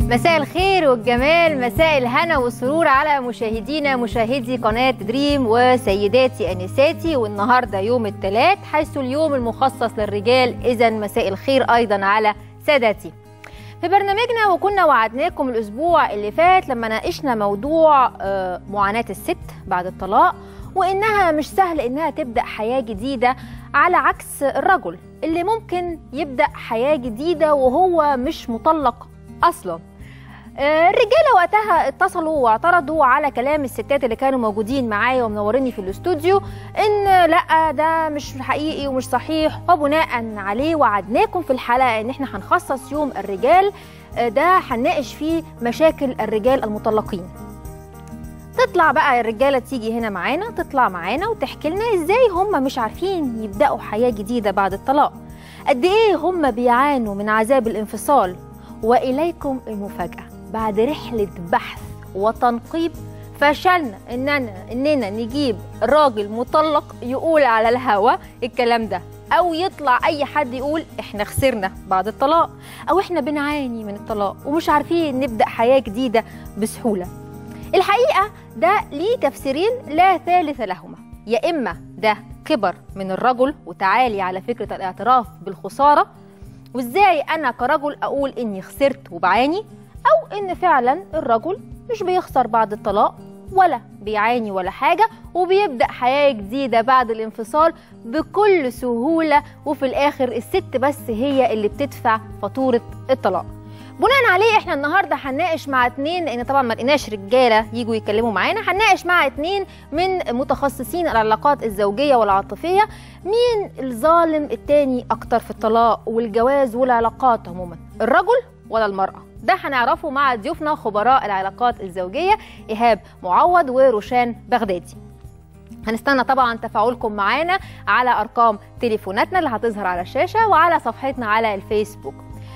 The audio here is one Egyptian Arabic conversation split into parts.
مساء الخير والجمال مساء الهنا والسرور على مشاهدينا مشاهدي قناة دريم وسيداتي أنساتي والنهاردة يوم الثلاث حيث اليوم المخصص للرجال إذا مساء الخير أيضا على سادتي في برنامجنا وكنا وعدناكم الأسبوع اللي فات لما ناقشنا موضوع آه، معاناة الست بعد الطلاق وإنها مش سهل إنها تبدأ حياة جديدة على عكس الرجل اللي ممكن يبدأ حياة جديدة وهو مش مطلق أصلاً آه، الرجاله وقتها اتصلوا واعترضوا على كلام الستات اللي كانوا موجودين معايا ومنوريني في الاستوديو ان لا ده مش حقيقي ومش صحيح وبناء عليه وعدناكم في الحلقه ان احنا هنخصص يوم الرجال آه، ده هنناقش فيه مشاكل الرجال المطلقين تطلع بقى الرجاله تيجي هنا معانا تطلع معانا وتحكي لنا ازاي هم مش عارفين يبداوا حياه جديده بعد الطلاق قد ايه هم بيعانوا من عذاب الانفصال واليكم المفاجاه بعد رحله بحث وتنقيب فشلنا اننا اننا نجيب راجل مطلق يقول على الهوا الكلام ده او يطلع اي حد يقول احنا خسرنا بعد الطلاق او احنا بنعاني من الطلاق ومش عارفين نبدا حياه جديده بسهوله الحقيقه ده ليه تفسيرين لا ثالث لهما يا اما ده كبر من الرجل وتعالي على فكره الاعتراف بالخساره وازاي انا كرجل اقول اني خسرت وبعاني او ان فعلا الرجل مش بيخسر بعد الطلاق ولا بيعاني ولا حاجه وبيبدا حياه جديده بعد الانفصال بكل سهوله وفي الاخر الست بس هي اللي بتدفع فاتوره الطلاق بناء عليه احنا النهارده هنناقش مع اتنين لان طبعا ما لقيناش رجاله يجوا يتكلموا معانا هنناقش مع اتنين من متخصصين العلاقات الزوجيه والعاطفيه مين الظالم التاني اكتر في الطلاق والجواز والعلاقات عموما الرجل ولا المراه ده هنعرفه مع ضيوفنا خبراء العلاقات الزوجيه ايهاب معوض وروشان بغدادي هنستنى طبعا تفاعلكم معانا على ارقام تليفوناتنا اللي هتظهر على الشاشه وعلى صفحتنا على الفيسبوك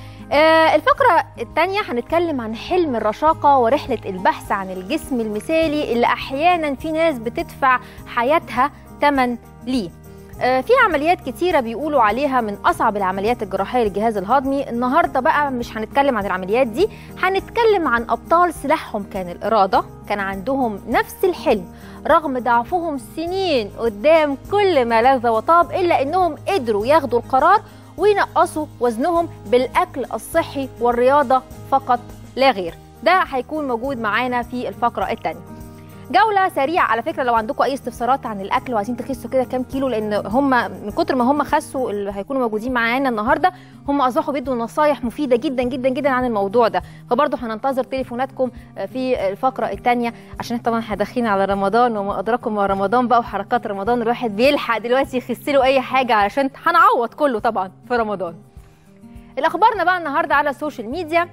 آه، الفقرة الثانية هنتكلم عن حلم الرشاقة ورحلة البحث عن الجسم المثالي اللي أحيانا في ناس بتدفع حياتها ثمن ليه آه، في عمليات كتيرة بيقولوا عليها من أصعب العمليات الجراحية للجهاز الهضمي النهاردة بقى مش هنتكلم عن العمليات دي هنتكلم عن أبطال سلاحهم كان الإرادة كان عندهم نفس الحلم رغم ضعفهم سنين قدام كل ما لذ وطاب إلا إنهم قدروا ياخدوا القرار وينقصوا وزنهم بالاكل الصحي والرياضه فقط لا غير ده هيكون موجود معانا في الفقره الثانيه جولة سريعة على فكرة لو عندكم أي استفسارات عن الأكل وعايزين تخسوا كده كام كيلو لأن هم من كتر ما هم خسوا اللي هيكونوا موجودين معانا النهاردة هم أصبحوا بيدوا نصايح مفيدة جدا جدا جدا عن الموضوع ده فبرضه هننتظر تليفوناتكم في الفقرة الثانية عشان طبعا احنا داخلين على رمضان وما أدراكم مع رمضان بقى وحركات رمضان الواحد بيلحق دلوقتي يخس له أي حاجة علشان هنعوض كله طبعا في رمضان الأخبارنا بقى النهاردة على السوشيال ميديا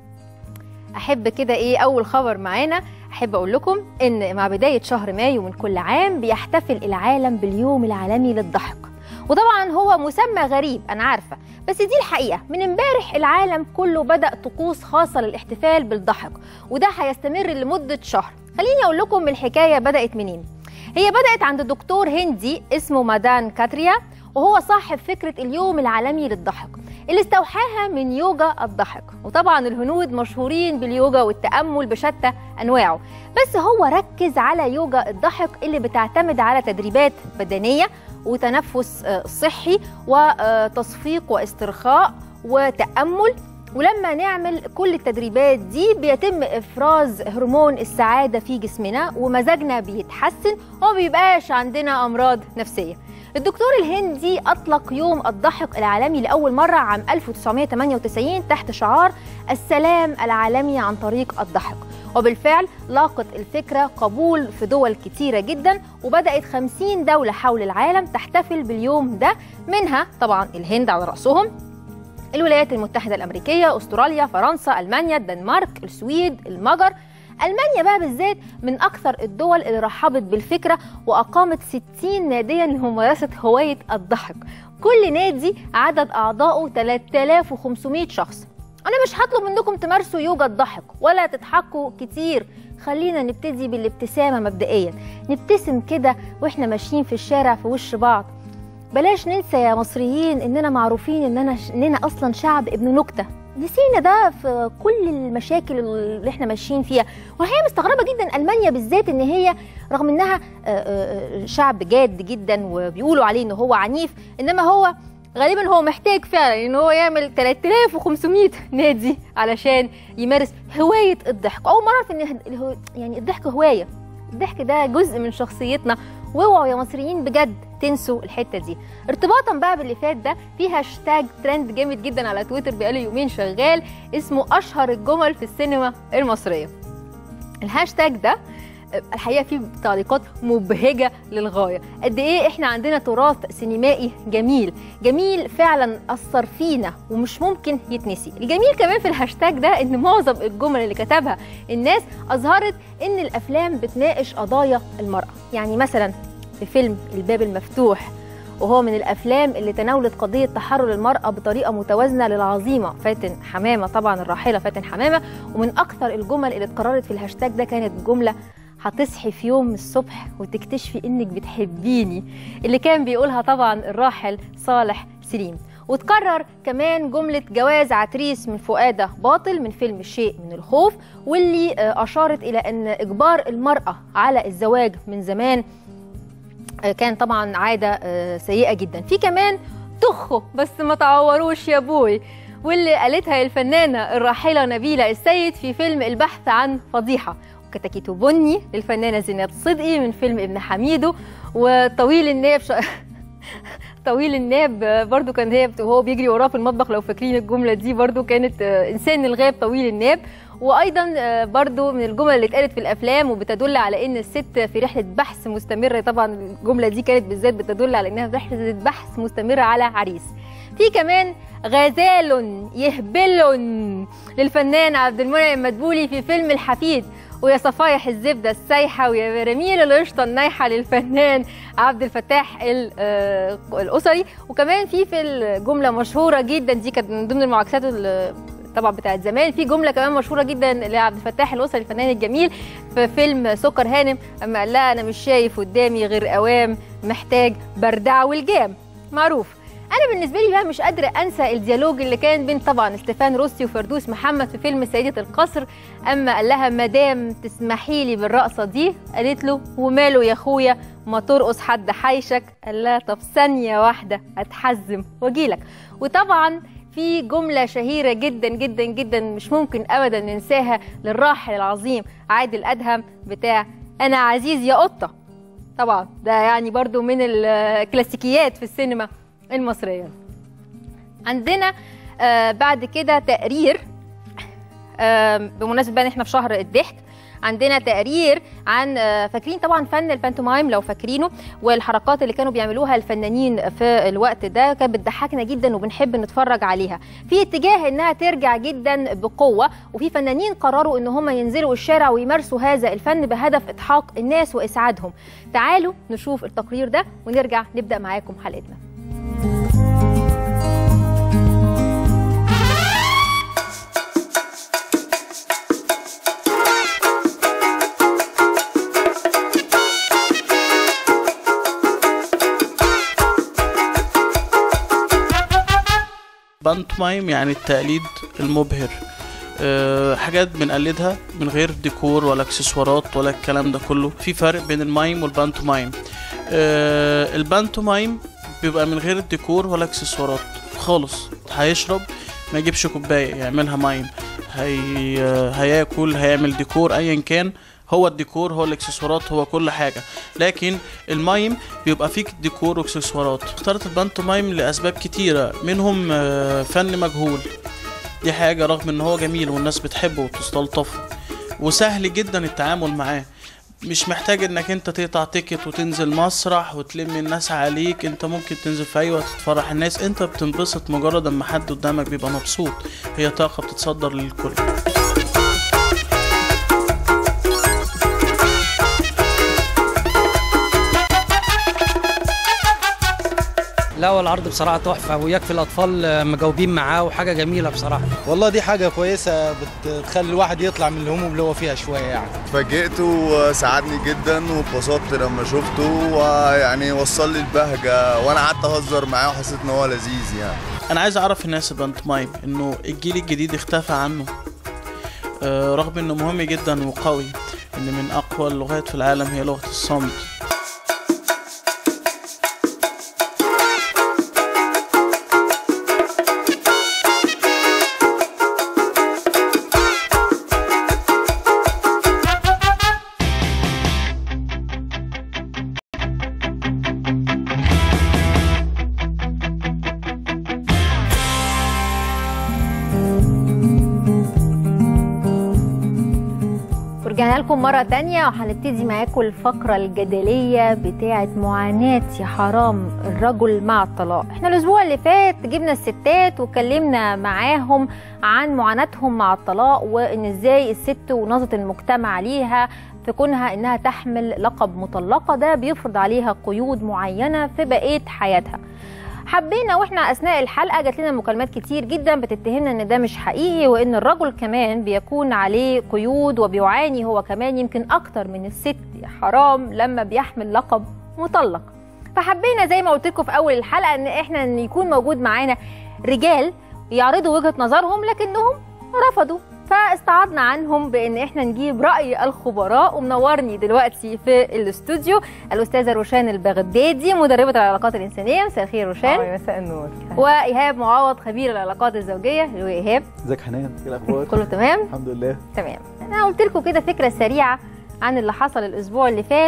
احب كده ايه اول خبر معانا احب اقول لكم ان مع بدايه شهر مايو من كل عام بيحتفل العالم باليوم العالمي للضحك وطبعا هو مسمى غريب انا عارفه بس دي الحقيقه من امبارح العالم كله بدا طقوس خاصه للاحتفال بالضحك وده هيستمر لمده شهر خليني اقول لكم الحكايه بدات منين هي بدات عند دكتور هندي اسمه مادان كاتريا وهو صاحب فكره اليوم العالمي للضحك اللي استوحاها من يوجا الضحك وطبعا الهنود مشهورين باليوجا والتأمل بشتى أنواعه بس هو ركز على يوجا الضحك اللي بتعتمد على تدريبات بدنية وتنفس آه، صحي وتصفيق واسترخاء وتأمل ولما نعمل كل التدريبات دي بيتم افراز هرمون السعاده في جسمنا ومزاجنا بيتحسن وما بيبقاش عندنا امراض نفسيه الدكتور الهندي أطلق يوم الضحك العالمي لأول مرة عام 1998 تحت شعار السلام العالمي عن طريق الضحك وبالفعل لاقت الفكرة قبول في دول كتيرة جدا وبدأت 50 دولة حول العالم تحتفل باليوم ده منها طبعا الهند على رأسهم الولايات المتحدة الأمريكية أستراليا فرنسا ألمانيا الدنمارك السويد المجر ألمانيا بقى بالذات من أكثر الدول اللي رحبت بالفكرة وأقامت 60 ناديا لممارسة هواية الضحك كل نادي عدد أعضائه 3500 شخص أنا مش هطلب منكم تمارسوا يوجا الضحك ولا تضحكوا كتير خلينا نبتدي بالابتسامة مبدئيا نبتسم كده وإحنا ماشيين في الشارع في وش بعض بلاش ننسى يا مصريين إننا معروفين إننا إننا أصلا شعب ابن نكتة نسينا ده في كل المشاكل اللي احنا ماشيين فيها والحقيقه مستغربه جدا المانيا بالذات ان هي رغم انها شعب جاد جدا وبيقولوا عليه ان هو عنيف انما هو غالبا هو محتاج فعلا ان هو يعمل 3500 نادي علشان يمارس هوايه الضحك اول مره اعرف ان يعني الضحك هوايه الضحك ده جزء من شخصيتنا واوعوا يا مصريين بجد تنسوا الحته دي ارتباطا بقى باللي فات ده في هاشتاج ترند جامد جدا على تويتر بقاله يومين شغال اسمه اشهر الجمل في السينما المصريه الهاشتاج ده الحقيقه فيه تعليقات مبهجه للغايه قد ايه احنا عندنا تراث سينمائي جميل جميل فعلا اثر فينا ومش ممكن يتنسي الجميل كمان في الهاشتاج ده ان معظم الجمل اللي كتبها الناس اظهرت ان الافلام بتناقش قضايا المراه يعني مثلا في فيلم الباب المفتوح وهو من الافلام اللي تناولت قضيه تحرر المراه بطريقه متوازنه للعظيمه فاتن حمامه طبعا الراحله فاتن حمامه ومن اكثر الجمل اللي اتكررت في الهاشتاج ده كانت جمله هتصحي في يوم الصبح وتكتشفي انك بتحبيني اللي كان بيقولها طبعا الراحل صالح سليم وتكرر كمان جملة جواز عتريس من فؤادة باطل من فيلم الشيء من الخوف واللي أشارت إلى أن إجبار المرأة على الزواج من زمان كان طبعا عادة سيئة جدا في كمان تخوا بس ما تعوروش يا بوي واللي قالتها الفنانة الراحلة نبيلة السيد في فيلم البحث عن فضيحة كتاكيتو بني للفنانه زينب صدقي من فيلم ابن حميدو وطويل الناب ش... طويل الناب برضو كان هي وهو بيجري وراه في المطبخ لو فاكرين الجمله دي برضو كانت انسان الغاب طويل الناب وايضا برضو من الجمل اللي اتقالت في الافلام وبتدل على ان الست في رحله بحث مستمره طبعا الجمله دي كانت بالذات بتدل على انها في رحله بحث مستمره على عريس في كمان غزال يهبل للفنان عبد المنعم مدبولي في فيلم الحفيد ويا صفايح الزبده السايحه ويا براميل القشطه النايحه للفنان عبد الفتاح الاسري وكمان في في الجمله مشهوره جدا دي كانت من ضمن المعاكسات طبعا بتاعت زمان في جمله كمان مشهوره جدا لعبد الفتاح الاسري الفنان الجميل في فيلم سكر هانم اما قال لها انا مش شايف قدامي غير قوام محتاج بردعه والجام معروف انا بالنسبه لي بقى مش قادره انسى الديالوج اللي كان بين طبعا ستيفان روسي وفردوس محمد في فيلم سيده القصر اما قال لها مدام تسمحي لي بالرقصه دي قالت له وماله يا اخويا ما ترقص حد حيشك قال لها طب ثانيه واحده اتحزم واجيلك وطبعا في جمله شهيره جدا جدا جدا مش ممكن ابدا ننساها للراحل العظيم عادل ادهم بتاع انا عزيز يا قطه طبعا ده يعني برضو من الكلاسيكيات في السينما المصرية عندنا آه بعد كده تقرير آه بمناسبة بقى ان احنا في شهر الضحك عندنا تقرير عن آه فاكرين طبعا فن البانتومايم لو فاكرينه والحركات اللي كانوا بيعملوها الفنانين في الوقت ده كانت بتضحكنا جدا وبنحب نتفرج عليها في اتجاه انها ترجع جدا بقوه وفي فنانين قرروا ان هم ينزلوا الشارع ويمارسوا هذا الفن بهدف اضحاك الناس واسعادهم تعالوا نشوف التقرير ده ونرجع نبدا معاكم حلقتنا بانتومايم يعني التقليد المبهر أه حاجات بنقلدها من غير ديكور ولا اكسسوارات ولا الكلام ده كله في فرق بين المايم والبانتومايم أه البانتومايم بيبقى من غير الديكور ولا اكسسوارات خالص هيشرب ما يجيبش كوبايه يعملها مايم هي هياكل هيعمل ديكور ايا كان هو الديكور هو الاكسسوارات هو كل حاجه لكن المايم بيبقى فيك ديكور واكسسوارات اخترت البانتومايم لاسباب كتيره منهم فن مجهول دي حاجه رغم ان هو جميل والناس بتحبه وتستلطفه وسهل جدا التعامل معاه مش محتاج انك انت تقطع تيكت وتنزل مسرح وتلم الناس عليك انت ممكن تنزل في اي وقت تفرح الناس انت بتنبسط مجرد اما حد قدامك بيبقى مبسوط هي طاقه بتتصدر للكل لا هو العرض بصراحه تحفه ويكفي الاطفال مجاوبين معاه وحاجه جميله بصراحه والله دي حاجه كويسه بتخلي الواحد يطلع من الهموم اللي هو فيها شويه يعني اتفاجئت وساعدني جدا واتبسطت لما شفته ويعني وصل لي البهجه وانا قعدت اهزر معاه وحسيت ان هو لذيذ يعني انا عايز اعرف الناس البانتومايم انه الجيل الجديد اختفى عنه آه، رغم انه مهم جدا وقوي ان من اقوى اللغات في العالم هي لغه الصمت ورجعنا لكم مرة تانية وهنبتدي معاكم الفقرة الجدلية بتاعة معاناة يا حرام الرجل مع الطلاق احنا الأسبوع اللي فات جبنا الستات وكلمنا معاهم عن معاناتهم مع الطلاق وإن إزاي الست ونظرة المجتمع ليها في كونها إنها تحمل لقب مطلقة ده بيفرض عليها قيود معينة في بقية حياتها حبينا واحنا اثناء الحلقه جات لنا مكالمات كتير جدا بتتهمنا ان ده مش حقيقي وان الرجل كمان بيكون عليه قيود وبيعاني هو كمان يمكن اكتر من الست يا حرام لما بيحمل لقب مطلق فحبينا زي ما قلت لكم في اول الحلقه ان احنا ان يكون موجود معانا رجال يعرضوا وجهه نظرهم لكنهم رفضوا فاستعرضنا عنهم بان احنا نجيب راي الخبراء ومنورني دلوقتي في الاستوديو الاستاذه روشان البغدادي مدربه العلاقات الانسانيه مساء الخير روشان اه مساء النور وايهاب معوض خبير العلاقات الزوجيه اللي هو ايهاب ازيك حنان ايه الاخبار كله تمام الحمد لله تمام انا قلت لكم كده فكره سريعه عن اللي حصل الاسبوع اللي فات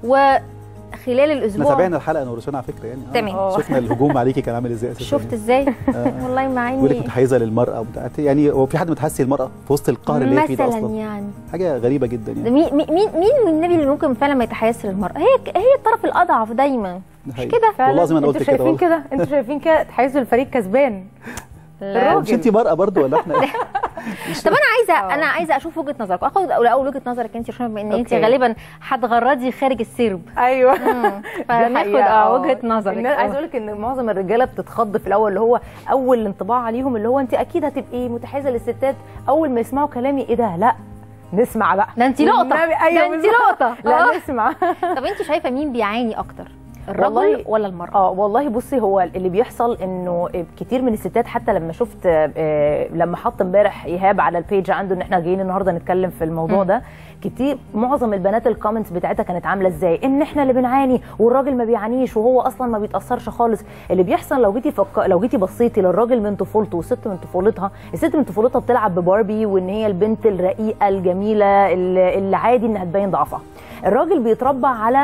وخلال احنا الاسبوع تابعنا الحلقه انا ورسونا على فكره يعني آه. تمام. شفنا الهجوم عليكي كان عامل ازاي اساسا شفت ازاي آه. والله مع بيقول لك اني متحيزه للمراه وبتاعت يعني هو في حد متحسي للمراه في وسط القهر اللي هي فيه ده مثلا اصلا يعني حاجه غريبه جدا ده يعني مين مين مين مين النبي اللي ممكن فعلا ما يتحيزش للمراه هي هي الطرف الاضعف دايما ده حقيقي. كده والله العظيم انا قلت انتوا كده شايفين والله كده انتوا شايفين كده تحيزوا الفريق كسبان لا. مش انت مرأة برضو ولا احنا طب انا عايزه آه. انا عايزه اشوف وجهه نظرك اخد اول وجهه نظرك انت عشان بما ان انت أوكي. غالبا هتغردي خارج السرب ايوه فناخد حقيقة، اه آه. وجهه نظرك الناس- عايزه آه. اقول لك ان معظم الرجاله بتتخض في الاول اللي هو اول انطباع عليهم اللي هو انت اكيد هتبقي متحيزه للستات اول ما يسمعوا كلامي ايه ده لا نسمع بقى ده انت لقطه والنبي- أيوة ده انت بالظبط. لقطه لا آه. نسمع طب انت شايفه مين بيعاني اكتر الرجل والله- ولا المراه اه والله بصي هو اللي بيحصل انه كتير من الستات حتى لما شفت آه، لما حط امبارح ايهاب على البيج عنده ان احنا جايين النهارده نتكلم في الموضوع مم. ده كتير معظم البنات الكومنتس بتاعتها كانت عامله ازاي ان احنا اللي بنعاني والراجل ما بيعانيش وهو اصلا ما بيتاثرش خالص اللي بيحصل لو جيتي فك... لو جيتي بصيتي للراجل من طفولته والست من طفولتها الست من طفولتها بتلعب بباربي وان هي البنت الرقيقه الجميله اللي اللي عادي انها تبين ضعفها الراجل بيتربى على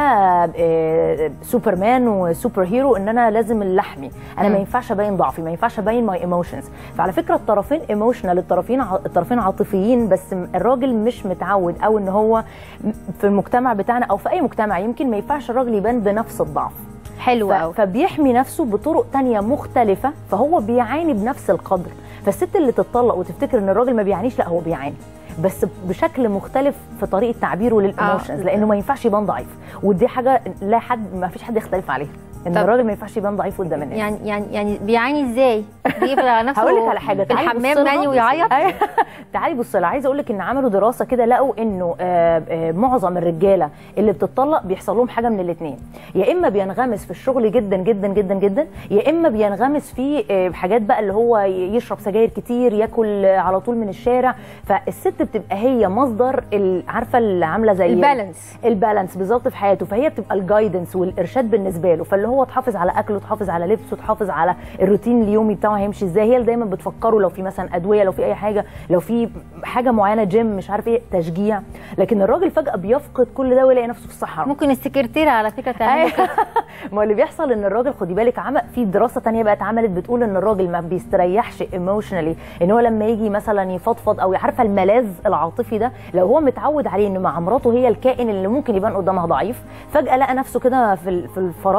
آه، سوبرمان وسوبر هيرو ان انا لازم اللحمي انا مم. ما ينفعش ابين ضعفي ما ينفعش ابين ماي ايموشنز فعلى فكره الطرفين ايموشنال الطرفين ع- الطرفين عاطفيين بس م- الراجل مش متعود او ان هو م- في المجتمع بتاعنا او في اي مجتمع يمكن ما ينفعش الراجل يبان بنفس الضعف حلو ف- قوي فبيحمي نفسه بطرق تانية مختلفة فهو بيعاني بنفس القدر فالست اللي تتطلق وتفتكر ان الراجل ما بيعانيش لا هو بيعاني بس بشكل مختلف في طريقه تعبيره للايموشنز آه. لانه ما ينفعش يبان ضعيف ودي حاجه لا حد ما فيش حد يختلف عليها ان طب- الراجل ما ينفعش يبان ضعيف قدام الناس يعني يعني يعني بيعاني ازاي بيقفل على نفسه هقول لك على حاجه في تعالي الحمام بص لها. يعني ويعيط أيوة. تعالي بص لها عايزه اقول لك ان عملوا دراسه كده لقوا انه آه، آه، معظم الرجاله اللي بتطلق بيحصل لهم حاجه من الاثنين يا اما بينغمس في الشغل جدا جدا جدا جدا يا اما بينغمس في آه، حاجات بقى اللي هو يشرب سجاير كتير ياكل آه، على طول من الشارع فالست بتبقى هي مصدر ال- عارفه اللي عامله زي البالانس البالانس بالظبط في حياته فهي بتبقى الجايدنس والارشاد بالنسبه له فاللي هو تحافظ على اكله تحافظ على لبسه تحافظ على الروتين اليومي بتاعه هيمشي ازاي هي اللي دايما بتفكره لو في مثلا ادويه لو في اي حاجه لو في حاجه معينه جيم مش عارف ايه تشجيع لكن الراجل فجاه بيفقد كل ده ويلاقي نفسه في الصحراء ممكن السكرتيره على فكره تعمل أيوة. ما هو اللي بيحصل ان الراجل خدي بالك عمل في دراسه تانية بقى اتعملت بتقول ان الراجل ما بيستريحش ايموشنالي ان هو لما يجي مثلا يفضفض او عارفه الملاذ العاطفي ده لو هو متعود عليه انه مع مراته هي الكائن اللي ممكن يبان قدامها ضعيف فجاه لقى نفسه كده في ال- في الفراغ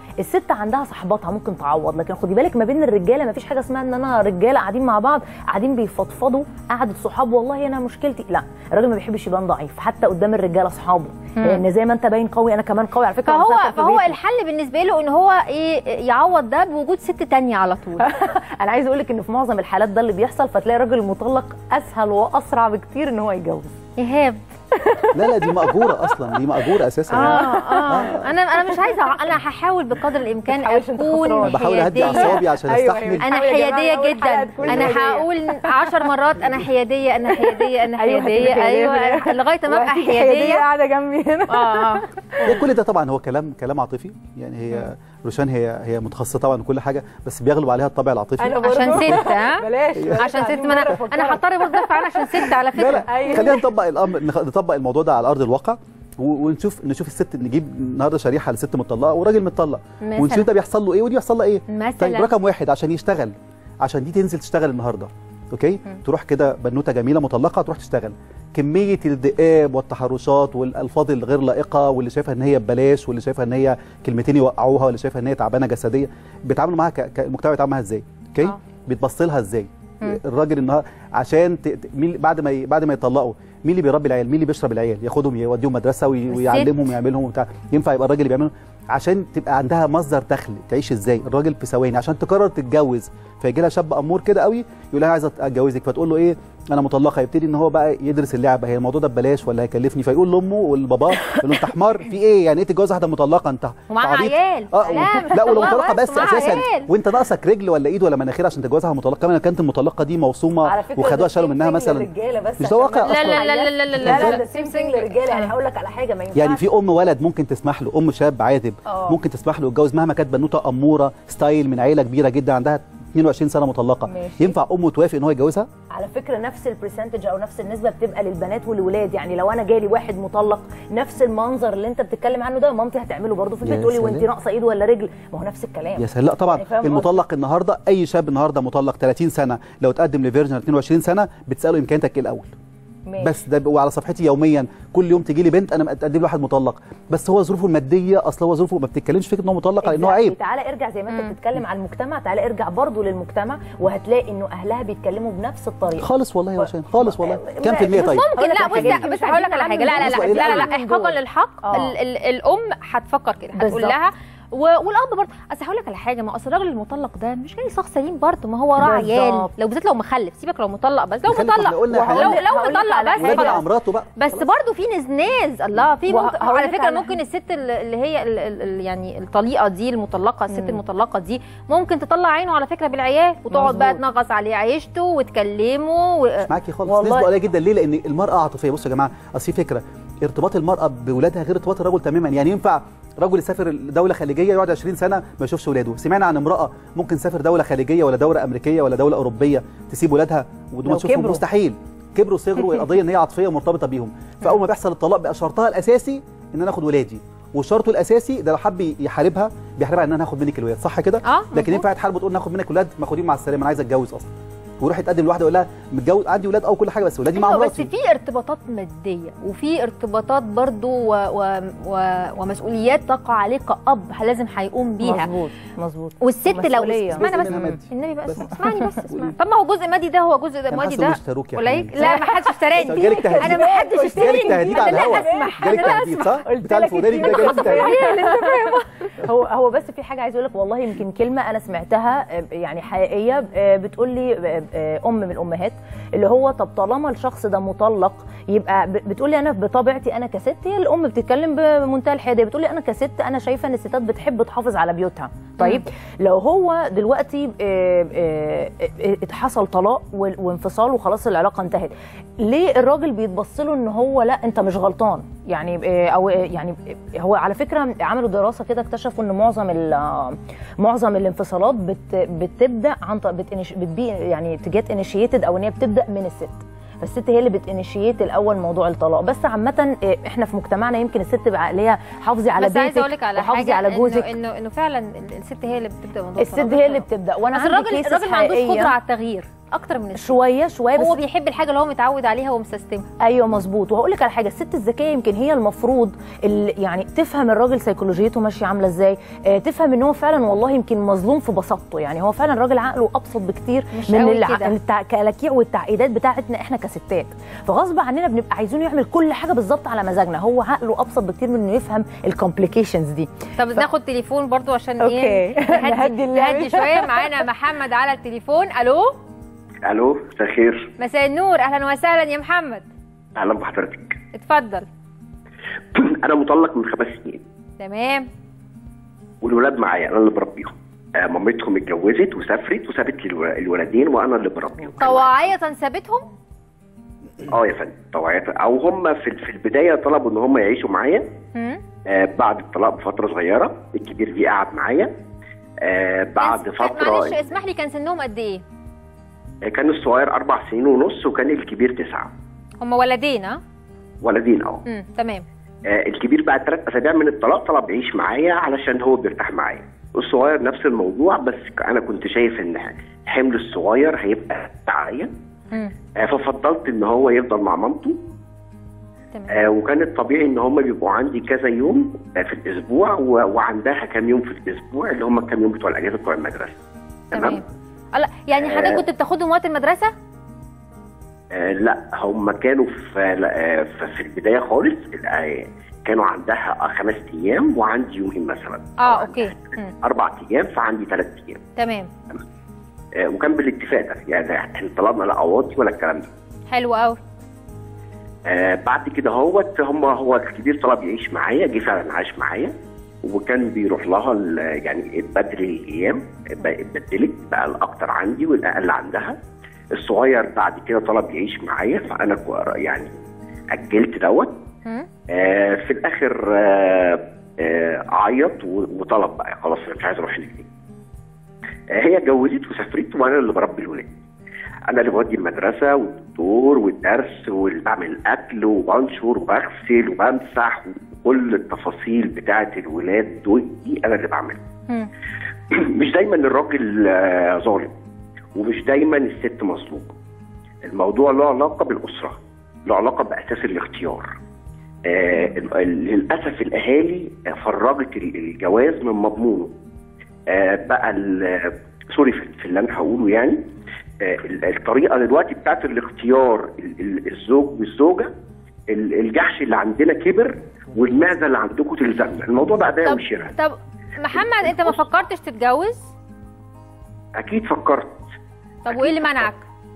الست عندها صحباتها ممكن تعوض لكن خدي بالك ما بين الرجاله ما فيش حاجه اسمها ان انا رجاله قاعدين مع بعض قاعدين بيفضفضوا قعده صحاب والله انا مشكلتي لا الراجل ما بيحبش يبان ضعيف حتى قدام الرجاله اصحابه لان زي ما انت باين قوي انا كمان قوي على فكره فهو مسافر في فهو بيتي. الحل بالنسبه له ان هو ايه يعوض ده بوجود ست تانية على طول انا عايزه اقول لك ان في معظم الحالات ده اللي بيحصل فتلاقي الراجل المطلق اسهل واسرع بكتير ان هو يتجوز ايهاب لا لا دي مأجورة أصلا دي مأجورة أساسا اه يعني. اه انا انا مش عايزه أع- انا هحاول بقدر الامكان تحاولش أنت اكون خسران. بحاول أهدي حيادية. أعصابي عشان أيوة، أستحمل أيوة. انا حاول يا جماعة حياديه أول حلقة جدا تكون انا حيادية. هقول عشر مرات انا حياديه انا حياديه انا أيوة، هتبقى حياديه حيادية في ايوه الآخر. لغايه ما ابقى وهتيجي حياديه قاعده جنبي هنا اه اه هي كل ده طبعا هو كلام كلام عاطفي يعني هي روشان هي هي متخصصه طبعا وكل حاجه بس بيغلب عليها الطابع العاطفي أنا برضو. عشان ست ها بلاش عشان ست ما انا انا هضطر برضه ادافع عنها عشان ست على لا فكره لا أيوة. خلينا نطبق الامر نخ- نطبق الموضوع ده على ارض الواقع و- ونشوف نشوف الست نجيب النهارده شريحه لست مطلقه وراجل متطلق مثلاً. ونشوف ده بيحصل له ايه ودي بيحصل لها ايه مثلاً. طيب رقم واحد عشان يشتغل عشان دي تنزل تشتغل النهارده اوكي تروح كده بنوته جميله مطلقه تروح تشتغل كميه الذئاب والتحرشات والالفاظ الغير لائقه واللي شايفها ان هي ببلاش واللي شايفها ان هي كلمتين يوقعوها واللي شايفها ان هي تعبانه جسديا بيتعاملوا معاها ك- كالمجتمع بيتعامل معاها ازاي اوكي آه. بيتبص لها ازاي الراجل النهارده عشان ت... ت- مين بعد ما ي... بعد ما يطلقوا مين اللي بيربي العيال مين اللي بيشرب العيال ياخدهم يوديهم مدرسه وي... الست. ويعلمهم ويعملهم وبتاع ينفع يبقى الراجل اللي بيعمله عشان تبقى عندها مصدر دخل تعيش ازاي الراجل في ثواني عشان تقرر تتجوز فيجي لها شاب امور كده قوي يقول لها عايزه اتجوزك فتقول له ايه انا مطلقه يبتدي ان هو بقى يدرس اللعبه هي الموضوع ده ببلاش ولا هيكلفني فيقول لامه والبابا يقول له انت حمار في ايه يعني ايه تتجوز واحده مطلقه انت ومعاها عبيط؟ عيال. اه لا، مش لا ولو مطلقة مطلقه بس، بس ومعاها اساسا عيال. وانت ناقصك رجل ولا ايد ولا مناخير عشان تتجوزها مطلقه كمان كانت المطلقه دي موصومه على فكره وخدوها ده شالوا same منها thing مثلا للرجالة بس مش ده عشان واقع ما- أصلاً. لا لا لا لا لا لا لا لا ده سيم ثينج للرجاله يعني هقول لك على حاجه ما ينفعش يعني في ام ولد ممكن تسمح له ام شاب عادب آه. ممكن تسمح له يتجوز مهما كانت بنوته اموره ستايل من عيله كبيره جدا عندها 22 سنه مطلقه ماشي. ينفع امه توافق ان هو يتجوزها على فكره نفس البرسنتج او نفس النسبه بتبقى للبنات والولاد يعني لو انا جالي واحد مطلق نفس المنظر اللي انت بتتكلم عنه ده مامتي هتعمله برضه في البيت يا تقول لي سلام. وانت ناقصه ايد ولا رجل ما هو نفس الكلام يا سلام لا طبعا يعني فاهم المطلق النهارده اي شاب النهارده مطلق 30 سنه لو تقدم لفيرجن 22 سنه بتساله امكانياتك ايه الاول ماشي. بس ده بيبقى على صفحتي يوميا كل يوم تجي لي بنت انا مقدم له واحد مطلق بس هو ظروفه الماديه اصل هو ظروفه ما بتتكلمش فكره ان هو مطلق لان هو Exactly. عيب تعالى ارجع زي ما انت بتتكلم على المجتمع تعالى ارجع برضه للمجتمع وهتلاقي انه اهلها بيتكلموا بنفس الطريقه خالص والله يا هشام خالص والله ما- كام في المية بس طيب ممكن هقول لك لا على بص حاجة. لا مش بس هقول لك على عايزين حاجه لا لا لا نعمل لا لا, لا من احقاقا دول. للحق آه. ال ال الام هتفكر كده هتقول بالظبط. لها و- والاب برضه اصل هقول لك على حاجه ما اصل الراجل المطلق ده مش جاي شخص سليم برضه ما هو وراه عيال بالظبط. لو بالذات لو مخلف سيبك لو مطلق بس لو مخلف مطلق احنا قلنا يا لو حبيبي. لو هقول لك مطلق على بس حاجة. ولاد مع خلاص مراته بقى بس برضه في نزناز الله في وه- ممكن هقول على لك فكره على ممكن الست ال- اللي هي ال ال ال يعني الطليقه دي المطلقه الست مم. المطلقه دي ممكن تطلع عينه على فكره بالعيال وتقعد بقى مظبوط. تنغص عليه عيشته وتكلمه و... مش معاكي خالص والله. نسبه قليله جدا ليه لان المراه عاطفيه بصوا يا جماعه اصل في فكره ارتباط المراه بولادها غير ارتباط الرجل تماما يعني ينفع رجل يسافر دوله خليجيه يقعد 20 سنه ما يشوفش ولاده سمعنا عن امراه ممكن تسافر دوله خليجيه ولا دوله امريكيه ولا دوله اوروبيه تسيب ولادها ودول لو تشوفهم كبروا. مستحيل كبروا صغروا القضيه ان هي عاطفيه مرتبطه بيهم فاول ما بيحصل الطلاق بقى شرطها الاساسي ان انا اخد ولادي وشرطه الاساسي ده لو حب يحاربها بيحاربها ان انا هاخد منك الولاد صح كده اه لكن مظبوط. ينفع تحارب وتقول ناخد منك ولاد ما خديهم مع السلامه انا عايز اتجوز اصلا ويروح يتقدم لواحده يقول لها متجوز عندي ولاد او كل حاجه بس ولادي مع ايوه بس مراتي في ارتباطات ماديه وفي ارتباطات برضو و... و... و... ومسؤوليات تقع عليك كأب لازم هيقوم بيها مظبوط مظبوط والست لو ومسؤولية. اسمعني بس جزء منها مادي. النبي بقى بس. اسمع- اسمعني بس اسمعني طب ما هو جزء مادي ده هو جزء ده كان مادي حاسس ده إنه اشتروك يا قليل حبيبي. لا ما حدش اشتراني جالك تهديد انا ما حدش جالك اشتراني تهديد على انا لا الهوا اسمح جالك انا لا تهديد اسمح صح قلت بتاع لك الفوداني ده اديني جالك تهديد هو هو بس في حاجه عايزه اقول لك والله يمكن كلمه انا سمعتها آه، يعني حقيقيه آه، بتقول لي آه، آه، ام من الامهات اللي هو طب طالما الشخص ده مطلق يبقى ب- بتقول لي انا بطبيعتي انا كست هي الام بتتكلم بمنتهى الحياديه بتقول لي انا كست انا شايفه ان الستات بتحب تحافظ على بيوتها طيب لو هو دلوقتي آه، آه، آه، اتحصل طلاق وال- وانفصال وخلاص العلاقه انتهت ليه الراجل بيتبص له ان هو لا انت مش غلطان يعني آه، او آه، يعني آه، هو على فكره عملوا دراسه كده اكتشفوا ان معظم ال- آه، معظم الانفصالات بت بتبدا عن طريق بتنش بتبي يعني تجات انيشيتد او ان هي بتبدا من الست فالست هي اللي بتنشيت الاول موضوع الطلاق بس عامه آه، احنا في مجتمعنا يمكن الست بعقليه حافظي على بس عايزه بيتك اقول لك على وحافظي حاجه على جوزك انه انه انه فعلا الست هي اللي بتبدا موضوع الست الطلاق. هي اللي بتبدا وانا بس عندي الراجل cases الراجل ما عندوش حقيقية. قدره على التغيير اكتر من الست شويه شويه بس هو بيحب الحاجه اللي هو متعود عليها ومسستمها ايوه مظبوط وهقول لك على حاجه الست الذكيه يمكن هي المفروض اللي يعني تفهم الراجل سيكولوجيته ماشيه عامله ازاي آه تفهم ان هو فعلا والله يمكن مظلوم في بساطته يعني هو فعلا الراجل عقله ابسط بكتير مش من قوي الع- كده. التكالكيع والتعقيدات بتاعتنا احنا كستات فغصب عننا بنبقى عايزينه يعمل كل حاجه بالظبط على مزاجنا هو عقله ابسط بكتير من انه يفهم الكومبليكيشنز دي طب ناخد تليفون برضو عشان أوكي. ايه نهدي نهدي اللعب. نهدي شويه معانا محمد على التليفون الو الو مساء الخير مساء النور اهلا وسهلا يا محمد اهلا بحضرتك اتفضل انا مطلق من خمس سنين تمام والولاد معايا انا اللي بربيهم آه، مامتهم اتجوزت وسافرت وسابت لي الو- الولدين وانا اللي بربيهم طواعية سابتهم اه يا فندم طوعية او هم في في البدايه طلبوا ان هم يعيشوا معايا هم؟ آه بعد الطلاق بفتره صغيره الكبير دي قعد معايا آه بعد كان- فتره معلش اسمح لي كان سنهم قد ايه آه، كان الصغير اربع سنين ونص وكان الكبير تسعه هم ولدين ها ولدين اه امم تمام آه، الكبير بعد ثلاث اسابيع من الطلاق طلب يعيش معايا علشان هو بيرتاح معايا الصغير نفس الموضوع بس انا كنت شايف ان حمل الصغير هيبقى عليا امم آه، ففضلت ان هو يفضل مع مامته تمام آه، وكان الطبيعي ان هم بيبقوا عندي كذا يوم آه، في الاسبوع و- وعندها كام يوم في الاسبوع اللي هم الكام يوم بتوع الاجازه بتوع المدرسه تمام الله يعني حضرتك آه. كنت بتاخدهم وقت المدرسه آه لا هم كانوا في لا، آه، في في البدايه خالص آه، كانوا عندها آه، خمس ايام وعندي يومين مثلا اه اوكي مم. اربع ايام فعندي ثلاث ايام تمام آه، وكان بالاتفاق ده يعني احنا طلبنا لا قواضي ولا الكلام ده حلو قوي آه بعد كده هوت هم هو الكبير طلب يعيش معايا جه فعلا عاش معايا وكان بيروح لها ال- يعني اتبدل الايام ب- اتبدلت بقى الاكتر عندي والاقل عندها الصغير بعد كده طلب يعيش معايا فانا كو- يعني اجلت دوت مم. آه في الاخر آه آه عيط و- وطلب بقى خلاص أنا مش عايز اروح هناك تاني. آه هي اتجوزت وسافرت وانا اللي بربي الولاد انا اللي بودي المدرسه والدكتور والدرس واللي بعمل الاكل وبنشر وبغسل وبمسح وكل التفاصيل بتاعه الولاد دول دي انا اللي بعملها مم. مش دايما الراجل آه، ظالم ومش دايما الست مظلومه الموضوع له علاقه بالاسره له علاقه باساس الاختيار آه ال- ال- للاسف الاهالي فرجت ال- الجواز من مضمونه آه بقى ال- سوري في في اللي انا هقوله يعني آه ال- الطريقه دلوقتي بتاعت الاختيار ال- ال- الزوج والزوجه ال- الجحش اللي عندنا كبر والمعزه اللي عندكم تلزمنا الموضوع بقى ده طب وشراء طب محمد انت ما فكرتش تتجوز اكيد فكرت طب وايه اللي منعك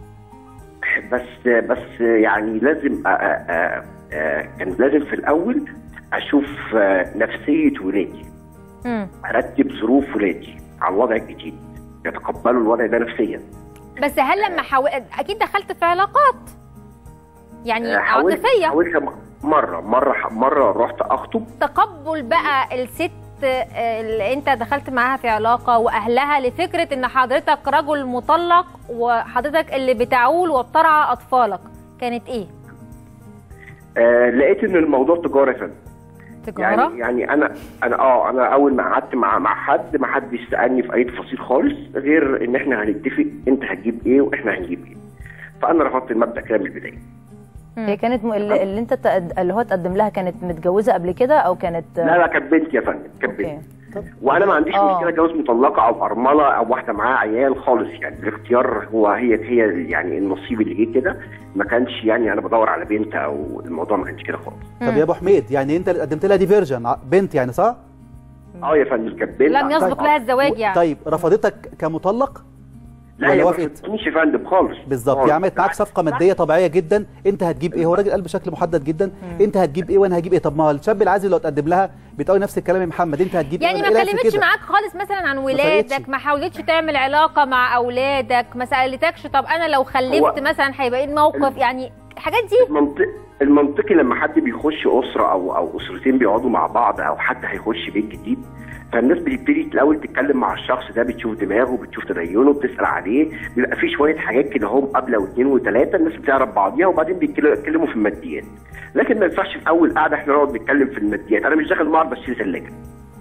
بس بس يعني لازم أ- أ- أ- أ- كان لازم في الاول اشوف آه، نفسيه ولادي مم. ارتب ظروف ولادي على الوضع الجديد يتقبلوا الوضع ده نفسيا بس هل لما حاول اكيد دخلت في علاقات يعني آه، حاولت عاطفيه حاولت مره مره مره رحت اخطب تقبل بقى الست آه، اللي انت دخلت معاها في علاقه واهلها لفكره ان حضرتك رجل مطلق وحضرتك اللي بتعول وبترعى اطفالك كانت ايه؟ آه لقيت ان الموضوع تجاره يا فندم تجاره؟ يعني يعني انا انا اه انا اول ما قعدت مع مع حد ما حدش سالني في اي تفاصيل خالص غير ان احنا هنتفق انت هتجيب ايه واحنا هنجيب ايه فانا رفضت المبدا كده من البدايه هي كانت م... اللي اللي انت تقد... اللي هو تقدم لها كانت متجوزه قبل كده او كانت لا لا كانت بنت يا فندم كانت اوكي بنت وانا ما عنديش آه. مشكله جواز مطلقه او ارمله او واحده معاها عيال خالص يعني الاختيار هو هي هي يعني النصيب اللي جه كده ما كانش يعني انا بدور على بنت او الموضوع ما كانش كده خالص طب يا ابو حميد يعني انت اللي قدمت لها دي فيرجن بنت يعني صح؟ اه يا فندم كانت بنت لم يسبق لها الزواج يعني طيب رفضتك كمطلق لا ولا هي ما وافقت؟ رفضتنيش يا فندم خالص بالظبط خالص. هي عملت معاك صفقه ماديه طبيعيه جدا انت هتجيب ايه هو راجل قال بشكل محدد جدا انت هتجيب ايه وانا هجيب ايه طب ما هو الشاب العازل لو تقدم لها بتقول نفس الكلام يا محمد انت هتجيب يعني ايه ما وأنا إيه رأيك في كلمتش كده؟ معاك خالص مثلا عن فرقتش. ولادك ما حاولتش تعمل علاقه مع اولادك ما سالتكش طب انا لو خلفت هو- مثلا هيبقى ايه الموقف يعني الحاجات دي المنطق المنطقي لما حد بيخش اسره او او اسرتين بيقعدوا مع بعض او حد هيخش بيت جديد فالناس بتبتدي الاول تتكلم مع الشخص ده بتشوف دماغه بتشوف تدينه بتسال عليه بيبقى في شويه حاجات كده هم قبله واثنين وثلاثه الناس بتعرف بعضيها وبعدين بيتكلموا في الماديات لكن ما ينفعش في اول قعده احنا نقعد نتكلم في الماديات انا مش داخل معرض بشتري ثلاجه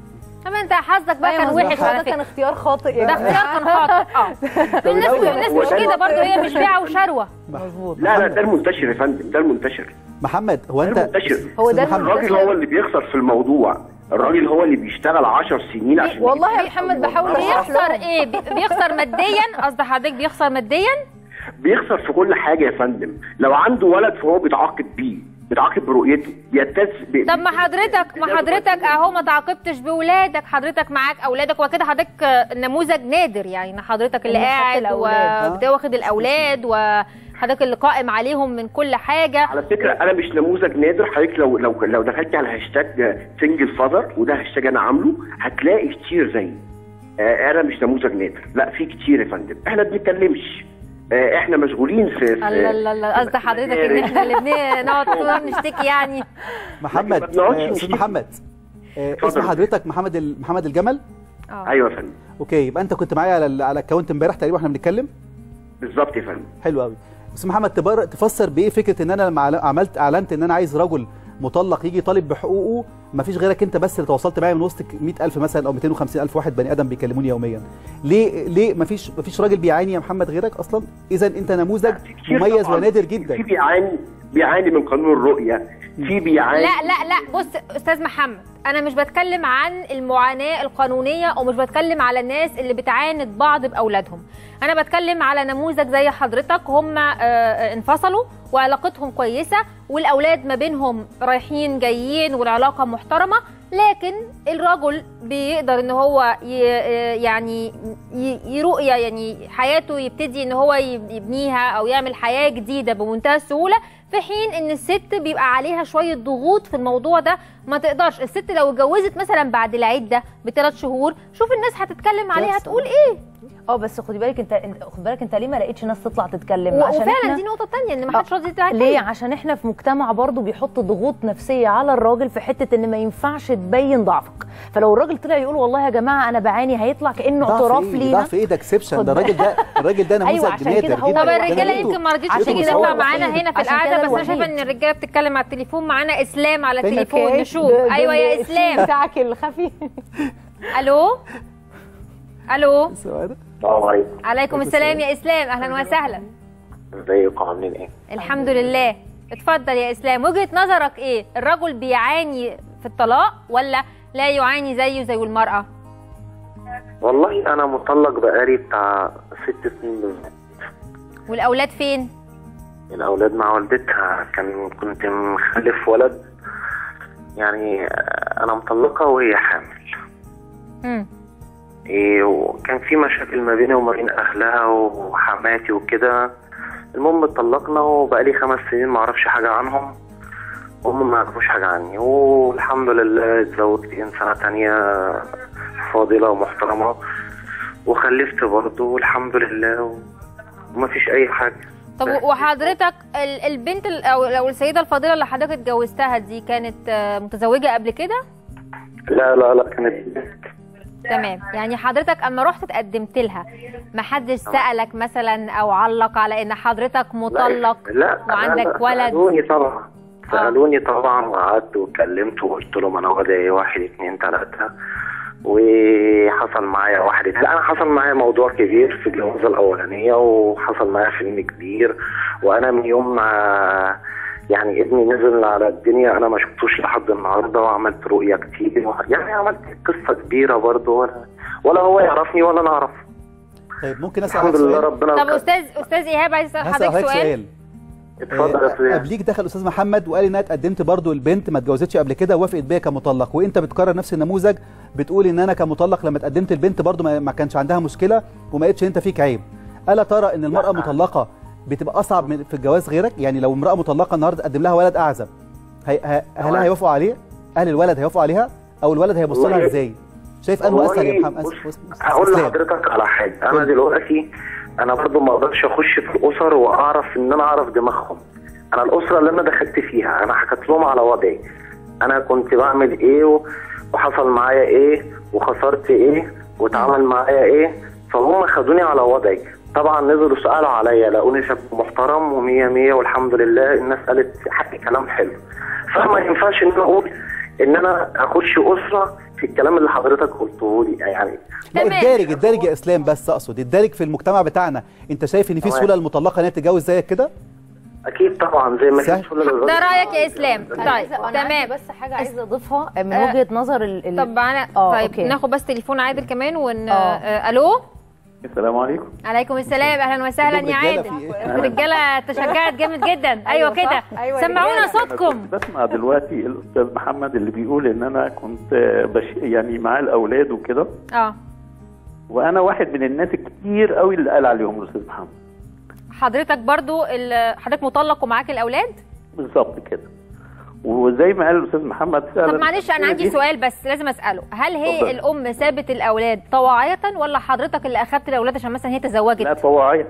طب انت حظك بقى كان أيوة، وحش ده على كان فكره اختيار خاطئ يا ده جماعة. اختيار كان خاطئ اه في الناس الناس مش كده برضه هي مش بيعه وشروه مظبوط لا لا ده المنتشر يا فندم ده المنتشر محمد هو انت ده المنتشر هو ده أستاذ محمد الراجل هو اللي بيخسر في الموضوع الراجل هو اللي بيشتغل 10 سنين عشان والله يا محمد بحاول أشرح بيخسر لهم. ايه بي- بيخسر ماديا قصد حضرتك بيخسر ماديا بيخسر في كل حاجه يا فندم لو عنده ولد فهو بيتعاقب بيه بيتعاقب برؤيته بيتز ب... طب ما حضرتك ما حضرتك اهو ما تعاقبتش بولادك حضرتك معاك اولادك وكده حضرتك آه، نموذج نادر يعني إن حضرتك اللي اللي خدت قاعد الأولاد. وواخد الاولاد وحضرتك اللي قائم عليهم من كل حاجه على فكره انا مش نموذج نادر حضرتك لو لو لو دخلت على هاشتاج سنجل فاذر وده هاشتاج انا عامله هتلاقي كتير زيي آه، انا مش نموذج نادر لا في كتير يا فندم احنا بنتكلمش آه، احنا مشغولين في في الله الله الله قصد حضرتك ان احنا اللي بن- نقعد طول النهار نشتكي يعني ما محمد بنقعدش آه، استاذ نشتكي. محمد آه، اتفضل. اسم حضرتك محمد ال- محمد الجمل اه ايوه يا فندم اوكي يبقى انت كنت معايا على ال- على الاكونت امبارح تقريبا واحنا بنتكلم بالظبط يا فندم حلو قوي بس محمد تبر... تفسر بايه فكره ان انا لما عل- عملت اعلنت ان انا عايز رجل مطلق يجي يطالب بحقوقه مفيش غيرك انت بس اللي تواصلت معايا من وسط 100000 مثلا او 250000 واحد بني ادم بيكلموني يوميا ليه ليه مفيش مفيش راجل بيعاني يا محمد غيرك اصلا اذا انت نموذج كتير مميز طبعاً. ونادر جدا في بيعاني بيعاني من قانون الرؤيه في بيعاني لا لا لا بص استاذ محمد انا مش بتكلم عن المعاناه القانونيه او مش بتكلم على الناس اللي بتعاند بعض باولادهم انا بتكلم على نموذج زي حضرتك هم آه، آه، انفصلوا وعلاقتهم كويسه والاولاد ما بينهم رايحين جايين والعلاقه محترمه لكن الرجل بيقدر ان هو ي- آه، يعني ي- يرؤية يعني حياته يبتدي ان هو يب- يبنيها او يعمل حياه جديده بمنتهى السهوله في حين ان الست بيبقى عليها شويه ضغوط في الموضوع ده ما تقدرش الست لو اتجوزت مثلا بعد العده بثلاث شهور شوف الناس هتتكلم عليها بيحصل. تقول ايه اه بس خدي بالك انت انت- خد بالك انت ليه ما لقيتش ناس تطلع تتكلم و- عشان وفعلا احنا دي نقطه تانية ان ما حدش راضي يطلع ليه يتكلم. عشان احنا في مجتمع برضو بيحط ضغوط نفسيه على الراجل في حته ان ما ينفعش تبين ضعفك فلو الراجل طلع يقول والله يا جماعه انا بعاني هيطلع كانه ضعف اعتراف ايه لينا ضعف ايه ده اكسبشن خد ده الراجل ده الراجل ده نموذج أيوة، عشان نادر كده هو جدا طب الوحيد. الرجاله ده يمكن ما رضيتش عشان تيجي كده تطلع هو معانا الوحيد. هنا في عشان القعده كده بس انا شايفه الوحيد. ان الرجاله بتتكلم على التليفون معانا اسلام على فينك التليفون إيه؟ نشوف ده- ده ايوه يا اللي- اسلام بتاعك الخفي الو الو السؤال السلام عليكم عليكم السلام يا اسلام اهلا وسهلا ازيكم عاملين ايه؟ الحمد لله اتفضل يا اسلام وجهه نظرك ايه الرجل بيعاني في الطلاق ولا لا يعاني زيه زي المراه والله انا مطلق بقالي بتاع ست سنين بالظبط والاولاد فين الاولاد مع والدتها كان كنت مخلف ولد يعني انا مطلقه وهي حامل مم. إيه وكان في مشاكل ما بيني وما بين اهلها وحماتي وكده المهم اتطلقنا وبقالي خمس سنين ما اعرفش حاجه عنهم وهم ما يعرفوش حاجه عني والحمد لله اتزوجت انسانه تانية فاضله ومحترمه وخلفت برضه والحمد لله وما فيش اي حاجه طب وحضرتك ال- البنت ال- او او السيده الفاضله اللي حضرتك اتجوزتها دي كانت آه، متزوجه قبل كده لا لا لا كانت تمام يعني حضرتك اما رحت اتقدمت لها ما حدش سالك مثلا او علق على ان حضرتك مطلق لا وعندك لا، ولد سألوني طبعا سألوني طبعا وقعدت واتكلمت وقلت لهم انا وضعي واحد اتنين تلاتة وحصل معايا واحد لا انا حصل معايا موضوع كبير في الجوازة الاولانية وحصل معايا فيلم كبير وانا من يوم ما يعني ابني نزل على الدنيا انا ما شفتوش لحد النهارده وعملت رؤية كتير وح- يعني عملت قصة كبيرة برضه ولا ولا هو يعرفني ولا انا اعرفه طيب ممكن اسال الحمد حضرتك لله سؤال ربنا طب استاذ استاذ ايهاب عايز اسال هسال حضرتك حضرتك سؤال سؤال اتفضل يا آه، سيدي قبليك دخل استاذ محمد وقال انها اتقدمت برضو البنت ما اتجوزتش قبل كده ووافقت بيا كمطلق وانت بتكرر نفس النموذج بتقول ان انا كمطلق لما اتقدمت البنت برضو ما ما كانش عندها مشكله وما قالتش انت فيك عيب الا ترى ان المراه مطلقه بتبقى اصعب من في الجواز غيرك يعني لو امراه مطلقه النهارده تقدم لها ولد اعزب هي ه- اهلها هيوافقوا عليه اهل الولد هيوافقوا عليها او الولد هيبص لها والله- ازاي شايف انه اسهل يا والله محمد بص، أس- أس- أس- هقول إسلام. لحضرتك على حاجه انا اتفضل. دلوقتي انا برضو ما اقدرش اخش في الاسر واعرف ان انا اعرف دماغهم انا الاسره اللي انا دخلت فيها انا حكيت لهم على وضعي انا كنت بعمل ايه و- وحصل معايا ايه وخسرت ايه واتعمل معايا ايه فهم خدوني على وضعي طبعا نزلوا سالوا عليا لقوني شاب محترم ومية مية والحمد لله الناس قالت حق كلام حلو فما ينفعش ان انا اقول ان انا اخش اسره في الكلام اللي حضرتك قلته لي يعني لا الدارج الدارج يا اسلام بس اقصد الدارج في المجتمع بتاعنا انت شايف ان في تمام. سهوله للمطلقه ان هي تتجوز زيك كده اكيد طبعا زي ما سهل. في شغل للراجل ده رايك يا اسلام أنا طيب عايزة- أنا تمام عندي بس حاجه عايزه اضيفها من آه، وجهه نظر ال ال- طب انا آه، طيب أوكي. ناخد بس تليفون عادل كمان ون آه. آه، الو السلام عليكم عليكم السلام اهلا وسهلا كلهم يا رجالة عادل في إيه؟ الرجاله تشجعت جامد جدا ايوه صح. كده أيوة سمعونا رجالة. صوتكم بسمع دلوقتي الاستاذ محمد اللي بيقول ان انا كنت بش يعني معاه الاولاد وكده اه وانا واحد من الناس الكتير قوي اللي قال عليهم الاستاذ محمد حضرتك برضو ال- حضرتك مطلق ومعاك الاولاد بالظبط كده وزي ما قال الاستاذ محمد فعلا طب معلش انا عندي دي- سؤال بس لازم اساله هل هي اتفضل. الام سابت الاولاد طواعيه ولا حضرتك اللي اخدت الاولاد عشان مثلا هي لا تزوجت طواعيه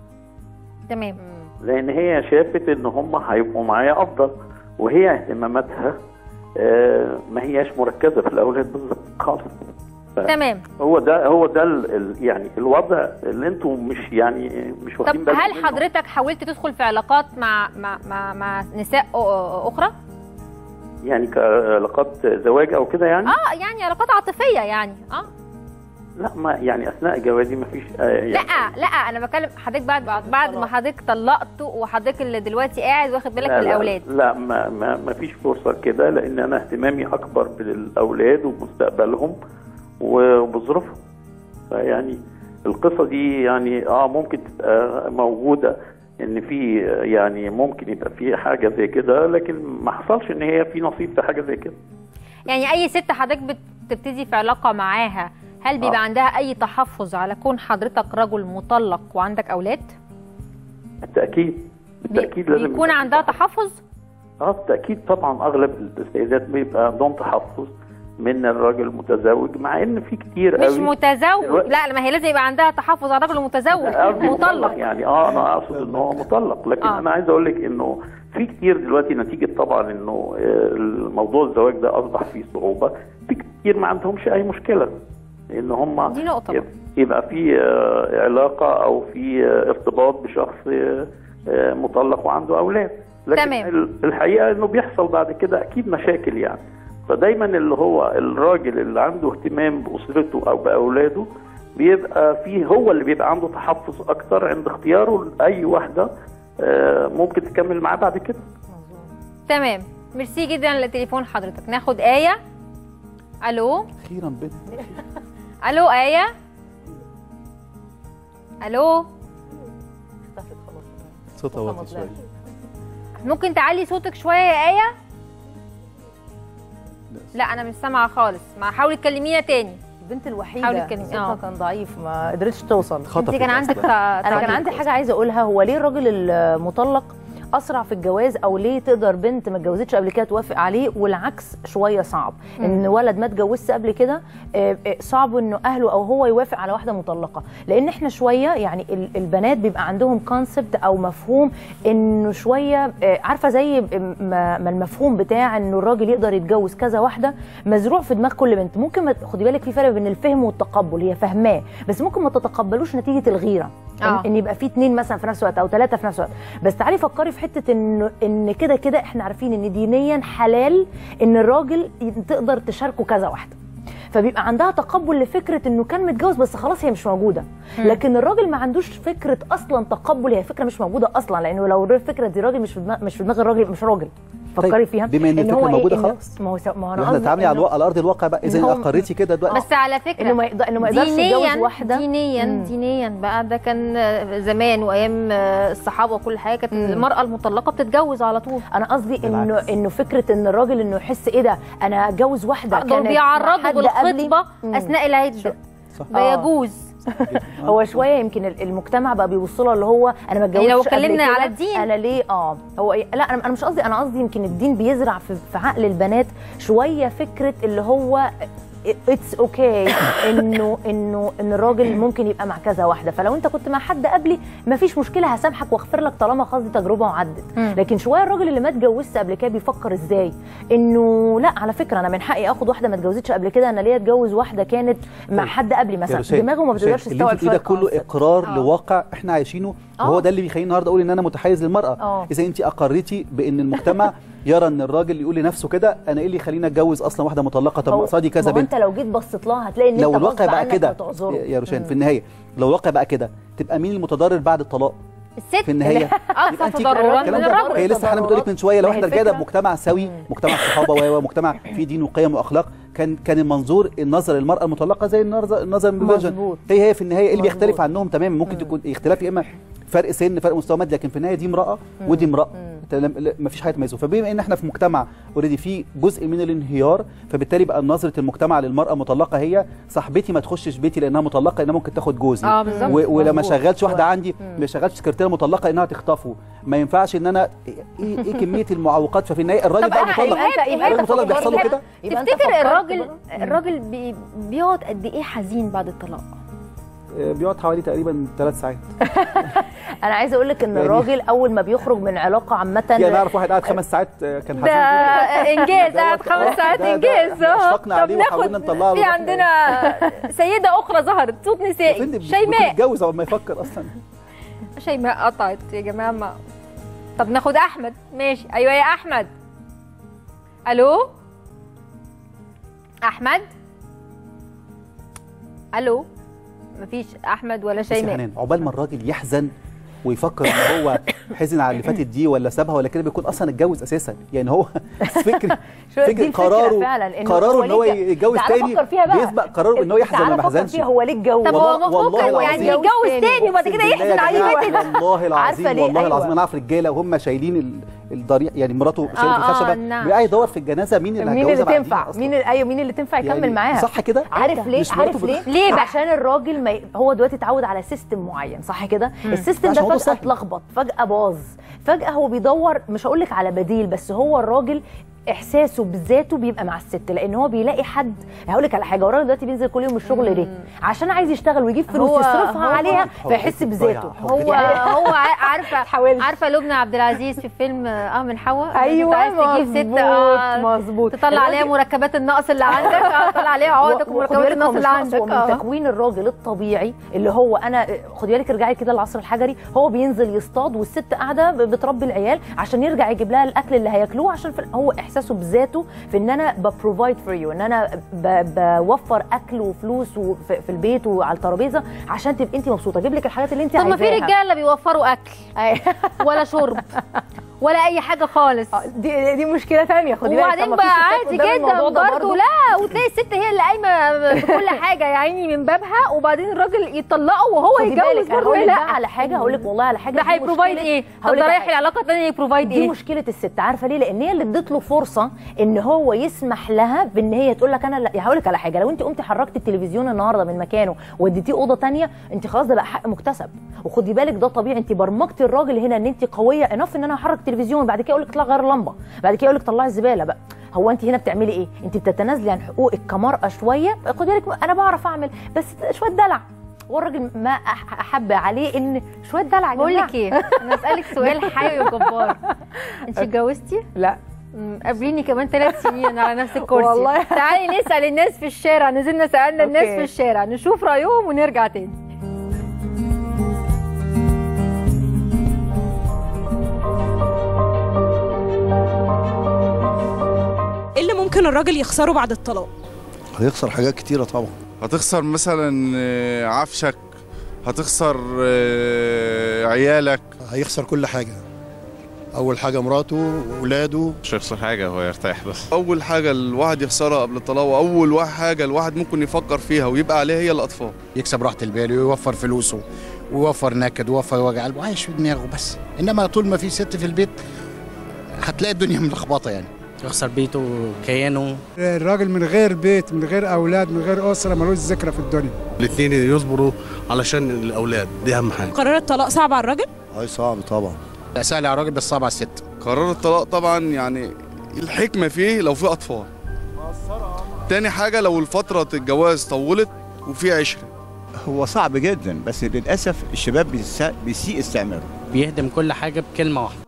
تمام لان هي شافت ان هم هيبقوا معايا افضل وهي اهتماماتها آه، ما هياش مركزه في الاولاد بالظبط خالص ف- تمام هو ده هو ده ال- ال- يعني الوضع اللي انتم مش يعني مش واخدين طب بالكم هل منه. حضرتك حاولت تدخل في علاقات مع مع مع, مع نساء أ- اخرى يعني كعلاقات زواج او كده يعني اه يعني علاقات عاطفيه يعني اه لا ما يعني اثناء جوازي ما فيش آه يعني لا لا انا بكلم حضرتك بعد بعد ما حضرتك طلقت وحضرتك اللي دلوقتي قاعد واخد بالك لا من لا الاولاد لا ما ما, ما فيش فرصه كده لان انا اهتمامي اكبر بالاولاد ومستقبلهم وبظروفهم فيعني القصه دي يعني اه ممكن تبقى موجوده ان في يعني ممكن يبقى في حاجه زي كده لكن ما حصلش ان هي في نصيب في حاجه زي كده يعني اي ست حضرتك بتبتدي في علاقه معاها هل بيبقى آه. عندها اي تحفظ على كون حضرتك رجل مطلق وعندك اولاد بالتاكيد بالتاكيد لازم بيكون يبقى عندها تحفظ اه بالتاكيد طبعا اغلب السيدات بيبقى عندهم تحفظ من الراجل المتزوج مع ان في كتير مش قوي متزوج دلوقتي- لا ما هي لازم يبقى عندها تحفظ على الرجل المتزوج قصدي مطلق يعني اه انا اقصد ان هو مطلق لكن آه. انا عايز اقول لك انه في كتير دلوقتي نتيجه طبعا انه آه، الموضوع الزواج ده اصبح فيه صعوبه في كتير ما عندهمش اي مشكله ان هم دي نقطة. يب- يبقى في آه، علاقه او في آه، ارتباط بشخص آه، آه، مطلق وعنده اولاد لكن تمام. ال- الحقيقه انه بيحصل بعد كده اكيد مشاكل يعني فدايما اللي هو الراجل اللي عنده اهتمام باسرته او باولاده بيبقى فيه هو اللي بيبقى عنده تحفظ اكتر عند اختياره لاي واحده آه، ممكن تكمل معاه بعد كده تمام ميرسي جدا لتليفون حضرتك ناخد آية الو اخيرا بنت الو آية الو صوتها واطي شويه ممكن تعلي صوتك شوية يا آية لا انا مش سامعة خالص ما حاولي تكلمينا تاني البنت حاولي الوحيده تكلمي- صوتها آه. كان ضعيف ما قدرتش توصل خطفت انت كان عندك أصلاً. انا كان عندي حاجه عايزه اقولها هو ليه الراجل المطلق اسرع في الجواز او ليه تقدر بنت ما اتجوزتش قبل كده توافق عليه والعكس شويه صعب ان ولد ما اتجوزش قبل كده آه، آه، صعب انه اهله او هو يوافق على واحده مطلقه لان احنا شويه يعني ال- البنات بيبقى عندهم كونسبت او مفهوم انه شويه آه، عارفه زي ما ما المفهوم بتاع انه الراجل يقدر يتجوز كذا واحده مزروع في دماغ كل بنت ممكن ما خدي بالك في فرق بين الفهم والتقبل هي فاهماه بس ممكن ما تتقبلوش نتيجه الغيره آه. ان يبقى في اتنين مثلا في نفس الوقت او ثلاثه في نفس الوقت بس تعالي فكري في حته انه ان كده كده احنا عارفين ان دينيا حلال ان الراجل ي- تقدر تشاركه كذا واحده فبيبقى عندها تقبل لفكره انه كان متجوز بس خلاص هي مش موجوده لكن الراجل ما عندوش فكره اصلا تقبل هي فكره مش موجوده اصلا لانه لو الفكره دي راجل مش في دماغ مش في دماغ الراجل مش راجل فكري طيب، فيها بما إن الفكرة هو إيه؟ موجودة إنه- خلاص. ما هو س- ما هو انا احنا قصدي نتعاملي على إنه- الواقع على ارض الواقع بقى اذا إن هو- اقريتي كده دلوقتي بس على فكره انه ما يقدر انه ما يقدرش يتجوز دينيا واحده دينيا مم. دينيا بقى ده كان زمان وايام الصحابه وكل حاجه كانت المراه المطلقه بتتجوز على طول انا قصدي انه بالعكس. انه فكره ان الراجل انه يحس ايه ده انا اتجوز واحده دول كانت مع بيعرضوا حد قبلي. بالخطبه مم. اثناء العده صح. ده آه. يجوز هو شويه يمكن ال- المجتمع بقى بيبص له اللي هو انا ما اتجوزتش لو قبل اتكلمنا كده، على الدين. انا ليه اه هو إيه؟ لا انا أنا مش قصدي انا قصدي يمكن الدين بيزرع في, في عقل البنات شويه فكره اللي هو اتس اوكي okay انه انه ان الراجل ممكن يبقى مع كذا واحده فلو انت كنت مع حد قبلي مفيش مشكله هسامحك واغفر لك طالما خلاص دي تجربه وعدت مم. لكن شويه الراجل اللي ما اتجوزش قبل كده بيفكر ازاي انه لا على فكره انا من حقي اخد واحده ما اتجوزتش قبل كده انا ليه اتجوز واحده كانت مع طيب. حد قبلي يا مثلا رشاد، دماغه ما رشاد، بتقدرش اللي تستوعب انت بتقولي ده شوية كله concept. اقرار آه. لواقع احنا عايشينه آه. وهو ده اللي بيخليني النهارده اقول ان انا متحيز للمراه آه. اذا انت اقريتي بان المجتمع يرى ان الراجل يقول لنفسه كده انا ايه اللي يخليني اتجوز اصلا واحده مطلقه طب ما هو- قصادي كذا ما هو بنت انت لو جيت بصيت لها هتلاقي ان لو انت الواقع غصب بقى عنك كده هتعذره. يا روشان مم. في النهايه لو الواقع بقى كده تبقى مين المتضرر بعد الطلاق الست في النهايه اكثر أنت تضررا من الكلام ده- الرجل هي لسه حضرتك بتقول لك من شويه لو ما هي احنا رجاله الفكرة- بمجتمع سوي مجتمع صحابه و- ومجتمع فيه دين وقيم واخلاق كان كان المنظور النظر المراه المطلقه زي النظر النظر الفيرجن مظبوط. هي هي في النهايه إيه اللي مظبوط. بيختلف عنهم تماما ممكن تكون اختلاف يا اما فرق سن فرق مستوى مادي لكن في النهايه دي امراه ودي امراه ما فيش حاجه تميزه فبما ان احنا في مجتمع اوريدي فيه جزء من الانهيار فبالتالي بقى نظره المجتمع للمراه المطلقه هي صاحبتي ما تخشش بيتي لانها مطلقه لانها ممكن تاخد جوزي اه بالظبط و- ولما مظبوط. شغلش واحده عندي ما شغلش سكرتيره مطلقه انها تخطفه ما ينفعش ان انا ايه, إيه كميه المعوقات ففي النهايه الراجل طب بقى أنا- مطلق يبقى أنت- يبقى الراجل أنت المطلق بيحصل له فكرت- كده يبقى أنت تفتكر فكرت الراجل بقى. الراجل بي بيقعد قد ايه حزين بعد الطلاق آه، بيقعد حوالي تقريبا ثلاث ساعات انا عايزه اقول لك ان يعني- الراجل اول ما بيخرج من علاقه عامه يعني اعرف واحد قاعد خمس ساعات آه، كان ده حزين جدا انجاز ده قاعد وقت- خمس آه، ساعات ده- ده انجاز اه أشفقنا عليه طب وحاولنا ناخد نطلعه في ونروح- عندنا سيده اخرى ظهرت صوت نسائي شيماء يتجوز اول ما يفكر اصلا شيماء قطعت يا جماعه ما طب ناخد احمد ماشي ايوه يا احمد الو احمد الو مفيش احمد ولا بصي يا شيماء حنان عقبال ما الراجل يحزن ويفكر ان هو حزن على اللي فاتت دي ولا سابها ولا كده بيكون اصلا اتجوز اساسا يعني هو فكر شو- دي فكر الفكرة قراره فعلا، إنه قراره هو ان هو ليه- يتجوز تعالى تاني فكر فيها بقى. بيسبق قراره ان هو يحزن تعالى ولا ما فكر يحزنش فيها هو ليه اتجوز طب هو والله- والله مفكر يعني العظيم. يتجوز تاني وبعد كده أقسم يحزن بالله على يا اللي جماعة، فاتت والله العظيم عارفة ليه؟ والله أيوة. العظيم انا عارف رجاله وهم شايلين ال- الضريح يعني مراته شايله آه، آه، الخشبه نعم. بيبقى يدور في الجنازه مين اللي مين هيتجوزها اللي بعدين تنفع أصلاً. مين اللي ايوه مين اللي تنفع يكمل يعني معاها صح كده عارف ليه مش مراته عارف ليه بت- ليه بقى؟ عشان الراجل ما ي... هو دلوقتي اتعود على سيستم معين صح كده السيستم عشان ده موضوع فجاه سهل. اتلخبط فجاه باظ فجاه هو بيدور مش هقول لك على بديل بس هو الراجل احساسه بذاته بيبقى مع الست لان هو بيلاقي حد هقول لك على حاجه هو الراجل دلوقتي بينزل كل يوم الشغل ليه عشان عايز يشتغل ويجيب فلوس هو- يصرفها هو- عليها حب فيحس حب بذاته ضايع، حب هو يعني- هو ع- عارفه حاولت. عارفه لبنى عبد العزيز في فيلم اه من حواء ايوه عايز تجيب ست مظبوط آه، مظبوط تطلع عليها الراجل- مركبات النقص اللي عندك اه تطلع عليها عقدك و- ومركبات وخدي بالك النقص هو مش اللي نقص، عندك هو من اه تكوين الراجل الطبيعي اللي هو انا خدي بالك ارجعي كده للعصر الحجري هو بينزل يصطاد والست قاعده ب- بتربي العيال عشان يرجع يجيب لها الاكل اللي هياكلوه عشان في هو احساسه بذاته في ان انا ببروفايد فور يو ان انا ب- بوفر اكل وفلوس وفي في البيت وعلى الترابيزه عشان تبقي انت مبسوطه اجيب لك الحاجات اللي انت طب ما في عايزاها رجاله بيوفروا اكل ولا شرب ولا اي حاجه خالص دي دي مشكله ثانيه خدي بالك وبعدين طب ما بقى في ستات عادي قدام جدا الموضوع ده برضه لا وتلاقي الست هي اللي قايمه بكل حاجه يا عيني من بابها وبعدين الراجل يطلقه وهو خدي يتجوز بالك، أنا برضه هقول لك لا بقى على حاجه هقول لك والله على حاجه ده دي هيبروفايد مشكلة- ايه؟ طب هقول ده لك على رايح حاجة. العلاقه الثانيه يبروفايد دي ايه؟ مشكله الست عارفه ليه لان هي اللي ادت له فرصه ان هو يسمح لها بان هي تقول لك انا لا هقول لك على حاجه لو انت قمتي حركتي التلفزيون النهارده من مكانه واديتيه اوضه تانية انت خلاص ده بقى حق مكتسب وخدي بالك ده طبيعي انت برمجتي الراجل هنا ان انت قويه انف ان انا هحرك التلفزيون بعد كده اقول لك اطلع غير اللمبه بعد كده اقول لك طلعي الزباله بقى هو انت هنا بتعملي ايه انت بتتنازلي عن حقوقك كمراه شويه خدي بالك انا بعرف اعمل بس شويه دلع والراجل ما أح- احب عليه ان شويه دلع يا بقول جماعة. لك ايه انا اسالك سؤال حي وجبار انت اتجوزتي؟ لا مم، قابليني كمان ثلاث سنين على نفس الكرسي والله. تعالي نسال الناس في الشارع نزلنا سالنا الناس أوكي. في الشارع نشوف رايهم ونرجع تاني ايه اللي ممكن الراجل يخسره بعد الطلاق هيخسر حاجات كتيرة طبعا هتخسر مثلا آه، عفشك هتخسر آه، عيالك هيخسر كل حاجة أول حاجة مراته وولاده مش هيخسر حاجة هو يرتاح بس اول حاجه الواحد يخسرها قبل الطلاق واول واحد حاجه الواحد ممكن يفكر فيها ويبقى عليها هي الاطفال يكسب راحة البال ويوفر فلوسه ويوفر نكد ويوفر وجع قلب وعايش في دماغه بس انما طول ما في ست في البيت هتلاقي الدنيا ملخبطه يعني يخسر بيته وكيانه الراجل من غير بيت من غير اولاد من غير اسره ملوش ذكرى في الدنيا الاثنين يصبروا علشان الاولاد دي اهم حاجه قرار الطلاق صعب على الراجل هاي صعب طبعا لا سهل على الراجل بس صعب على الست قرار الطلاق طبعا يعني الحكمه فيه لو في اطفال تاني حاجه لو الفتره الجواز طولت وفي عشره هو صعب جدا بس للاسف الشباب بيسا- بيسيء استعماله بيهدم كل حاجه بكلمه واحده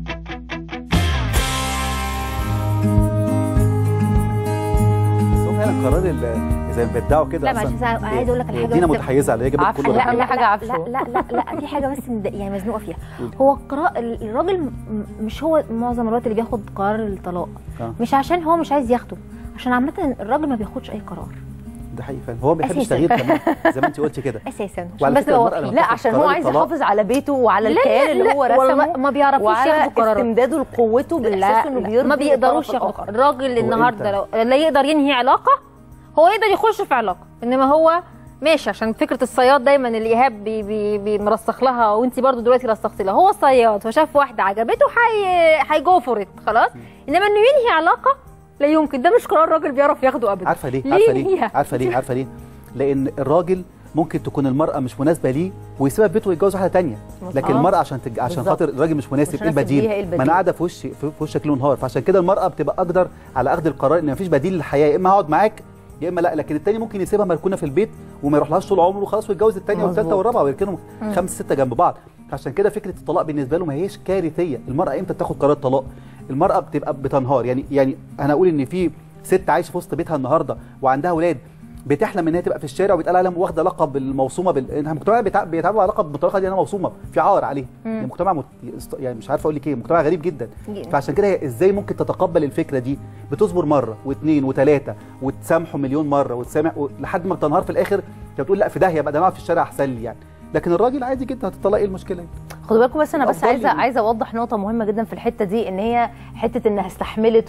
بس هو فعلا قرار ال- زي ما بيدعوا كده لا معلش أصلاً بس عايز اقول لك على حاجه دينا بس- متحيزه على هي جابت عفوا. كل لا، حاجه كل حاجة لا عفشه. لا لا لا, لا في حاجه بس مد- يعني مزنوقه فيها هو القرار الراجل م- مش هو معظم الوقت اللي بياخد قرار الطلاق آه. مش عشان هو مش عايز ياخده عشان عامه الراجل ما بياخدش اي قرار ده حقيقي فعلا هو ما بيحبش أساساً. تغيير كمان زي ما انت قلتي كده اساسا عشان وعلى بس فكرة نبقى المرأة واضحين. لما لا تاخد عشان هو قرار عايز الطلاق- يحافظ على بيته وعلى لا، الكيان اللي لا، هو والله رسمه ما- ما بيعرفوش وعلى ياخدوا قرارات. استمداده لقوته لا بالاحساس انه بيرضي ما بيقدروش الطرف ياخدوا الآخر. الراجل هو النهارده إمتى؟ لو لا يقدر ينهي علاقه هو يقدر يخش في علاقه انما هو ماشي عشان فكره الصياد دايما اللي ايهاب بي بي بي مرسخ لها وانت برضو دلوقتي رسختي لها هو صياد فشاف واحده عجبته حي هيجو فور خلاص انما انه ينهي علاقه لا يمكن ده مش قرار راجل بيعرف ياخده ابدا عارفه ليه ليه عارفه ليه ينهيها؟ عارفه ليه عارفه ليه لان الراجل ممكن تكون المرأة مش مناسبة ليه ويسيبها في بيته ويتجوز واحدة تانية لكن آه. المرأة عشان تج... عشان بالظبط. خاطر الراجل مش مناسب مش ايه مناسب البديل ليها، إيه ما البديل؟ انا قاعدة في وشي في في وشك ليل ونهار فعشان كده المرأة بتبقى اقدر على اخذ القرار ان مفيش بديل للحياة يا اما هقعد معاك يا اما لا لكن التاني ممكن يسيبها مركونة في البيت وما يروحلهاش طول عمره وخلاص ويتجوز التانية والثالثة مظبوط. والرابعة ويركنهم مم. خمسة ستة جنب بعض عشان كده فكرة الطلاق بالنسبة له ما هيش كارثية المرأة امتى بتاخد قرار طلاق المرأة بتبقى بتنهار يعني يعني انا اقول ان في ست عايشه في وسط بيتها النهارده وعندها اولاد بتحلم ان هي تبقى في الشارع وبيتقال عليها واخده لقب الموصومه بال... إنها المجتمع بيتع- بيتعاملوا على لقب المطلقه دي انها موصومه في عار عليها مم. يعني مجتمع مت... يعني مش عارف اقول لك ايه مجتمع غريب جدا جدا. فعشان كده هي ازاي ممكن تتقبل الفكره دي بتصبر مره واثنين وثلاثه وتسامحه مليون مره وتسامح و... لحد ما بتنهار في الاخر انت بتقول لا في داهيه بقى ده انا اقعد في الشارع احسن لي يعني لكن الراجل عادي جدا هتطلق ايه المشكله خدوا بالكم بس انا بس الأفضل عايزه يعني. عايزه اوضح نقطه مهمه جدا في الحته دي ان هي حته انها استحملت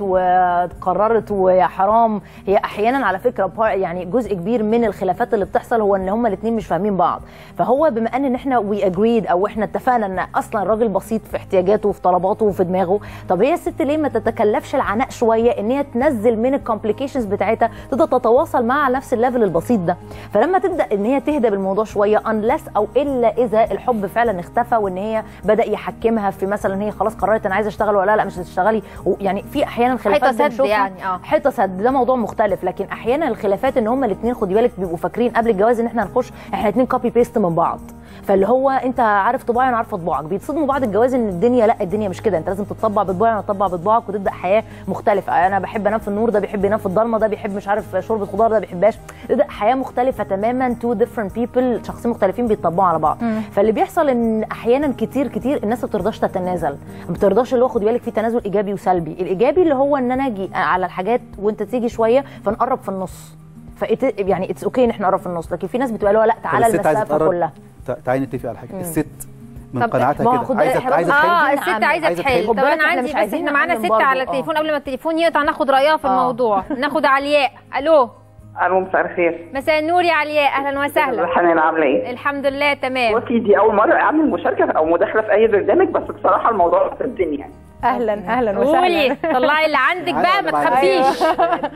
وقررت ويا حرام هي احيانا على فكره بار- يعني جزء كبير من الخلافات اللي بتحصل هو ان هما الاثنين مش فاهمين بعض فهو بما ان ان احنا وي اجريد او احنا اتفقنا ان اصلا الراجل بسيط في احتياجاته وفي طلباته وفي دماغه طب هي الست ليه ما تتكلفش العناء شويه ان هي تنزل من الكومبليكيشنز بتاعتها تقدر تتواصل معاها على نفس الليفل البسيط ده فلما تبدا ان هي تهدى بالموضوع شويه انلس او الا اذا الحب فعلا اختفى وان هي بدا يحكمها في مثلا هي خلاص قررت انا عايزه اشتغل ولا لا مش هتشتغلي يعني في احيانا خلافات حيطة سد بنشوفها- يعني، اه. حيطه سد ده موضوع مختلف لكن احيانا الخلافات ان هما الاثنين خدي بالك بيبقوا فاكرين قبل الجواز ان احنا هنخش احنا الاثنين كوبي بيست من بعض فاللي هو انت عارف طباعي وانا عارفه طباعك بيتصدموا بعد الجواز ان الدنيا لا الدنيا مش كده انت لازم تطبع بطباعي وانا اطبع بطباعك وتبدا حياه مختلفه انا بحب انام في النور ده بيحب ينام في الضلمه ده بيحب مش عارف شوربه خضار ده بيحبهاش تبدا حياه مختلفه تماما تو ديفرنت بيبل شخصين مختلفين بيطبقوا على بعض مم. فاللي بيحصل ان احيانا كتير كتير الناس ما بترضاش تتنازل ما بترضاش اللي هو خدي بالك في تنازل ايجابي وسلبي الايجابي اللي هو ان انا اجي على الحاجات وانت تيجي شويه فنقرب في النص فإت... يعني اتس اوكي ان احنا نقرب في النص لكن في ناس بتبقى اللي هو لا تعالى طب الست عايزة المسافه تقرب؟ كلها تع- تعالي نتفق على حاجه مم. الست من طب قناعتها ما هو خد كده بالك عايزه إحنا عايزه برضه- تحل اه عايزين الست نعمم. عايزه عايزة تحل تحل. طب خد بالك انا إحنا عندي مش بس عايزين احنا معانا نعمم ست برضه. على آه. التليفون قبل ما التليفون يقطع ناخد رايها في آه. الموضوع ناخد علياء الو الو مساء الخير مساء النور يا علياء اهلا وسهلا حنان عامله ايه؟ الحمد لله تمام بصي دي اول مره اعمل مشاركه او مداخله في اي برنامج بس بصراحه الموضوع فاتني يعني اهلا اهلا قولي وسهلا طلعي اللي عندك بقى ما معانا. تخبيش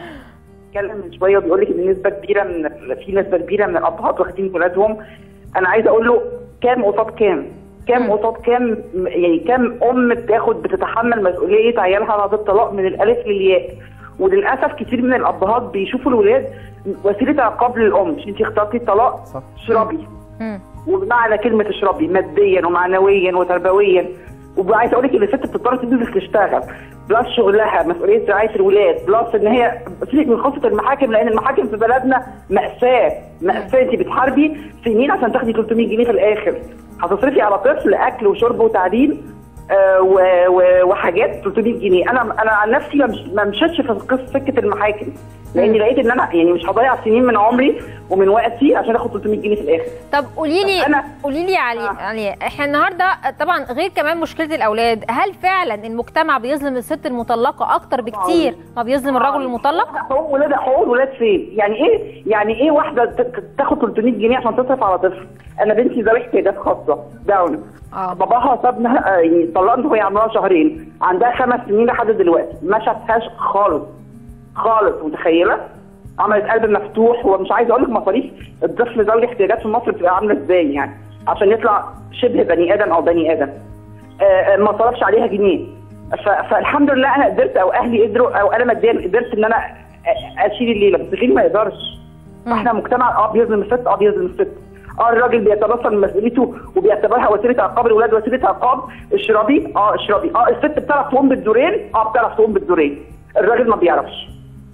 اتكلم من شويه وبيقول لك ان نسبه كبيره من في نسبه كبيره من الابهات واخدين ولادهم انا عايزه اقول له كام قصاد كام؟ كام قصاد كام يعني كام ام بتاخد بتتحمل مسؤوليه عيالها بعد الطلاق من الالف للياء وللاسف كتير من الابهات بيشوفوا الولاد وسيله عقاب للام مش انت اخترتي الطلاق صح. اشربي مم. وبمعنى كلمه اشربي ماديا ومعنويا وتربويا وعايزه اقول لك ان الست بتضطر تنزل تشتغل بلس شغلها مسؤوليه رعايه الولاد بلس ان هي سيبك من قصه المحاكم لان المحاكم في بلدنا ماساه ماساه انت بتحاربي سنين عشان تاخدي 300 جنيه في الاخر هتصرفي على طفل اكل وشرب وتعليم آه، و- و- وحاجات 300 جنيه انا انا عن نفسي ما مش- ما مشيتش في قصه سكه المحاكم لاني لقيت ان انا يعني مش هضيع سنين من عمري ومن وقتي عشان اخد 300 جنيه في الاخر طب قولي لي أنا- قولي لي يا علي علي احنا النهارده طبعا غير كمان مشكله الاولاد هل فعلا المجتمع بيظلم الست المطلقه اكتر بكتير ما بيظلم الرجل المطلق حقوق ولاد حقوق الولاد فين؟ يعني ايه يعني ايه واحده ت- تاخد 300 جنيه عشان تصرف على طفل؟ انا بنتي ذوي احتياجات خاصه داون اه باباها سابنا آه، يعني طلقنا وهي عندها شهرين عندها خمس سنين لحد دلوقتي ما شافهاش خالص خالص متخيله؟ عملت قلب مفتوح ومش عايزه اقول لك مصاريف الطفل ذوي الاحتياجات في مصر بتبقى عامله ازاي يعني عشان يطلع شبه بني ادم او بني ادم آه، آه، ما صرفش عليها جنيه ف- فالحمد لله انا قدرت او اهلي قدروا او انا ماديا قدرت ان انا أ- اشيل الليله بس غيري ما يقدرش فاحنا مجتمع اه بيظلم الست اه بيظلم الست اه الراجل بيتبصر من مسؤوليته وبيعتبرها وسيله عقاب الولاد وسيله عقاب اشربي اه اشربي اه الست بتعرف تقوم بالدورين اه بتعرف تقوم بالدورين الراجل ما بيعرفش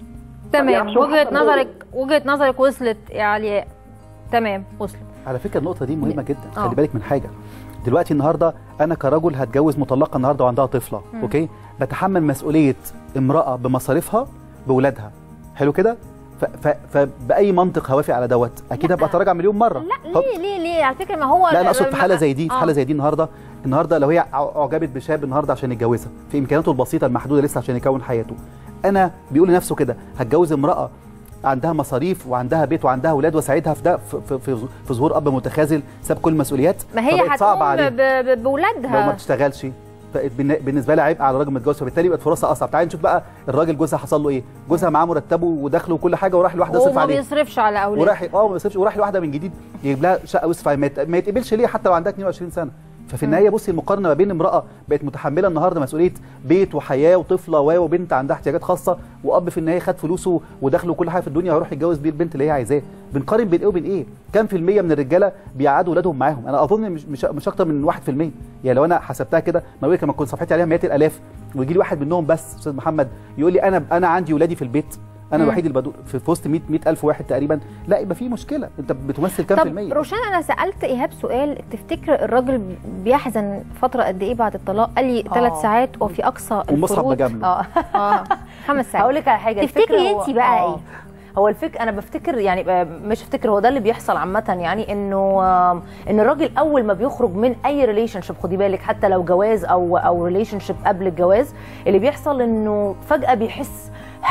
تمام بيعرفش هو وجهه حصل نظرك وجهه نظرك وصلت يا علياء تمام وصلت على فكره النقطه دي مهمه جدا آه. خلي بالك من حاجه دلوقتي النهارده انا كرجل هتجوز مطلقه النهارده وعندها طفله مم. اوكي بتحمل مسؤوليه امراه بمصاريفها باولادها حلو كده ف- ف- فباي منطق هوافق على دوت اكيد هبقى اتراجع مليون مره لا ليه ليه ليه على فكره ما هو لا انا اقصد في حاله زي دي في آه. حاله زي دي النهارده النهارده لو هي ع- اعجبت بشاب النهارده عشان يتجوزها في امكانياته البسيطه المحدوده لسه عشان يكون حياته انا بيقول لنفسه كده هتجوز امراه عندها مصاريف وعندها بيت وعندها اولاد واساعدها في ده في, في, في, في ظهور اب متخاذل ساب كل المسؤوليات ما هي فبقت صعبة هتقوم عليه. ب- ب- لو ما بولادها بتشتغلش بقت بالن- بالنسبه لها عبء على الراجل متجوز فبالتالي بقت فرصها اصعب تعالي نشوف بقى الراجل جوزها حصل له ايه جوزها معاه مرتبه ودخله وكل حاجه وراح لواحده يصرف وما عليه بيصرفش على اولاده وراح اه ما بيصرفش وراح لواحده من جديد يجيب لها شقه ويصرف عليها ما يت- ما يتقبلش ليه حتى لو عندها 22 سنه ففي النهايه بصي المقارنه ما بين امراه بقت متحمله النهارده مسؤوليه بيت وحياه وطفله و- وبنت عندها احتياجات خاصه واب في النهايه خد فلوسه ودخله وكل حاجه في الدنيا هيروح يتجوز بيه البنت اللي هي عايزاه بنقارن بين ايه وبين ايه كام في الميه من الرجاله بيقعدوا اولادهم معاهم انا اظن مش مش, مش اكتر من 1% يعني لو انا حسبتها كده ما بقول لك لما كنت صفحتي عليها مئات الالاف ويجي لي واحد منهم بس استاذ محمد يقول لي انا انا عندي ولادي في البيت انا مم. الوحيد اللي بدور في في وسط 100 100000 واحد تقريبا لا يبقى في مشكله انت بتمثل كام في طب الميه روشان انا سالت ايهاب سؤال تفتكر الراجل بيحزن فتره قد ايه بعد الطلاق قال لي ثلاث آه. ساعات وفي اقصى ومصحف الفروض مجامله. اه اه خمس ساعات هقول لك على حاجه تفتكري الفكرة هو- انت بقى آه. ايه هو الفكر انا بفتكر يعني آه، مش افتكر هو ده اللي بيحصل عامه يعني انه آه، ان الراجل اول ما بيخرج من اي ريليشن شيب خدي بالك حتى لو جواز او او ريليشن شيب قبل الجواز اللي بيحصل انه فجاه بيحس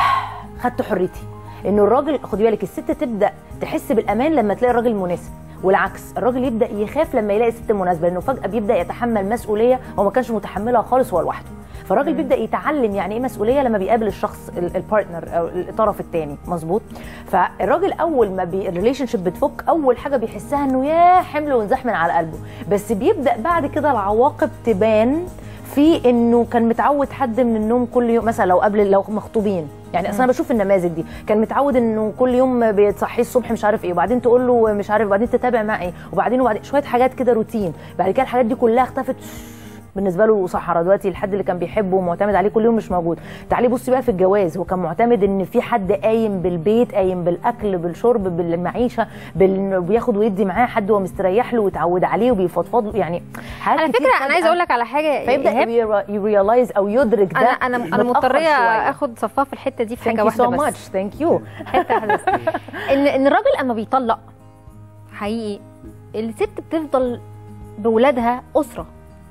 خدت حريتي انه الراجل خدي بالك الست تبدا تحس بالامان لما تلاقي الراجل المناسب والعكس الراجل يبدا يخاف لما يلاقي ست مناسبه لانه فجاه بيبدا يتحمل مسؤوليه هو ما كانش متحملها خالص هو لوحده فالراجل بيبدا يتعلم يعني ايه مسؤوليه لما بيقابل الشخص ال- البارتنر او الطرف الثاني مظبوط فالراجل اول ما الريليشن شيب بتفك اول حاجه بيحسها انه يا حمل وانزاح من على قلبه بس بيبدا بعد كده العواقب تبان في انه كان متعود حد من النوم كل يوم مثلا لو قبل لو مخطوبين يعني اصلا انا بشوف النماذج دي كان متعود انه كل يوم بتصحيه الصبح مش عارف ايه وبعدين تقول له مش عارف وبعدين تتابع معاه ايه وبعدين وبعدين شويه حاجات كده روتين بعد كده الحاجات دي كلها اختفت بالنسبه له صحراء دلوقتي الحد اللي كان بيحبه ومعتمد عليه كل يوم مش موجود تعالي بصي بقى في الجواز هو كان معتمد ان في حد قايم بالبيت قايم بالاكل بالشرب بالمعيشه بال... بياخد ويدي معاه حد هو مستريح له وتعود عليه وبيفضفض له يعني حاجات على كتير فكره انا عايزه فجأة اقول لك على حاجه فيبدا إيهاب، يريلايز او يدرك ده انا انا انا متأخر مضطريه شوية. اخد صفاه في الحته دي في Thank حاجه you واحده so بس much. Thank you. حته واحده بس ان ان الراجل اما بيطلق حقيقي الست بتفضل بولادها اسره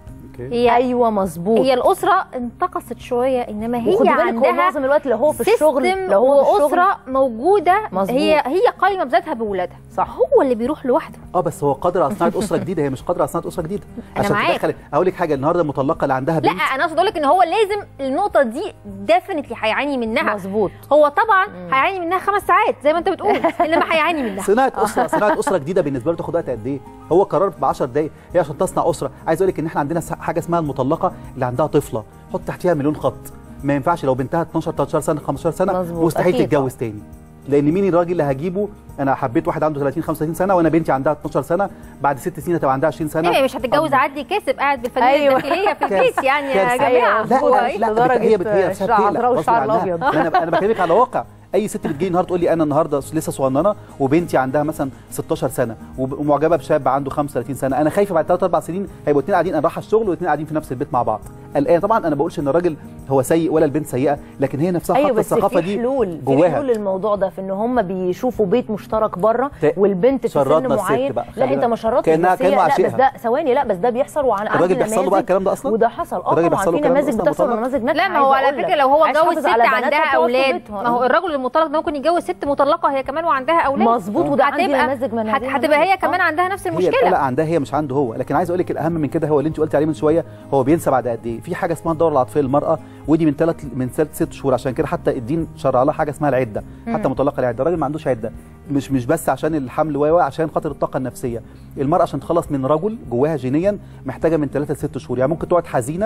هي ايوه مظبوط هي الاسره انتقصت شويه انما هي وخدي بالك هو عندها معظم الوقت لو هو في سيستم الشغل لو هو في الشغل واسره موجوده مظبوط. هي هي قايمه بذاتها بولادها صح هو اللي بيروح لوحده اه بس هو قادر على صناعه اسره جديده هي مش قادره على صناعه اسره جديده أنا عشان معاك. تدخل اقول لك حاجه النهارده المطلقه اللي عندها لا بنت انا اقصد اقول لك ان هو لازم النقطه دي ديفنتلي هيعاني منها مظبوط هو طبعا هيعاني منها خمس ساعات زي ما انت بتقول انما هيعاني منها صناعه اسره صناعه اسره جديده بالنسبه له تاخد وقت قد ايه هو قرار ب 10 دقائق هي عشان تصنع اسره عايز اقول لك ان احنا عندنا س- حاجه اسمها المطلقه اللي عندها طفله حط تحتيها مليون خط ما ينفعش لو بنتها 12 13 سنه 15 سنه مظبوط، مستحيل أكيد تتجوز تاني لان مين الراجل اللي هجيبه انا حبيت واحد عنده 30 35 سنه وانا بنتي عندها 12 سنه بعد ست سنين هتبقى عندها 20 سنه ايه مش هتتجوز عدي كاسب قاعد بالفانيله أيوة. الداخليه في البيت يعني يا كارثة. جماعه لا هو لا إيه؟ لا لدرجة هي بت- هي نفسها الشعر بتقلق العذراء غصب والشعر عنها. الأبيض. لا، انا انا بكلمك على واقع اي ست بتجي النهارده تقول لي انا النهارده لسه صغننه وبنتي عندها مثلا 16 سنه وب- ومعجبه بشاب عنده 35 سنه انا خايفه بعد 3 4 سنين هيبقوا اثنين قاعدين انا رايحه الشغل واثنين قاعدين في نفس البيت مع بعض الان طبعا انا بقولش ان الراجل هو سيء ولا البنت سيئه لكن هي نفسها ايوه حاطه بس الثقافه في دي حلول في جواها حلول للموضوع ده في ان هم بيشوفوا بيت مشترك بره ت- والبنت في سن شردنا الست معين بقى، لا خلي انت بالك. ما شردتش كأنها- بس هي كأنه لا بس عاشقها. ده ثواني لا بس ده بيحصل وعن الراجل عندي بيحصل له بقى نماذج الكلام ده أصلاً؟ وده حصل اه الراجل طبعا بيحصل له في الكلام ده نماذج أصلاً بتحصل مطلق؟ ونماذج ناجحه لا ما هو عايزة على أقول فكره لك. لو هو عايز اتجوز تحافظ ست على بناتها عندها تقعد في اولاد بيتها. ما هو الراجل المطلق ده ممكن يتجوز ست مطلقه هي كمان وعندها اولاد مظبوط، وده عندي هتبقى نماذج من هت- هذه هتبقى هي النماذج. كمان عندها نفس هي القلق المشكله عندها هي مش عنده هو لكن عايز اقول لك الاهم من كده هو اللي انت قلت عليه من شويه هو بينسى بعد قد ايه في حاجه اسمها الدوره العاطفيه للمراه ودي من ثلاث من ثلاث ست شهور عشان كده حتى الدين شرع لها حاجه اسمها العده حتى مم. مطلقه العده الراجل ما عندوش عده مش مش بس عشان الحمل و و، عشان خاطر الطاقه النفسيه المراه عشان تخلص من رجل جواها جينيا محتاجه من ثلاثة لست شهور يعني ممكن تقعد حزينه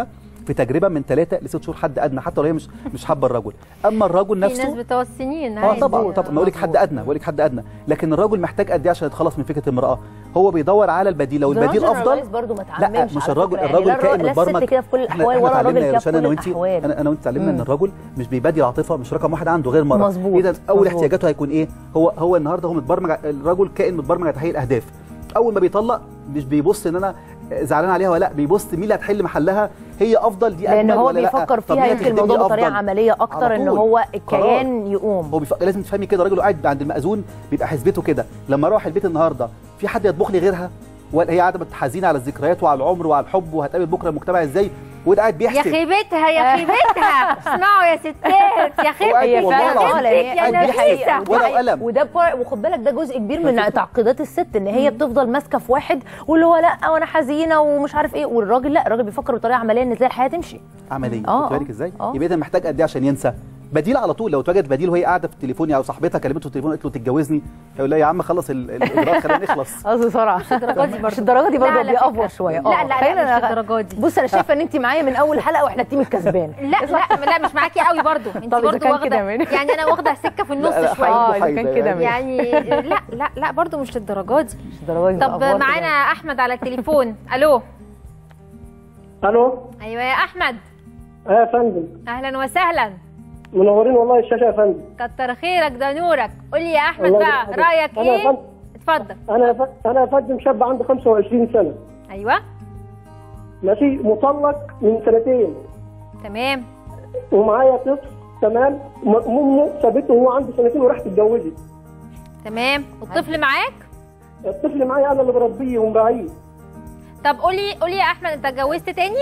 في تجربه من ثلاثه لست شهور حد ادنى حتى لو هي مش مش حابه الرجل اما الرجل في ناس نفسه بتوع السنين اه عادي. طبعا طبعا ما اقول لك حد ادنى بقول لك حد ادنى لكن الرجل محتاج قد ايه عشان يتخلص من فكره المراه هو بيدور على البديل لو البديل افضل برضه ما لا تعممش مش على الراجل فكرة. يعني الراجل لا كائن لا الست متبرمج كده في كل إحنا- الاحوال إحنا ولا اتعلمنا الراجل يا كده في روشان كل انا وانت الاحوال انا انا وانت اتعلمنا ان مم. الرجل مش بيبادي العاطفه مش رقم واحد عنده غير المراه مظبوط، اذا اول مظبوط. احتياجاته هيكون ايه هو هو النهارده هو متبرمج ع- الرجل كائن متبرمج على تحقيق الاهداف اول ما بيطلق مش بيبص ان انا زعلان عليها ولا لا بيبص مين اللي هتحل محلها هي افضل دي لان أجمل هو ولا لأ؟ بيفكر طب فيها هي يمكن تخدمني الموضوع بطريقه أفضل. عمليه على اكتر ان طول. هو قرار. الكيان يقوم هو بيفكر لازم تفهمي كده راجل قاعد عند المأذون بيبقى حسبته كده لما اروح البيت النهارده في حد يطبخ لي غيرها ولا هي قاعده حزينه على الذكريات وعلى العمر وعلى الحب وهتقابل بكره المجتمع ازاي وده قاعد يا بيحسب خيبتها يا خيبتها اسمعوا يا ستات يا خيبتها هي والله فعلا العظيم اه لان هي قاعد دي بيحسب حقيقة. ودي ورقة حقيقة. وقلم. وده بر- وخد بالك ده جزء كبير من تعقيدات الست ان هي بتفضل ماسكه في واحد واللي هو لا وانا حزينه ومش عارف ايه والراجل لا الراجل بيفكر بطريقه عمليه ان ازاي الحياه تمشي عمليه آه، خد بالك آه، ازاي آه. يبقى اذا محتاج قد ايه عشان ينسى بديل على طول لو اتوجد بديل وهي قاعده في التليفون او صاحبتها كلمته في التليفون قالت له تتجوزني هيقول لها يا عم خلص ال- الاجراء خلينا نخلص قصدي بسرعه مش الدرجة دي برضه. مش الدرجه دي لا، برضه لا، بيأفور فكرة. شويه لا، لا، لا، خلينا مش الدرجة دي. بص انا شايفه ان انت معايا من اول حلقه واحنا التيم الكسبان لا لا لا مش معاكي قوي برضو انت طب إذا برضو كان واخده كده ماشي. يعني انا واخده سكه في النص لا، لا، شويه حقيقي اه اذا كان كده ماشي. يعني لا لا لا برضو مش للدرجه دي مش الدرجه دي طب بأفور معانا كده. احمد على التليفون الو الو ايوه يا احمد اه يا فندم اهلا وسهلا منورين والله الشاشه يا فندم كتر خيرك ده نورك قول لي يا احمد الله بقى يخليك. رايك أنا يا ايه فندم- اتفضل انا يا ف- انا يا فندم شاب عنده 25 سنه ايوه ماشي مطلق من سنتين تمام ومعايا طفل تمام م- امه سابته وهو عنده سنتين وراحت اتجوزت تمام والطفل معاك الطفل معايا انا اللي بربيه ومراعيه طب قولي قولي يا احمد انت اتجوزت تاني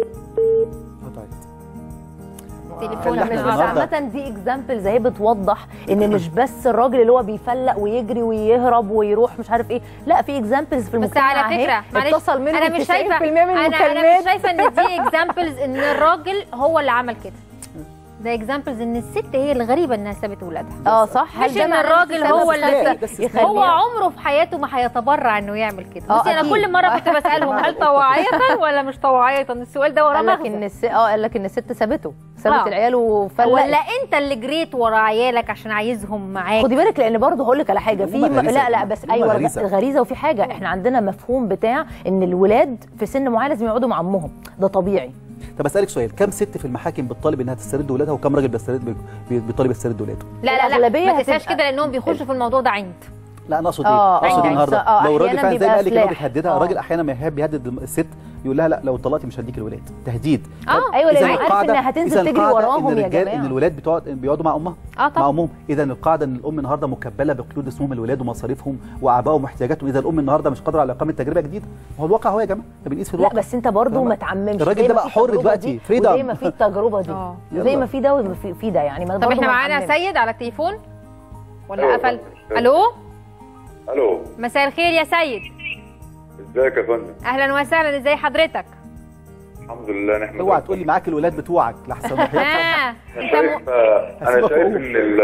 تليفون لا، مش بس النهاردة- عامة دي اكزامبلز اهي بتوضح ان مش بس الراجل اللي هو بيفلق ويجري ويهرب ويروح مش عارف ايه لا في اكزامبلز في بس المجتمع على أهي فكره معلش اتصل منهم انا مش شايفه 90% من انا انا المكالمات مش شايفه ان دي اكزامبلز ان الراجل هو اللي عمل كده ده اكزامبلز ان الست هي الغريبه انها سابت ولادها اه صح مش ان معناه الراجل سبب هو اللي بس هو يخليها- عمره في حياته ما هيتبرع انه يعمل كده آه، بصي انا أكيد. كل مره كنت بسالهم هل طوعيه ولا مش طوعيه السؤال ده وراه قال لك مغزى ان الست اه قال لك ان الست سابته سابت آه. العيال وفلقت ولا انت اللي جريت ورا عيالك عشان عايزهم معاك خدي بالك لان برضه هقول لك على حاجه في هما م... غريزة. لا لا بس هما ايوه غريزة. الغريزه وفي حاجه احنا عندنا مفهوم بتاع ان الولاد في سن معين لازم يقعدوا مع امهم ده طبيعي طب اسالك سؤال كم ست في المحاكم بتطالب انها تسترد ولادها وكم راجل بيسترد بي- بيطالب يسترد ولاده لا لا لا الأغلبية ما تنساش هتبقى- كده لانهم بيخشوا في الموضوع ده عند لا انا اقصد آه، ايه اقصد آه. ايه النهارده آه، لو الراجل أحياناً فعلا زي ما بيبقى قال لك إن هو سلاح. بتهددها آه. الراجل احيانا ما يحب يهدد الست يقول لها لا لو طلقتي مش هديك الولاد تهديد اه ايوه إذا لان عارف القاعدة- انها هتنزل إذا تجري القاعدة وراهم ان يا الرجال ان جماعه الولاد بتقعد بيقعدوا مع امها اه طبعا مع امهم اذا القاعده ان الام النهارده مكبله بقيود اسمهم الولاد ومصاريفهم واعبائهم واحتياجاتهم اذا الام النهارده مش قادره على اقامه تجربه جديده هو الواقع هو يا جماعه احنا بنقيس في لا الواقع بس انت برضه فاهمة؟ ما تعممش الراجل زي ده ما بقى في حر التجربة دلوقتي دي فريدم وزي ما في التجربه دي آه. زي يلا. ما في ده وما في في ده يعني ما طب برضه احنا ما معانا نعممش. سيد على التليفون ولا أيوة. قفل الو الو مساء الخير يا سيد ازيك يا فندم اهلا وسهلا ازي حضرتك الحمد لله نحمد اوعى تقول لي معاك الولاد بتوعك لحسن وحياة اه انا انت م- شايف انا شايف ان ال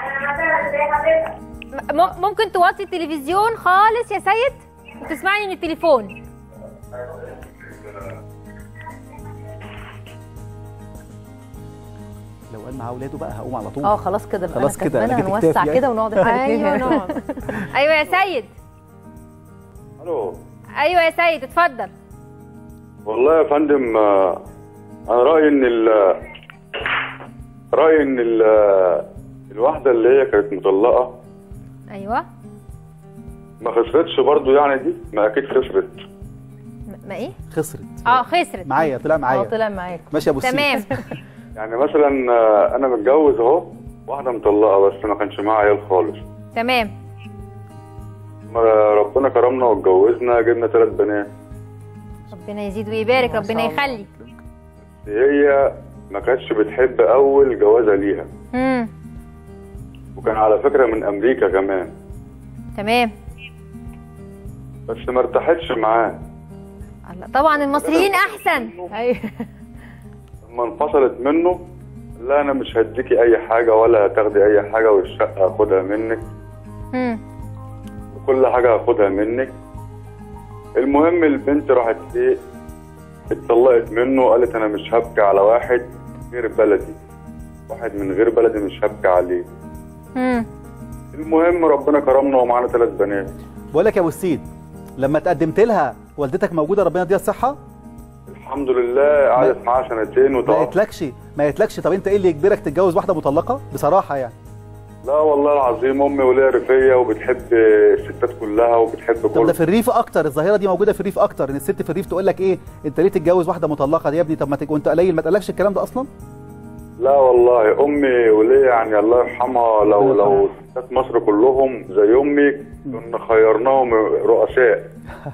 م- ممكن توطي التلفزيون خالص يا سيد وتسمعني من التليفون لو قال معاه اولاده بقى هقوم على طول اه خلاص كده بقى خلاص أنا كده، أنا كسبانة، جيت هنوسع اكتاف يعني. كده ونقعد احنا الاتنين ايوه هنا. نقعد ايوه يا سيد الو ايوه يا سيد اتفضل والله يا فندم آه، انا رايي ان ال رايي ان ال الواحده اللي هي كانت مطلقه ايوه ما خسرتش برضو يعني دي ما اكيد خسرت م- ما ايه خسرت اه خسرت معايا طلع اه معايا طلع معاك ماشي يا ابو السيد تمام يعني مثلا آه، انا متجوز اهو واحده مطلقه بس ما كانش معاها عيال خالص تمام ما ربنا كرمنا واتجوزنا جبنا ثلاث بنات ربنا يزيد ويبارك ما ربنا شاء الله. يخلي هي ما كانتش بتحب اول جوازه ليها امم وكان على فكره من امريكا كمان تمام بس ما ارتاحتش معاه الله طبعا المصريين احسن ايوه لما انفصلت منه لا انا مش هديكي اي حاجه ولا هتاخدي اي حاجه والشقه هاخدها منك امم وكل حاجه هاخدها منك المهم البنت راحت ايه اتطلقت منه قالت انا مش هبكي على واحد غير بلدي واحد من غير بلدي مش هبكي عليه مم. المهم ربنا كرمنا ومعانا ثلاث بنات بقول لك يا ابو السيد لما تقدمت لها والدتك موجوده ربنا يديها الصحه الحمد لله قعدت معاه سنتين ما وتوفى قالتلكش ما قالتلكش طب انت ايه اللي يجبرك تتجوز واحده مطلقه بصراحه يعني لا والله العظيم امي وليها رفيه وبتحب الستات كلها وبتحب طب كل ده في الريف اكتر الظاهره دي موجوده في الريف اكتر ان الست في الريف تقول لك ايه انت ليه تتجوز واحده مطلقه دي يا ابني طب ما تج... وانت قليل ما تقولكش الكلام ده اصلا لا والله امي وليا يعني الله يرحمها لو لو ستات مصر كلهم زي امي كنا خيرناهم رؤساء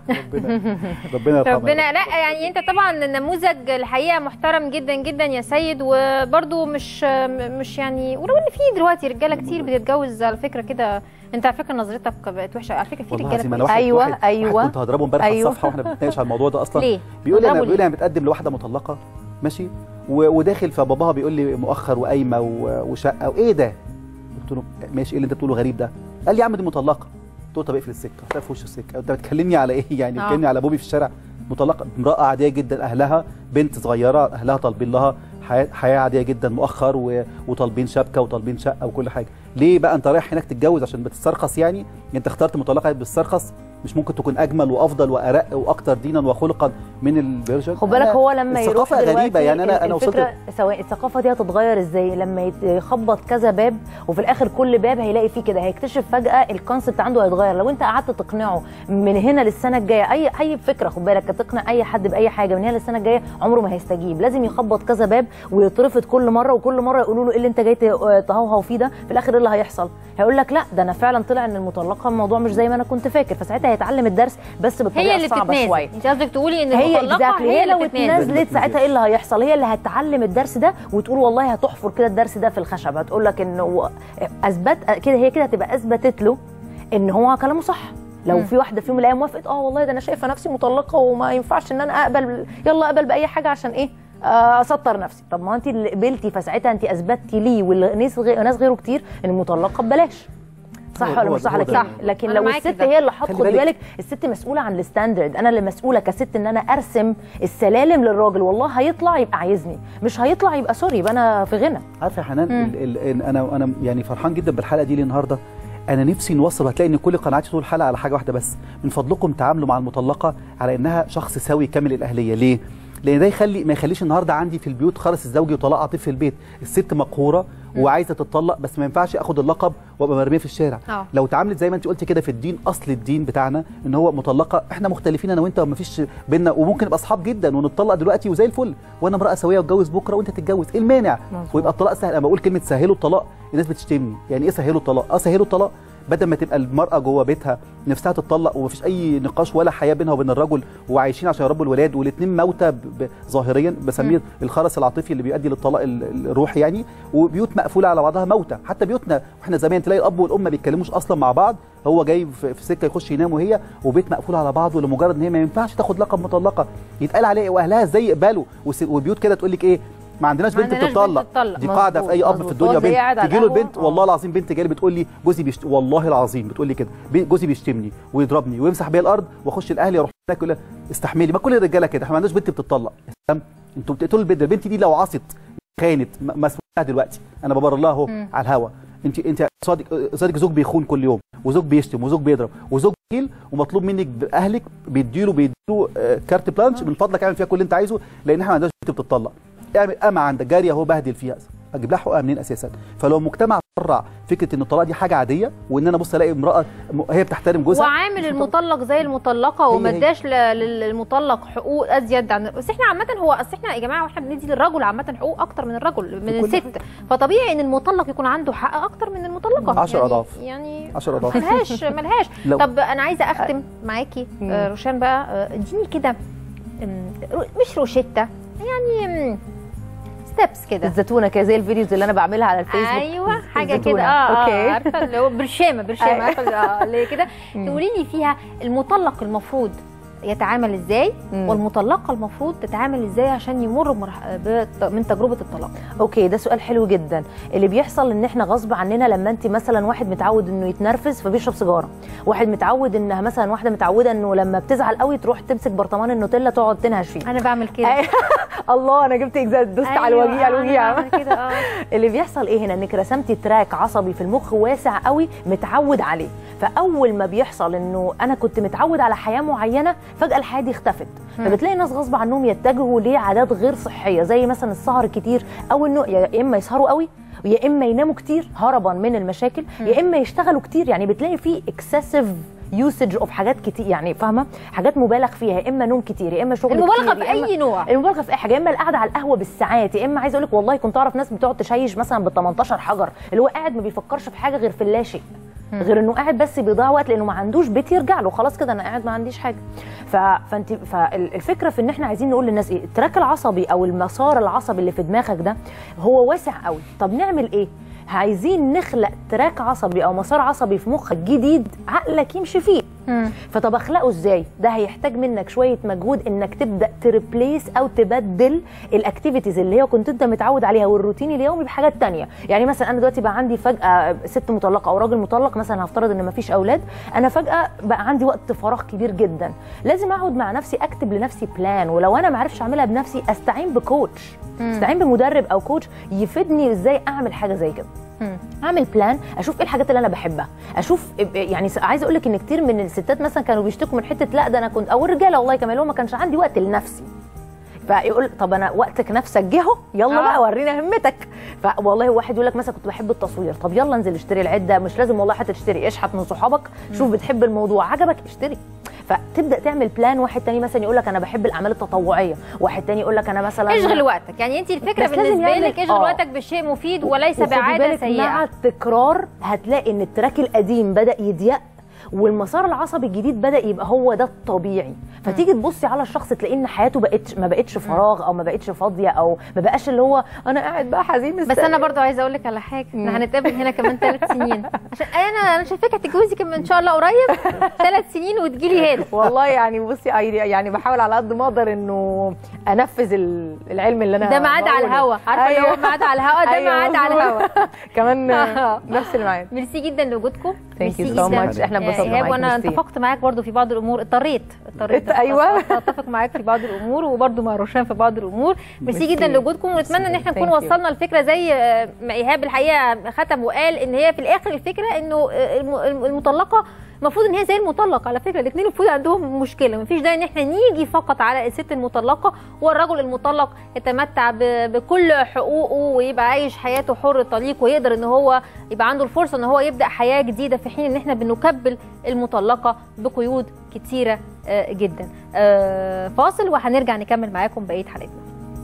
ربنا يرحمها ربنا لا يعني انت طبعا النموذج الحقيقه محترم جدا جدا يا سيد وبرده مش مش يعني ولو ان في دلوقتي رجاله كتير بتتجوز على فكره كده انت على فكره نظرتك بقت وحشه على فكره في والله رجاله العظيم انا كويسة. واحد واحد واحد كنت هضربه امبارح على أيوة. الصفحه واحنا بنتناقش على الموضوع ده اصلا ليه؟ بيقول لي انا تضربه بيقول لي ليه؟ انا متقدم لواحده مطلقه ماشي و- وداخل فباباها بيقول لي مؤخر وقايمه و- وشقه وايه ده؟ قلت له ماشي ايه اللي انت بتقوله غريب ده؟ قال لي يا عم دي مطلقه قلت له طب اقفل السكه قلت له في وش السكه انت بتكلمني على ايه يعني آه. بتكلمني على بوبي في الشارع مطلقه امراه عاديه جدا اهلها بنت صغيره اهلها طالبين لها حياه حياه عاديه جدا مؤخر و... وطالبين شبكه وطالبين شقه وكل حاجه ليه بقى انت رايح هناك تتجوز عشان بتسترخص يعني انت اخترت مطلقه بتسترخص مش ممكن تكون اجمل وافضل وارق واكثر دينا وخلقا من الفيرجن خد بالك أنا هو لما يروح الثقافه دلوقتي غريبه يعني انا انا وصلت الفكره سواء الثقافه دي هتتغير ازاي لما يت- يخبط كذا باب وفي الاخر كل باب هيلاقي فيه كده هيكتشف فجاه الكونسبت عنده هيتغير لو انت قعدت تقنعه من هنا للسنه الجايه اي اي فكره خد بالك تقنع اي حد باي حاجه من هنا للسنه الجايه عمره ما هيستجيب لازم يخبط كذا باب ويترفض كل مره وكل مره يقولوا له ايه اللي انت جاي ت- تهوهو فيه ده في الاخر ايه اللي هيحصل هيقول لك لا ده انا فعلا طلع ان المطلقه الموضوع مش زي ما انا كنت فاكر فساعتها هيتعلم الدرس بس بالطريقه هي اللي الصعبه بتتنازل شويه انت قصدك تقولي ان هي المطلقه exactly. هي اللي لو بتتنازل. اتنازلت ساعتها ايه اللي هيحصل هي اللي هتتعلم الدرس ده وتقول والله هتحفر كده الدرس ده في الخشب هتقول لك انه اثبت كده هي كده هتبقى اثبتت له ان هو كلامه صح لو مم. في واحده في يوم من الايام وافقت اه والله ده انا شايفه نفسي مطلقه وما ينفعش ان انا اقبل يلا اقبل باي حاجه عشان ايه آه، اسطر نفسي طب ما انت اللي قبلتي فساعتها انت اثبتي ليه والناس غير ناس غيره كتير ان المطلقه ببلاش صح هو- ولا هو- مش صح هو لكن ده. لكن أنا لو معاكي الست في ده. هي اللي حاطه خلي خدي بالك. بالك الست مسؤوله عن الستاندرد انا اللي مسؤوله كست ان انا ارسم السلالم للراجل والله هيطلع يبقى عايزني مش هيطلع يبقى سوري يبقى انا في غنى عارفه يا حنان مم. ال ال انا انا يعني فرحان جدا بالحلقه دي النهارده انا نفسي نوصل هتلاقي ان كل قناعاتي طول الحلقه على حاجه واحده بس من فضلكم تعاملوا مع المطلقه على انها شخص سوي كامل الاهليه ليه لان ده يخلي ما يخليش النهارده عندي في البيوت خالص الزوجي وطلاق عاطفي في البيت الست مقهوره وعايزه تتطلق بس ما ينفعش اخد اللقب وابقى مرميه في الشارع آه. لو اتعاملت زي ما انت قلت كده في الدين اصل الدين بتاعنا ان هو مطلقه احنا مختلفين انا وانت وما فيش بينا وممكن نبقى اصحاب جدا ونتطلق دلوقتي وزي الفل وانا امراه سويه واتجوز بكره وانت تتجوز ايه المانع مظبوط. ويبقى الطلاق سهل انا بقول كلمه سهلوا الطلاق الناس بتشتمني يعني ايه سهلوا الطلاق اه سهلوا الطلاق بدل ما تبقى المراه جوه بيتها نفسها تتطلق ومفيش اي نقاش ولا حياه بينها وبين الرجل وعايشين عشان يربوا الولاد والاثنين موتى ب- ب- ظاهريا بسميه الخرس العاطفي اللي بيؤدي للطلاق ال- ال- الروحي يعني وبيوت مقفوله على بعضها موتى حتى بيوتنا واحنا زمان تلاقي الاب والام ما بيتكلموش اصلا مع بعض هو جاي في في سكه يخش ينام وهي وبيت مقفول على بعضه لمجرد ان هي ما ينفعش تاخد لقب مطلقه يتقال عليها إيه؟ واهلها ازاي يقبلوا وس- وبيوت كده تقول لك ايه ما عندناش ما بنت عندناش بنت بتطلق تطلق. دي قاعده في اي مظبوط، اب في مظبوط. الدنيا هو زي قاعد بنت على تجي له القهوة. البنت والله العظيم بنت جايه بتقول لي جوزي بيشت... والله العظيم بتقول لي كده بي- جوزي بيشتمني ويضربني ويمسح بيا الارض واخش الاهلي اروح هناك يقول لها استحملي ما كل الرجاله كده احنا ما عندناش بنت بتطلق تمام انتوا بتقتلوا البنت البنت دي لو عصت خانت م- مسؤولها دلوقتي انا ببرر لها اهو مم. على الهوا انت انت صادق صادق زوج بيخون كل يوم وزوج بيشتم وزوج بيضرب وزوج بيل ومطلوب منك باهلك بيديله بيديله آه، كارت بلانش من فضلك اعمل فيها كل اللي انت عايزه لان احنا ما عندناش بنت بتطلق اعمل اما عندك جاريه اهو بهدل فيها اجيب لها حقوقها منين اساسا فلو المجتمع شرع فكره ان الطلاق دي حاجه عاديه وان انا بص الاقي امراه م- هي بتحترم جوزها وعامل المطلق زي المطلقه وما هي. اداش ل- لل- للمطلق حقوق ازيد عن بس احنا عامه هو اصل احنا يا جماعه واحنا بندي للرجل عامه حقوق اكتر من الرجل من في كل الست فطبيعي ان المطلق يكون عنده حق اكتر من المطلقه 10 يعني أضعاف. يعني 10 اضعاف ملهاش ملهاش لو- طب انا عايزه اختم معاكي آه، روشان بقى آه، اديني كده أم، رو- مش روشته يعني ستيبس كده الزتونه كده زي الفيديوز اللي انا بعملها على الفيسبوك ايوه حاجه الزتونة. كده اه اه أوكي. عارفه اللي هو برشامه برشامه أيوة. عارفه اه اللي كده مم. تقولي لي فيها المطلق المفروض يتعامل ازاي مم. والمطلقه المفروض تتعامل ازاي عشان يمر بمرح- بت- من تجربه الطلاق اوكي ده سؤال حلو جدا اللي بيحصل ان احنا غصب عننا لما انت مثلا واحد متعود انه يتنرفز فبيشرب سيجاره واحد متعود انها مثلا واحده متعوده انه لما بتزعل قوي تروح تمسك برطمان النوتيلا تقعد تنهش فيه انا بعمل كده الله انا جبت اجزاء دوست على أيوة، الوجيع أنا الوجيع بعمل كده اه اللي بيحصل ايه هنا انك رسمتي تراك عصبي في المخ واسع قوي متعود عليه فاول ما بيحصل انه انا كنت متعود على حياه معينه فجاه الحياه دي اختفت مم. فبتلاقي الناس غصب عنهم يتجهوا لعادات غير صحيه زي مثلا السهر كتير او انه يا اما يسهروا قوي يا اما يناموا كتير هربا من المشاكل يا اما يشتغلوا كتير يعني بتلاقي في اكسسيف يوسج اوف حاجات كتير يعني فاهمه حاجات مبالغ فيها يا اما نوم كتير يا اما شغل المبالغة كتير في يا إما- أي نوع. المبالغه في اي حاجه يا اما القعده على القهوه بالساعات يا اما عايزه اقول لك والله كنت اعرف ناس بتقعد تشيش مثلا بال 18 حجر اللي هو قاعد ما بيفكرش في حاجه غير في اللاشيء مم. غير انه قاعد بس بيضيع وقت لانه ما عندوش بيت يرجع له خلاص كده انا قاعد ما عنديش حاجه ف... فانت فالفكره في ان احنا عايزين نقول للناس ايه التراك العصبي او المسار العصبي اللي في دماغك ده هو واسع قوي طب نعمل ايه عايزين نخلق تراك عصبي او مسار عصبي في مخك جديد عقلك يمشي فيه فطب اخلقه ازاي ده هيحتاج منك شويه مجهود انك تبدا تريبليس او تبدل الاكتيفيتيز اللي هي كنت انت متعود عليها والروتين اليومي بحاجات تانية يعني مثلا انا دلوقتي بقى عندي فجاه ست مطلقه او راجل مطلق مثلا هفترض ان مفيش اولاد انا فجاه بقى عندي وقت فراغ كبير جدا لازم اقعد مع نفسي اكتب لنفسي بلان ولو انا ما عرفش اعملها بنفسي استعين بكوتش مم. استعين بمدرب او كوتش يفيدني ازاي اعمل حاجه زي كده اعمل بلان اشوف ايه الحاجات اللي انا بحبها اشوف يعني عايزه اقول لك ان كتير من الستات مثلا كانوا بيشتكوا من حته لا ده انا كنت او الرجاله والله كمان اللي هو ما كانش عندي وقت لنفسي فيقول طب انا وقتك نفسك جه اهو يلا آه. بقى ورينا همتك فوالله واحد يقول لك مثلا كنت بحب التصوير طب يلا انزل اشتري العده مش لازم والله حتى تشتري اشحت من صحابك شوف بتحب الموضوع عجبك اشتري فتبدا تعمل بلان واحد تاني مثلا يقول لك انا بحب الاعمال التطوعيه واحد تاني يقول لك انا مثلا اشغل وقتك يعني انت الفكره بس لازم بالنسبه يعمل- لك اشغل آه. وقتك بشيء مفيد وليس وخدي بعاده بالك سيئه مع التكرار هتلاقي ان التراك القديم بدا يضيق والمسار العصبي الجديد بدا يبقى هو ده الطبيعي فتيجي تبصي على الشخص تلاقي ان حياته بقتش ما بقتش فراغ او ما بقتش فاضيه او ما بقاش اللي هو انا قاعد بقى حزين بس مستني. انا برضو عايزه اقول لك على حاجه احنا هنتقابل هنا كمان ثلاث سنين عشان انا انا شايفاك هتتجوزي كمان ان شاء الله قريب ثلاث سنين وتجيلي هنا والله يعني بصي يعني بحاول على قد ما اقدر انه انفذ ال- العلم اللي انا ده ميعاد على بقوله. الهوا عارفه اللي هو ميعاد على الهوا ده أيوة، ميعاد على مظبوط. الهوا كمان نفس الميعاد ميرسي جدا لوجودكم Thank ميرسي you so جدا. much. إحنا يا اتبسطنا إيهاب، معاكي. وانا ميرسي. اتفقت معاك برضو في بعض الامور اضطريت اضطريت أيوة. اتفق معاك في بعض الامور وبرضو مع روشان في بعض الامور ميرسي ميرسي. جدا لوجودكم ونتمنى ان احنا نكون Thank you. وصلنا الفكره زي آه، ما ايهاب الحقيقه ختم وقال ان هي في الاخر الفكره انه آه، الم- المطلقه المفروض ان هي زي المطلق على فكره الاثنين المفروض عندهم مشكله مفيش داعي ان احنا نيجي فقط على الست المطلقه والرجل المطلق يتمتع ب- بكل حقوقه ويبقى عايش حياته حر طليق ويقدر ان هو يبقى عنده الفرصه ان هو يبدا حياه جديده في حين ان احنا بنكبل المطلقه بقيود كتيره آه، جدا آه، فاصل وهنرجع نكمل معاكم بقيه حلقتنا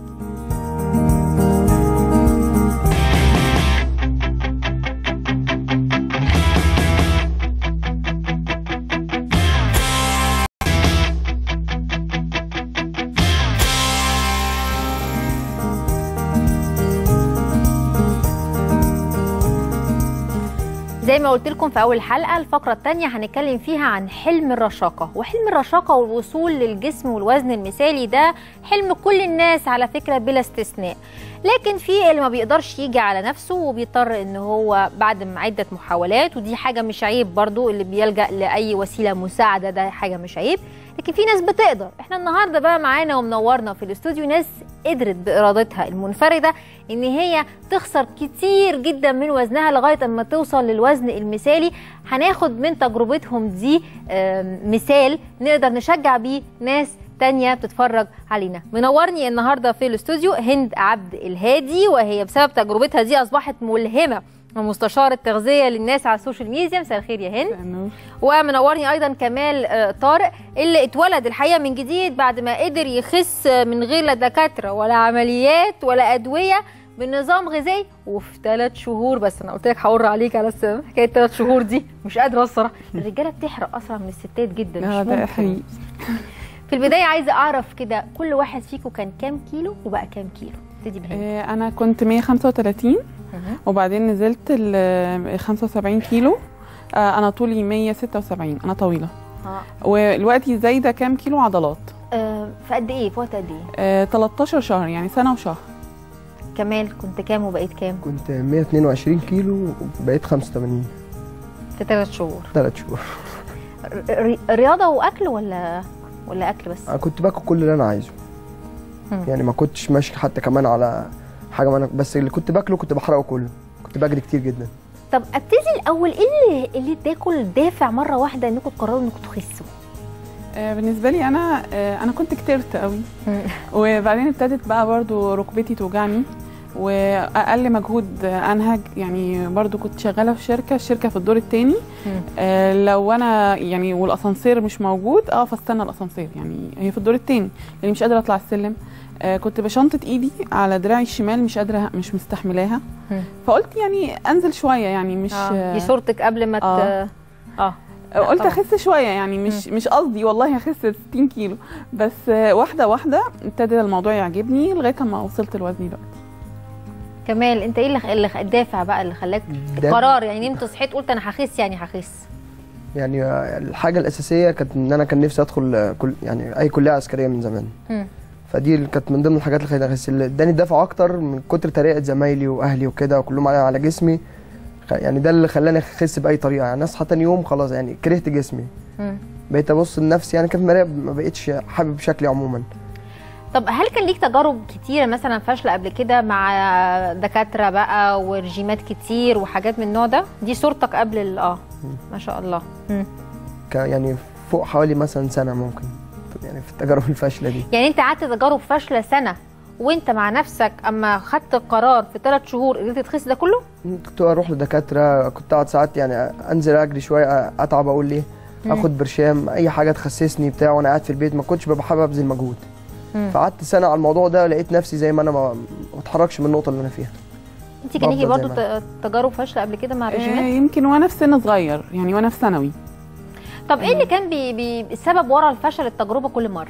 زي ما قلت لكم في اول حلقه الفقره الثانيه هنتكلم فيها عن حلم الرشاقه وحلم الرشاقه والوصول للجسم والوزن المثالي ده حلم كل الناس على فكره بلا استثناء لكن في اللي ما بيقدرش يجي على نفسه وبيضطر ان هو بعد ما عده محاولات ودي حاجه مش عيب برضو اللي بيلجا لاي وسيله مساعده ده حاجه مش عيب لكن في ناس بتقدر احنا النهارده بقى معانا ومنورنا في الاستوديو ناس قدرت بارادتها المنفرده ان هي تخسر كتير جدا من وزنها لغايه اما توصل للوزن المثالي هناخد من تجربتهم دي آم، مثال نقدر نشجع بيه ناس تانية بتتفرج علينا منورني النهارده في الاستوديو هند عبد الهادي وهي بسبب تجربتها دي اصبحت ملهمه ومستشارة تغذية للناس على السوشيال ميديا مساء الخير يا هند ومنورني ايضا كمال آه، طارق اللي اتولد الحقيقه من جديد بعد ما قدر يخس آه، من غير لا دكاتره ولا عمليات ولا ادويه بنظام غذائي وفي ثلاث شهور بس انا قلت لك هقر عليك على الس- حكايه ثلاث شهور دي مش قادره الصراحه الرجاله بتحرق اسرع من الستات جدا مش اه ده ممكن حقيقي في البدايه عايزه اعرف كده كل واحد فيكم كان كام كيلو وبقى كام كيلو ابتدي بهند آه، انا كنت 135 وبعدين نزلت ل 75 كيلو آه، انا طولي 176 انا طويله اه ودلوقتي زايده كام كيلو عضلات آه، في قد ايه في وقت قد ايه آه 13 شهر يعني سنه وشهر كمال كنت كام وبقيت كام كنت 122 كيلو وبقيت 85 في ثلاث شهور ثلاث شهور ر- رياضه واكل ولا ولا اكل بس انا كنت باكل كل اللي انا عايزه مم. يعني ما كنتش ماشي حتى كمان على حاجه ما أنا بس اللي كنت باكله كنت بحرقه كله كنت بجري كتير جدا طب ابتدي الاول ايه اللي اللي اداكوا الدافع مره واحده انكم تقرروا انكم تخسوا آه بالنسبه لي انا آه انا كنت كترت قوي وبعدين ابتدت بقى برضو ركبتي توجعني واقل مجهود آه، انهج يعني برضو كنت شغاله في شركه الشركه في الدور الثاني آه لو انا يعني والاسانسير مش موجود اه فاستنى الاسانسير يعني هي في الدور الثاني يعني مش قادره اطلع السلم آه كنت بشنطه ايدي على دراعي الشمال مش قادره مش مستحملاها فقلت يعني انزل شويه يعني مش آه. دي صورتك قبل ما ت... آه. اه قلت طبعاً. اخس شويه يعني مش مش قصدي والله اخس 60 كيلو بس آه، واحده واحده ابتدى الموضوع يعجبني لغايه ما وصلت لوزني دلوقتي كمال انت ايه اللي خ- اللي خ- الدافع بقى اللي خلاك الدافع- قرار يعني نمت صحيت قلت انا هخس يعني هخس يعني الحاجه الاساسيه كانت ان انا كان نفسي ادخل كل يعني اي كليه عسكريه من زمان مم. فدي اللي كانت من ضمن الحاجات اللي خلتني اخس اللي اداني دفع اكتر من كتر تريقه زمايلي واهلي وكده وكلهم على على جسمي خ- يعني ده اللي خلاني اخس باي طريقه يعني اصحى تاني يوم خلاص يعني كرهت جسمي مم. بقيت ابص لنفسي يعني كان في المرايه ما بقتش حابب شكلي عموما طب هل كان ليك تجارب كتيره مثلا فاشله قبل كده مع دكاتره بقى ورجيمات كتير وحاجات من النوع ده دي صورتك قبل ال- اه ما شاء الله مم. ك- يعني فوق حوالي مثلا سنه ممكن يعني في التجارب الفاشله دي يعني انت قعدت تجارب فاشله سنه وانت مع نفسك اما خدت القرار في ثلاث شهور قدرت تخس ده كله كنت اروح لدكاتره كنت اقعد ساعات يعني انزل اجري شويه اتعب اقول ليه مم. اخد برشام اي حاجه تخسسني بتاع وانا قاعد في البيت ما كنتش ببقى حابب ابذل مجهود مم. فقعدت سنه على الموضوع ده لقيت نفسي زي ما انا ما ما اتحركش من النقطه اللي انا فيها انت كان ليكي بفضل برضو زي ما ت- تجارب فاشله قبل كده مع آه الرجيمات يمكن وانا في سن صغير يعني وانا في ثانوي طب ايه اللي كان بي بي السبب ورا الفشل التجربه كل مره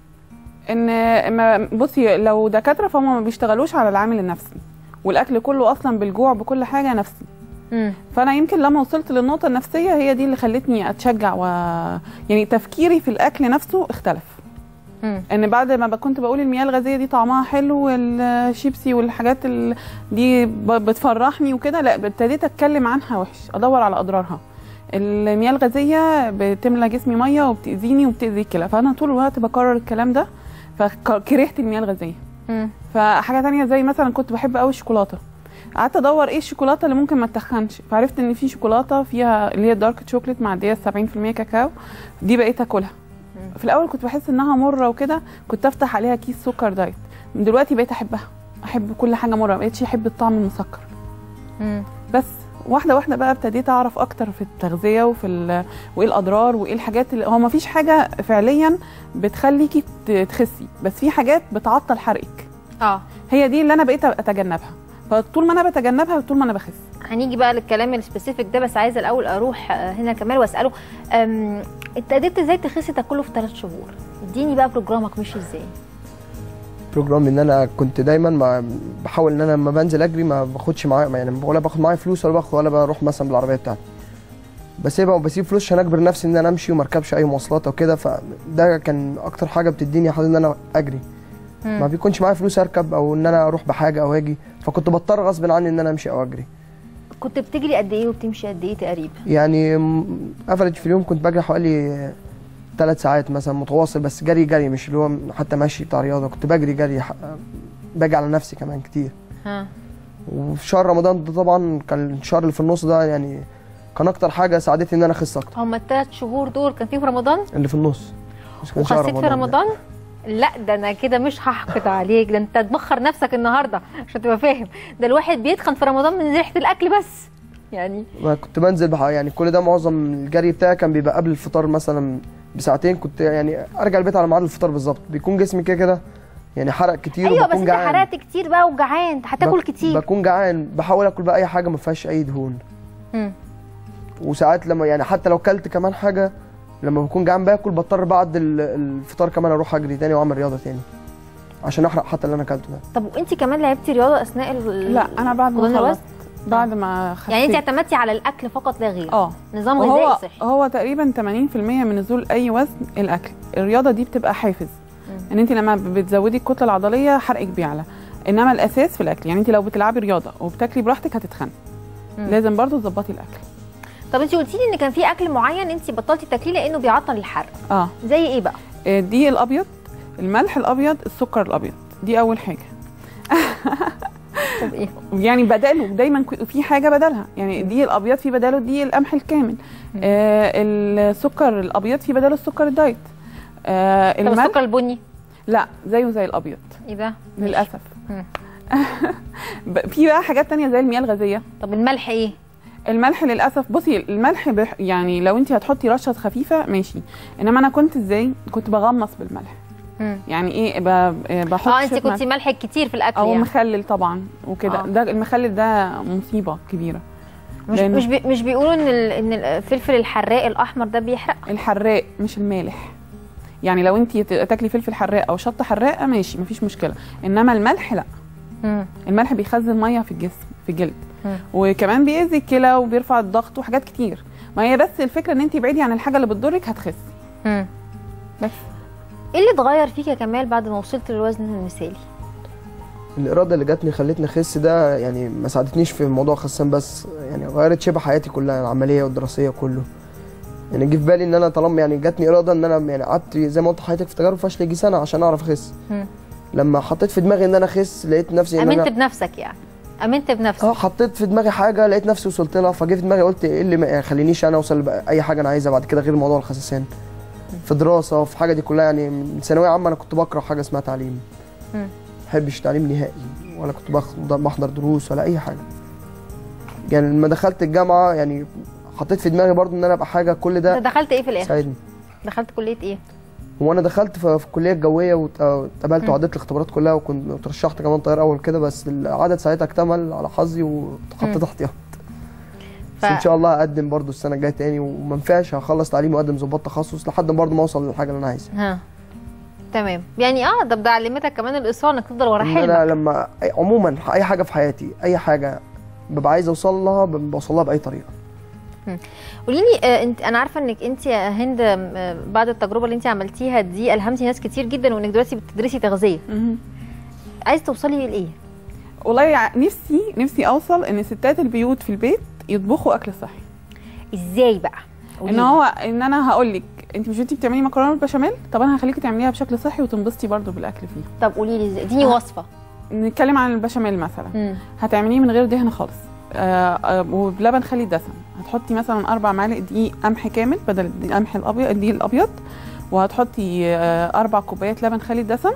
ان ما بصي لو دكاتره فهم ما بيشتغلوش على العامل النفسي والاكل كله اصلا بالجوع بكل حاجه نفسي مم. فانا يمكن لما وصلت للنقطه النفسيه هي دي اللي خلتني اتشجع و يعني تفكيري في الاكل نفسه اختلف مم. ان بعد ما ب- كنت بقول المياه الغازيه دي طعمها حلو والشيبسي والحاجات ال... دي ب- بتفرحني وكده لا ابتديت اتكلم عنها وحش ادور على اضرارها المياه الغازيه بتملى جسمي ميه وبتاذيني وبتاذي الكلى فانا طول الوقت بكرر الكلام ده فكرهت المياه الغازيه مم. فحاجه تانية زي مثلا كنت بحب قوي الشوكولاته قعدت ادور ايه الشوكولاته اللي ممكن ما تتخنش فعرفت ان في شوكولاته فيها اللي هي الدارك تشوكلت معديه 70% كاكاو دي بقيت اكلها في الاول كنت بحس انها مره وكده كنت افتح عليها كيس سكر دايت دلوقتي بقيت احبها احب كل حاجه مره ما بقتش احب الطعم المسكر مم. بس واحده واحده بقى ابتديت اعرف اكتر في التغذيه وفي ال- وايه الاضرار وايه الحاجات اللي هو ما فيش حاجه فعليا بتخليكي ت- تخسي بس في حاجات بتعطل حرقك اه هي دي اللي انا بقيت اتجنبها فطول ما انا بتجنبها طول ما انا بخس هنيجي بقى للكلام السبيسيفيك ده بس عايزه الاول اروح آه، هنا كمال واساله أم، انت قدرت ازاي تخس ده كله في ثلاث شهور اديني بقى بروجرامك مشي ازاي بروجرام ان انا كنت دايما ما بحاول ان انا لما بنزل اجري ما باخدش معايا يعني ولا باخد معايا فلوس ولا باخد ولا بروح مثلا بالعربيه بتاعتي بسيبها وبسيب فلوس عشان اجبر نفسي ان انا امشي وما اركبش اي مواصلات او كده فده كان اكتر حاجه بتديني حاجه ان انا اجري ما بيكونش معايا فلوس اركب او ان انا اروح بحاجه او اجي فكنت بضطر غصب عني ان انا امشي او اجري كنت بتجري قد ايه وبتمشي قد ايه تقريبا يعني افرج في اليوم كنت بجري حوالي ثلاث ساعات مثلا متواصل بس جري جري مش اللي هو حتى ماشي بتاع رياضه كنت بجري جري ح- باجي على نفسي كمان كتير ها وفي شهر رمضان ده طبعا كان الشهر اللي في النص ده يعني كان اكتر حاجه ساعدتني ان انا اخس اكتر هما الثلاث شهور دول كان فيه في رمضان اللي في النص مش كان شهر وخسيت في رمضان لا ده انا كده مش هحقد عليك ده انت تبخر نفسك النهارده عشان تبقى فاهم ده الواحد بيتخن في رمضان من ريحه الاكل بس يعني ما كنت بنزل بح... يعني كل ده معظم الجري بتاعي كان بيبقى قبل الفطار مثلا بساعتين كنت يعني ارجع البيت على ميعاد الفطار بالظبط بيكون جسمي كده كده يعني حرق كتير ايوه بس وبكون انت جعان حرقت كتير بقى وجعان هتاكل بك- كتير بكون جعان بحاول اكل بقى اي حاجه ما فيهاش اي دهون مم. وساعات لما يعني حتى لو كلت كمان حاجه لما بكون جعان باكل بضطر بعد ال- الفطار كمان اروح اجري تاني واعمل رياضه تاني عشان احرق حتى اللي انا اكلته ده طب وانت كمان لعبتي رياضه اثناء ال- لا انا بعد ما فقدان الوزن؟ خلصت بعد ما خسيت يعني انت اعتمدتي على الاكل فقط لا غير اه نظام وهو غذائي صحي هو تقريبا 80% من نزول اي وزن الاكل الرياضه دي بتبقى حافز ان انت لما بتزودي الكتله العضليه حرقك بيعلى انما الاساس في الاكل يعني انت لو بتلعبي رياضه وبتاكلي براحتك هتتخني مم. لازم برضو تظبطي الاكل طب انت قلتي لي ان كان في اكل معين انت بطلتي تاكليه لانه بيعطل الحرق اه زي ايه بقى الدقيق الابيض الملح الابيض السكر الابيض دي اول حاجه طب ايه يعني بداله دايما ك- في حاجه بدلها يعني الدقيق الابيض في بداله الدقيق القمح الكامل آه السكر الابيض في بداله السكر الدايت آه طب السكر البني لا زيه زي الابيض ايه ده للاسف مم. ب- في بقى حاجات تانية زي المياه الغازيه طب الملح ايه الملح للاسف بصي الملح بح يعني لو انت هتحطي رشه خفيفه ماشي انما انا كنت ازاي كنت بغمص بالملح مم. يعني ايه ب- بحط اه انت شوية كنتي ملح. ملح كتير في الاكل او يعني مخلل طبعا وكده آه. ده المخلل ده مصيبه كبيره مش لأن- مش, بي مش بيقولوا ان ال- ان الفلفل الحراق الاحمر ده بيحرق الحراق مش المالح يعني لو انت تاكلي فلفل حراق او شطه حراقه ماشي مفيش مشكله انما الملح لا مم. الملح بيخزن ميه في الجسم في الجلد مم. وكمان بيأذي الكلى وبيرفع الضغط وحاجات كتير ما هي بس الفكره ان انت بعيدي عن الحاجه اللي بتضرك هتخسي مم. بس ايه اللي اتغير فيك يا كمال بعد ما وصلت للوزن المثالي الاراده اللي جاتني خلتني اخس ده يعني ما ساعدتنيش في موضوع خسان بس يعني غيرت شبه حياتي كلها العمليه والدراسيه كله يعني جه في بالي ان انا طالما يعني جاتني اراده ان انا يعني قعدت زي ما قلت لحضرتك في تجارب فشل يجي سنه عشان اعرف اخس مم. لما حطيت في دماغي ان انا اخس لقيت نفسي ان امنت انا بنفسك يعني امنت بنفسك اه حطيت في دماغي حاجه لقيت نفسي وصلت لها فجه في دماغي قلت ايه اللي ما يخلينيش انا اوصل لاي حاجه انا عايزها بعد كده غير موضوع الخسسان في دراسه في حاجه دي كلها يعني من ثانويه عامه انا كنت بكره حاجه اسمها تعليم مم. ما بحبش التعليم نهائي ولا كنت باخد- بحضر دروس ولا اي حاجه يعني لما دخلت الجامعه يعني حطيت في دماغي برضو ان انا ابقى حاجه كل ده انت دخلت ايه في الاخر ساعدني دخلت كليه ايه هو انا دخلت في في الكليه الجويه وت- واتقبلت مم. وعديت الاختبارات كلها وكنت وترشحت كمان طيار اول كده بس العدد ساعتها اكتمل على حظي وحطيت مم. احتياط ف- بس ان شاء الله هقدم برضو السنه الجايه تاني وما ينفعش هخلص تعليم واقدم ظباط تخصص لحد ما برضو ما اوصل للحاجه اللي انا عايزها ها تمام يعني اه ده ده علمتك كمان الاصرار انك تفضل ورا ان انا حلمك لما أي- عموما اي حاجه في حياتي اي حاجه ببقى عايز اوصل لها ب- بوصل لها باي طريقه قولي لي آه انت انا عارفه انك انت يا هند آه بعد التجربه اللي انت عملتيها دي الهمتي ناس كتير جدا وانك دلوقتي بتدرسي تغذيه عايزه توصلي لايه والله يع- نفسي نفسي اوصل ان ستات البيوت في البيت يطبخوا اكل صحي ازاي بقى قولي ان لي. هو ان انا هقول لك انت مش انت بتعملي مكرونه بالبشاميل طب انا هخليكي تعمليها بشكل صحي وتنبسطي برضو بالاكل فيه طب قولي لي ازاي اديني وصفه نتكلم عن البشاميل مثلا مم. هتعمليه من غير دهن خالص آه آه وبلبن خالي الدسم هتحطي مثلا اربع معالق دقيق قمح كامل بدل الدقيق- القمح الابيض الدقيق الابيض وهتحطي آه اربع كوبايات لبن خالي الدسم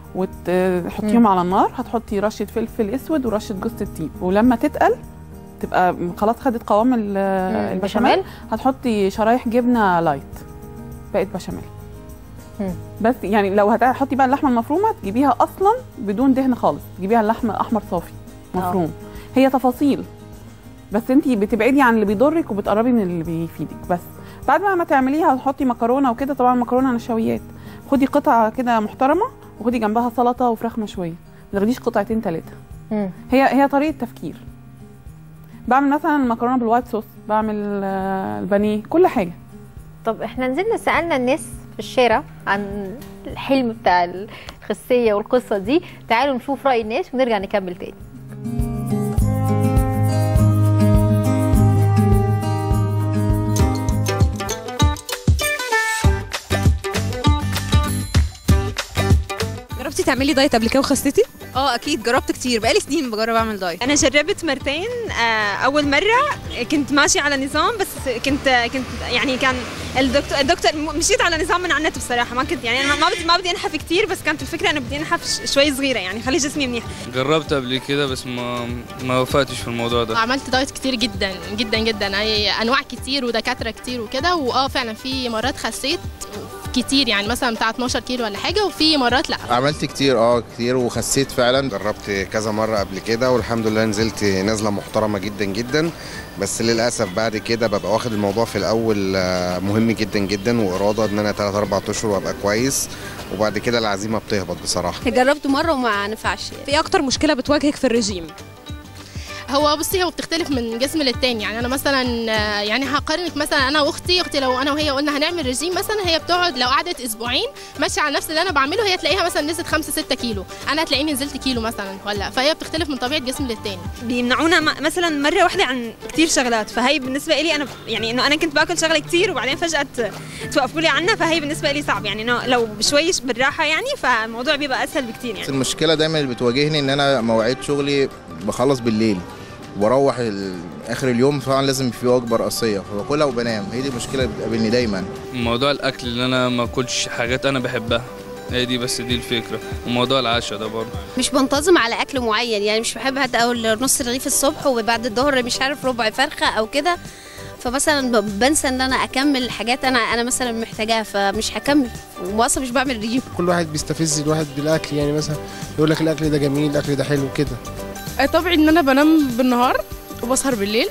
وتحطيهم مم. على النار هتحطي رشه فلفل اسود ورشه جوز الطيب ولما تتقل تبقى خلاص خدت قوام ال- البشاميل البشاميل. هتحطي شرايح جبنه لايت بقت بشاميل مم. بس يعني لو هتحطي بقى اللحمه المفرومه تجيبيها اصلا بدون دهن خالص تجيبيها اللحم احمر صافي مفروم هي تفاصيل بس انت بتبعدي عن اللي بيضرك وبتقربي من اللي بيفيدك بس بعد ما ما تعمليها هتحطي مكرونه وكده طبعا المكرونه نشويات خدي قطعه كده محترمه وخدي جنبها سلطه وفراخ مشويه ما تاخديش قطعتين ثلاثه مم. هي هي طريقه تفكير بعمل مثلا المكرونه بالوايت صوص بعمل آه، البانيه كل حاجه طب احنا نزلنا سالنا الناس في الشارع عن الحلم بتاع الخسيه والقصه دي تعالوا نشوف راي الناس ونرجع نكمل تاني جربتي تعملي دايت قبل كده وخسيتي؟ اه اكيد جربت كتير بقالي سنين بجرب اعمل دايت انا جربت مرتين آه، اول مره كنت ماشيه على نظام بس كنت كنت يعني كان الدكتور الدكتور مشيت على نظام من على النت بصراحه ما كنت يعني انا ما بدي ما بدي انحف كتير بس كانت الفكره انه بدي انحف ش- شوي صغيره يعني خلي جسمي منيح جربت قبل كده بس ما ما وفقتش في الموضوع ده عملت دايت كتير جدا جدا جدا اي انواع كتير ودكاتره كتير وكده واه فعلا في مرات خسيت كتير يعني مثلا بتاع 12 كيلو ولا حاجه وفي مرات لا عملت كتير اه كتير وخسيت فعلا جربت كذا مره قبل كده والحمد لله نزلت نازله محترمه جدا جدا بس للاسف بعد كده ببقى واخد الموضوع في الاول آه، مهم جدا جدا واراده ان انا 3 4 اشهر وابقى كويس وبعد كده العزيمه بتهبط بصراحه جربت مره وما نفعش ايه اكتر مشكله بتواجهك في الرجيم هو بصي هو بتختلف من جسم للتاني يعني انا مثلا آه، يعني هقارنك مثلا انا واختي اختي لو انا وهي قلنا هنعمل رجيم مثلا هي بتقعد لو قعدت اسبوعين ماشيه على نفس اللي انا بعمله هي تلاقيها مثلا نزلت 5 6 كيلو انا هتلاقيني نزلت كيلو مثلا ولا فهي بتختلف من طبيعه جسم للتاني بيمنعونا م- مثلا مره واحده عن كتير شغلات فهي بالنسبه لي انا يعني انه انا كنت باكل شغله كتير وبعدين فجاه ت- توقفوا لي عنها فهي بالنسبه لي صعب يعني انه لو بشوي بالراحه يعني فالموضوع بيبقى اسهل بكتير بس يعني المشكله دايما اللي بتواجهني ان انا مواعيد شغلي بخلص بالليل واروح ال- اخر اليوم طبعا لازم في وجبه رئيسيه فباكلها وبنام هي دي المشكله اللي بتقابلني دايما موضوع الاكل اللي انا ما اكلش حاجات انا بحبها هي دي بس دي الفكره وموضوع العشاء ده برضه مش بنتظم على اكل معين يعني مش بحب حتى اقول نص رغيف الصبح وبعد الظهر مش عارف ربع فرخه او كده فمثلا ب- بنسى ان انا اكمل حاجات انا انا مثلا محتاجاها فمش هكمل واصلا مش بعمل رجيم كل واحد بيستفز الواحد بالاكل يعني مثلا يقول لك الاكل ده جميل الاكل ده حلو كده آه، طبعي ان انا بنام بالنهار وبسهر بالليل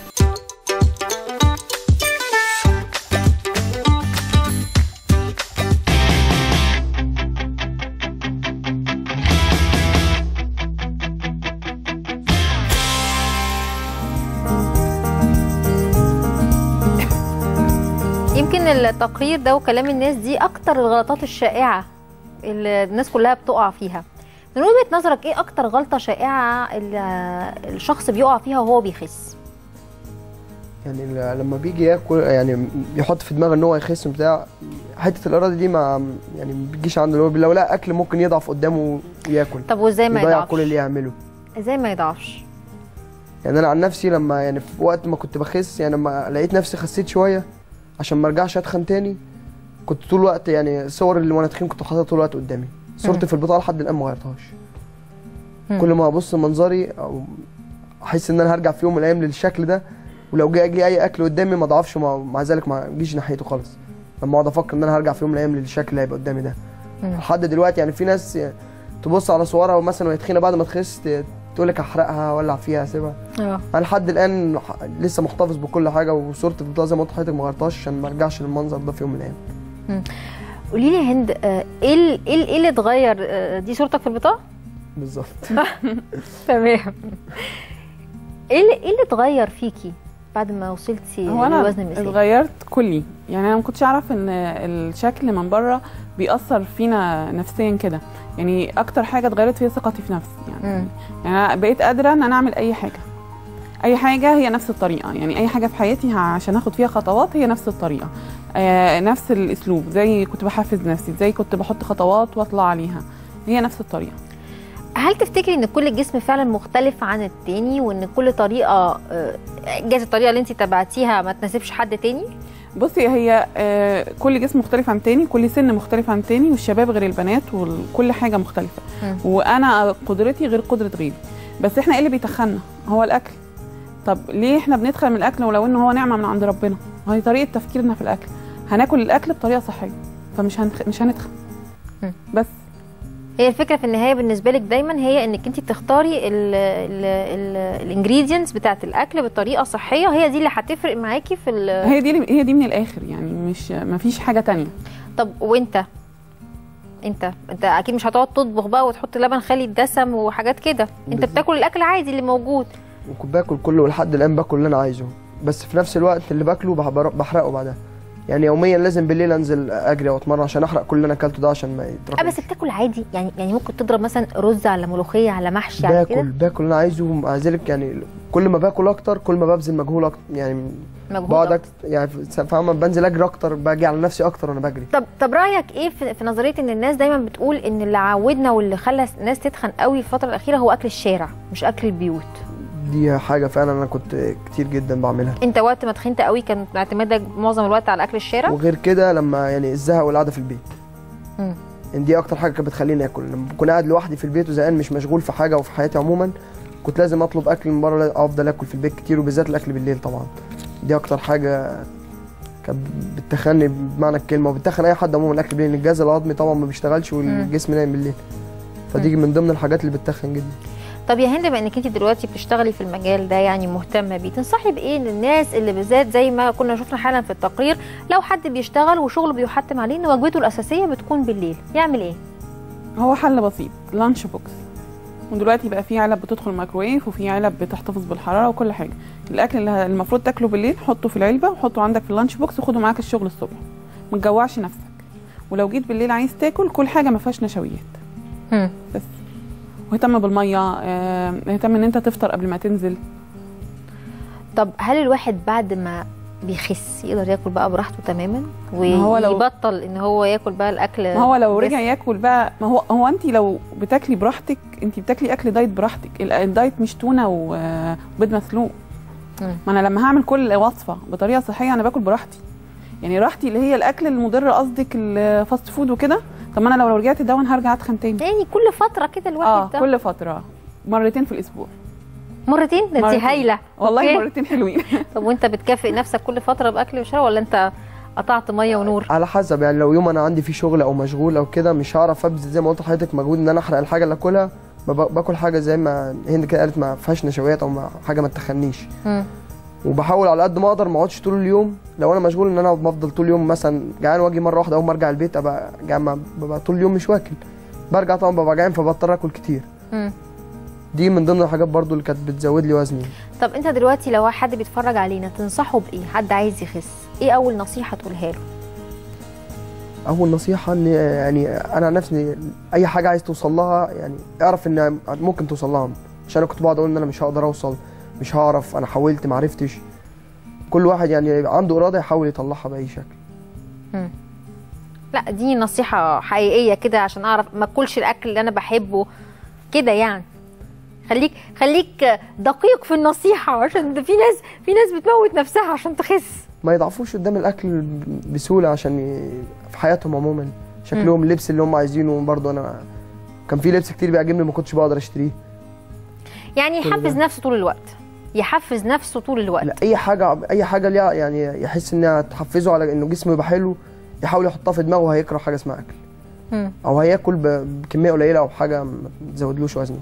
يمكن التقرير ده وكلام الناس دي اكتر الغلطات الشائعه اللي الناس كلها بتقع فيها من وجهه نظرك ايه اكتر غلطه شائعه اللي الشخص بيقع فيها وهو بيخس يعني ل- لما بيجي ياكل يعني يحط في دماغه ان هو يخس بتاع حته الاراده دي ما يعني ما بتجيش عنده اللي هو لو لقى اكل ممكن يضعف قدامه وياكل طب وازاي ما يضيع يضعفش كل اللي يعمله ازاي ما يضعفش يعني انا عن نفسي لما يعني في وقت ما كنت بخس يعني لما لقيت نفسي خسيت شويه عشان ما ارجعش اتخن تاني كنت طول الوقت يعني صور اللي وانا تخين كنت حاططها طول الوقت قدامي صورتي في البطاقه لحد الان ما غيرتهاش مم. كل ما ابص منظري او احس ان انا هرجع في يوم من الايام للشكل ده ولو جه اجي اي اكل قدامي ما اضعفش ومع مع ذلك ما اجيش ناحيته خالص لما اقعد افكر ان انا هرجع في يوم من الايام للشكل اللي هيبقى قدامي ده مم. لحد دلوقتي يعني في ناس يعني تبص على صورها مثلا وهي تخينه بعد ما تخس ت- تقول لك احرقها اولع فيها اسيبها اه انا لحد الان ح- لسه محتفظ بكل حاجه وصورتي في البطاقه زي ما قلت لحضرتك ما غيرتهاش عشان ما ارجعش للمنظر ده في يوم من الايام قولي لي يا هند آه، ايه ال- ايه ال- إيه اللي اتغير آه، دي صورتك في البطاقه بالظبط تمام ايه اللي ايه اللي اتغير فيكي بعد ما وصلتي هو انا للوزن المثالي اتغيرت كلي يعني انا ما كنتش اعرف ان الشكل من بره بيأثر فينا نفسيا كده يعني اكتر حاجه اتغيرت فيها ثقتي في نفسي يعني مم. يعني انا بقيت قادره ان انا اعمل اي حاجه اي حاجه هي نفس الطريقه يعني اي حاجه في حياتي ه- عشان اخد فيها خطوات هي نفس الطريقه آه نفس الاسلوب زي كنت بحفز نفسي زي كنت بحط خطوات واطلع عليها هي نفس الطريقه هل تفتكري ان كل جسم فعلا مختلف عن التاني وان كل طريقه آه، جاز الطريقه اللي انت تبعتيها ما تناسبش حد تاني بصي هي آه، كل جسم مختلف عن تاني كل سن مختلف عن تاني والشباب غير البنات وكل حاجه مختلفه مم. وانا قدرتي غير قدره غيري بس احنا ايه اللي بيتخنى هو الاكل طب ليه احنا بنتخن من الاكل ولو انه هو نعمه من عند ربنا هي طريقه تفكيرنا في الاكل هناكل الاكل بطريقه صحيه فمش هنخ... مش هنتخن مم. بس هي الفكره في النهايه بالنسبه لك دايما هي انك انت تختاري الانجريدينتس بتاعه الاكل بطريقه صحيه هي دي اللي هتفرق معاكي في ال- هي دي هي دي من الاخر يعني مش ما فيش حاجه تانية طب وانت انت انت اكيد مش هتقعد تطبخ بقى وتحط لبن خالي الدسم وحاجات كده انت بالظبط. بتاكل الاكل عادي اللي موجود وكنت باكل كله ولحد الان باكل اللي انا عايزه بس في نفس الوقت اللي باكله بح- بر- بحرقه بعدها يعني يوميا لازم بالليل انزل اجري او اتمرن عشان احرق كل اللي انا اكلته ده عشان ما اه يتراكمش بس بتاكل عادي يعني يعني ممكن تضرب مثلا رز على ملوخيه على محشي على باكل كده باكل اللي انا عايزه ومع ذلك يعني كل ما باكل اكتر كل ما ببذل مجهود اكتر يعني مجهود بقعد أكتر. أكتر يعني فاهمه بنزل اجري اكتر باجي على نفسي اكتر وانا بجري طب طب رايك ايه في, في نظريه ان الناس دايما بتقول ان اللي عودنا واللي خلى الناس تتخن قوي الفتره الاخيره هو اكل الشارع مش اكل البيوت دي حاجه فعلا انا كنت كتير جدا بعملها انت وقت ما تخنت قوي كان اعتمادك معظم الوقت على اكل الشارع وغير كده لما يعني الزهق والقعده في البيت مم. ان دي اكتر حاجه كانت بتخليني اكل لما بكون قاعد لوحدي في البيت وزهقان مش مشغول في حاجه وفي حياتي عموما كنت لازم اطلب اكل من بره افضل اكل في البيت كتير وبالذات الاكل بالليل طبعا دي اكتر حاجه كانت بتخني بمعنى الكلمه وبتخن اي حد عموما الاكل بالليل الجهاز الهضمي طبعا ما بيشتغلش والجسم نايم بالليل فدي من ضمن الحاجات اللي بتخن جدا طب يا هند بما انك انت دلوقتي بتشتغلي في المجال ده يعني مهتمه بيه تنصحي بايه للناس اللي بالذات زي ما كنا شفنا حالا في التقرير لو حد بيشتغل وشغله بيحتم عليه ان وجبته الاساسيه بتكون بالليل يعمل ايه هو حل بسيط لانش بوكس ودلوقتي بقى في علب بتدخل الميكرويف وفي علب بتحتفظ بالحراره وكل حاجه الاكل اللي المفروض تاكله بالليل حطه في العلبه وحطه عندك في اللانش بوكس وخده معاك الشغل الصبح ما تجوعش نفسك ولو جيت بالليل عايز تاكل كل حاجه ما فيهاش نشويات هم. بس واهتم بالميه آه، اهتم ان انت تفطر قبل ما تنزل طب هل الواحد بعد ما بيخس يقدر ياكل بقى براحته تماما ما هو لو- ويبطل ان هو ياكل بقى الاكل ما هو لو بس- رجع ياكل بقى ما هو هو انت لو بتاكلي براحتك انت بتاكلي اكل دايت براحتك ال- الدايت مش تونه و- وبيض مسلوق مم. ما انا لما هعمل كل وصفه بطريقه صحيه انا باكل براحتي يعني راحتي اللي هي الاكل المضر قصدك الفاست فود وكده طب ما انا لو رجعت دون هرجع اتخن تاني يعني كل فتره كده الواحد اه ده. كل فتره مرتين في الاسبوع مرتين ده انت مرتين. هايله والله أوكي. مرتين حلوين طب وانت بتكافئ نفسك كل فتره باكل وشرب ولا انت قطعت ميه ونور على حسب يعني لو يوم انا عندي فيه شغل او مشغول او كده مش هعرف ابذل زي ما قلت لحضرتك مجهود ان انا احرق الحاجه اللي اكلها بب- باكل حاجه زي ما هند كده قالت ما فيهاش نشويات او ما حاجه ما تخنيش مم. وبحاول على قد ما اقدر ما اقعدش طول اليوم لو انا مشغول ان انا بفضل طول اليوم مثلا جعان واجي مره واحده اول ما ارجع البيت ابقى جعان ما- ببقى طول اليوم مش واكل برجع طبعا ببقى جعان فبضطر اكل كتير مم. دي من ضمن الحاجات برضو اللي كانت بتزود لي وزني طب انت دلوقتي لو حد بيتفرج علينا تنصحه بايه حد عايز يخس ايه اول نصيحه تقولها له اول نصيحه ان يعني انا عن نفسي اي حاجه عايز توصل لها يعني اعرف ان ممكن توصل لها عشان انا كنت بقعد اقول ان انا مش هقدر اوصل مش هعرف انا حاولت ما عرفتش كل واحد يعني يبقى عنده اراده يحاول يطلعها باي شكل مم. لا دي نصيحه حقيقيه كده عشان اعرف ما اكلش الاكل اللي انا بحبه كده يعني خليك خليك دقيق في النصيحه عشان ده في ناس في ناس بتموت نفسها عشان تخس ما يضعفوش قدام الاكل بسهوله عشان ي... في حياتهم عموما شكلهم اللبس اللي هم عايزينه برضه انا كان في لبس كتير بيعجبني ما كنتش بقدر اشتريه يعني كل يحفز ده. نفسه طول الوقت يحفز نفسه طول الوقت لا اي حاجه اي حاجه ليها يعني يحس انها تحفزه على انه جسمه يبقى حلو يحاول يحطها في دماغه هيكره حاجه اسمها اكل مم. او هياكل ب- بكميه قليله او حاجه ما تزودلوش وزنه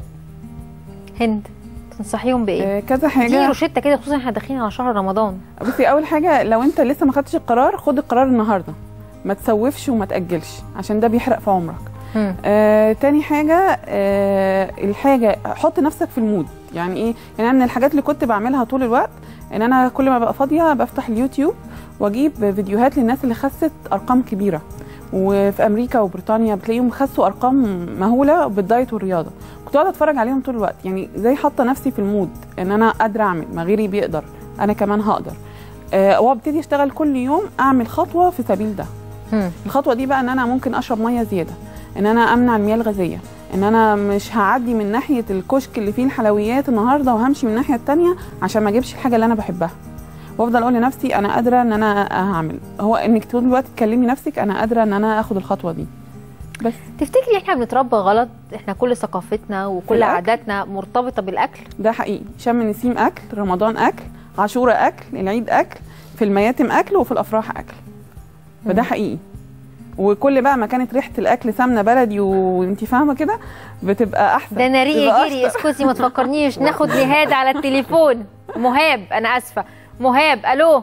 هند تنصحيهم بايه آه، كذا حاجة. دي روشته كده خصوصا احنا داخلين على شهر رمضان بصي اول حاجه لو انت لسه ما خدتش القرار خد القرار النهارده ما تسوفش وما تاجلش عشان ده بيحرق في عمرك مم. آه، تاني حاجة آه، الحاجة حط نفسك في المود يعني ايه يعني انا من الحاجات اللي كنت بعملها طول الوقت ان انا كل ما ببقى فاضية بفتح اليوتيوب واجيب فيديوهات للناس اللي خست ارقام كبيرة وفي امريكا وبريطانيا بتلاقيهم خسوا ارقام مهولة بالدايت والرياضة كنت قاعدة اتفرج عليهم طول الوقت يعني زي حاطة نفسي في المود ان انا قادرة اعمل ما غيري بيقدر انا كمان هقدر آه، وابتدي اشتغل كل يوم اعمل خطوة في سبيل ده مم. الخطوه دي بقى ان انا ممكن اشرب ميه زياده ان انا امنع المياه الغازيه ان انا مش هعدي من ناحيه الكشك اللي فيه الحلويات النهارده وهمشي من الناحيه التانية عشان ما اجيبش الحاجه اللي انا بحبها وافضل اقول لنفسي انا قادره ان انا هعمل هو انك طول الوقت تكلمي نفسك انا قادره ان انا اخد الخطوه دي بس تفتكري احنا بنتربى غلط احنا كل ثقافتنا وكل الأكل؟ عاداتنا مرتبطه بالاكل ده حقيقي شم النسيم اكل رمضان اكل عاشوره اكل العيد اكل في المياتم اكل وفي الافراح اكل فده حقيقي وكل بقى ما كانت ريحه الاكل سمنه بلدي وانت فاهمه كده بتبقى احسن ده انا ريقي بتبقى جري أشطر. اسكتي ما تفكرنيش ناخد نهاد على التليفون مهاب انا اسفه مهاب الو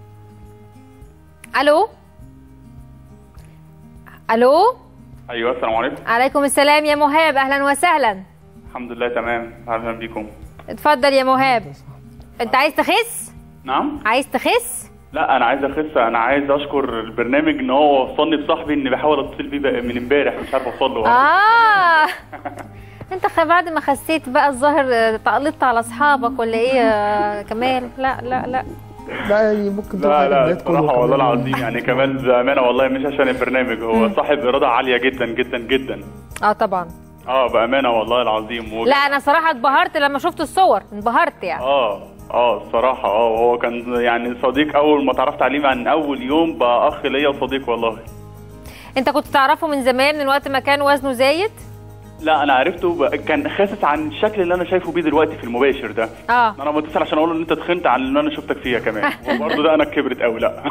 الو الو ايوه السلام عليكم عليكم السلام يا مهاب اهلا وسهلا الحمد لله تمام اهلا بيكم اتفضل يا مهاب انت عايز تخس نعم عايز تخس لا انا عايز اخس انا عايز اشكر البرنامج ان هو وصلني بصاحبي اني بحاول اتصل بيه بقى من امبارح مش عارف اوصل له اه انت خ- بعد ما خسيت بقى الظاهر آه، تقلطت على اصحابك ولا ايه يا كمال لا لا لا لا يعني ممكن تروح لا لا البيت كله بصراحه والله كمان. العظيم يعني كمان بامانه والله مش عشان البرنامج هو صاحب اراده عاليه جدا جدا جدا اه طبعا اه بامانه والله العظيم و... لا انا صراحه اتبهرت لما شفت الصور انبهرت يعني اه اه الصراحه اه هو كان يعني صديق اول ما اتعرفت عليه من اول يوم بقى اخ ليا وصديق والله انت كنت تعرفه من زمان من وقت ما كان وزنه زايد لا انا عرفته ب... كان خاسس عن الشكل اللي انا شايفه بيه دلوقتي في المباشر ده اه انا متصل عشان اقول له ان انت تخنت عن اللي انا شفتك فيها كمان وبرضه ده انا كبرت قوي لا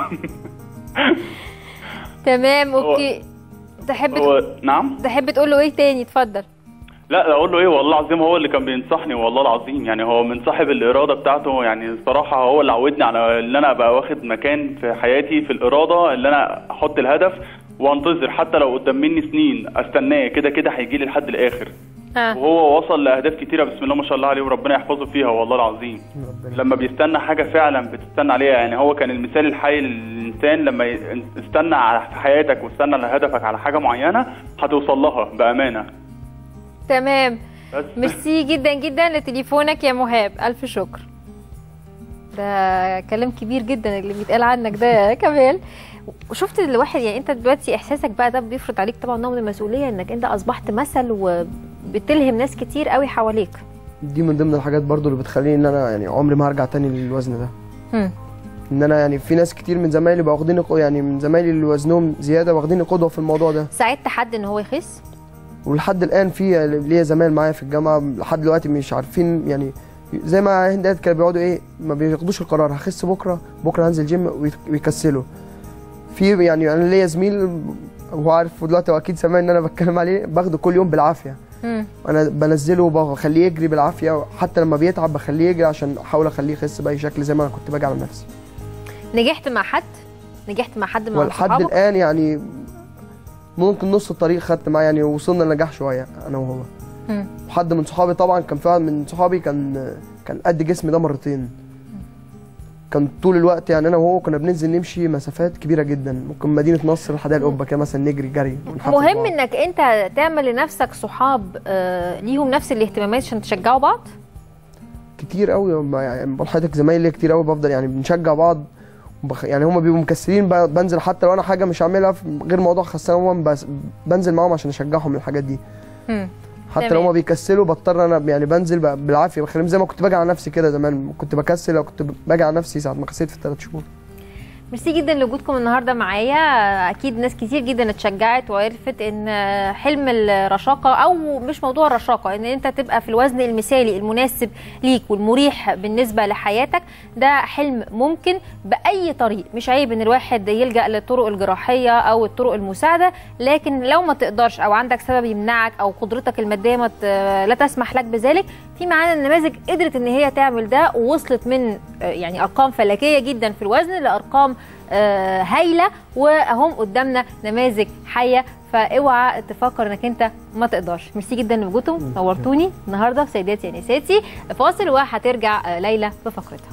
تمام اوكي تحب هو نعم تحب تقول له ايه تاني اتفضل لا اقول له ايه والله العظيم هو اللي كان بينصحني والله العظيم يعني هو من صاحب الاراده بتاعته يعني الصراحه هو اللي عودني على ان انا ابقى واخد مكان في حياتي في الاراده اللي انا احط الهدف وانتظر حتى لو قدام مني سنين استناه كده كده هيجي لي لحد الاخر وهو وصل لاهداف كتيره بسم الله ما شاء الله عليه وربنا يحفظه فيها والله العظيم لما بيستنى حاجه فعلا بتستنى عليها يعني هو كان المثال الحي للانسان لما ي- تستنى على في حياتك وتستنى على هدفك على حاجه معينه هتوصل لها بامانه تمام بس ميرسي جدا جدا لتليفونك يا مهاب الف شكر ده كلام كبير جدا اللي بيتقال عنك ده يا كمال وشفت الواحد يعني انت دلوقتي احساسك بقى ده بيفرض عليك طبعا نوع من المسؤوليه انك انت اصبحت مثل وبتلهم ناس كتير قوي حواليك دي من ضمن الحاجات برضو اللي بتخليني ان انا يعني عمري ما هرجع تاني للوزن ده هم. ان انا يعني في ناس كتير من زمايلي بقى واخديني قو- يعني من زمايلي اللي وزنهم زياده واخديني قدوه في الموضوع ده ساعدت حد ان هو يخس ولحد الان في ليا زمايل معايا في الجامعه لحد دلوقتي مش عارفين يعني زي ما هند قالت كده بيقعدوا ايه ما بياخدوش القرار هخس بكره بكره هنزل جيم ويت- ويكسلوا في يعني انا ليا زميل هو عارف دلوقتي واكيد سامع ان انا بتكلم عليه باخده كل يوم بالعافيه هم. انا بنزله وبخليه يجري بالعافيه حتى لما بيتعب بخليه يجري عشان احاول اخليه يخس باي شكل زي ما انا كنت باجي على نفسي نجحت مع حد نجحت مع حد من ولحد صحابك الان يعني ممكن نص الطريق خدت معاه يعني وصلنا لنجاح شويه انا وهو هم. وحد من صحابي طبعا كان في واحد من صحابي كان كان قد جسمي ده مرتين كان طول الوقت يعني انا وهو كنا بننزل نمشي مسافات كبيره جدا ممكن مدينه نصر لحد القبه كده مثلا نجري جري ونحفز مهم بعض. انك انت تعمل لنفسك صحاب آه، ليهم نفس الاهتمامات عشان تشجعوا بعض كتير قوي ما- يعني بقول لحضرتك زمايلي كتير قوي بفضل يعني بنشجع بعض وبخ... يعني هم بيبقوا مكسلين ب- بنزل حتى لو انا حاجه مش هعملها في غير موضوع خسان هم بس بنزل معاهم عشان اشجعهم الحاجات دي هم. حتى تمام. لو هم بيكسلوا بضطر انا يعني بنزل ب- بالعافيه بخليهم زي ما كنت باجي على نفسي كده زمان كنت بكسل او كنت باجي على نفسي ساعه ما خسيت في الثلاث شهور ميرسي جدا لوجودكم النهارده معايا اكيد ناس كتير جدا اتشجعت وعرفت ان حلم الرشاقه او مش موضوع الرشاقه ان انت تبقى في الوزن المثالي المناسب ليك والمريح بالنسبه لحياتك ده حلم ممكن باي طريق مش عيب ان الواحد يلجا للطرق الجراحيه او الطرق المساعده لكن لو ما تقدرش او عندك سبب يمنعك او قدرتك الماديه ما ت- لا تسمح لك بذلك في معانا نماذج قدرت ان هي تعمل ده ووصلت من آه، يعني ارقام فلكيه جدا في الوزن لارقام آه، هايله واهم قدامنا نماذج حيه فاوعى تفكر انك انت ما تقدرش ميرسي جدا لوجودكم نورتوني النهارده في سيداتي يا نساتي فاصل وهترجع آه، ليلى بفقرتها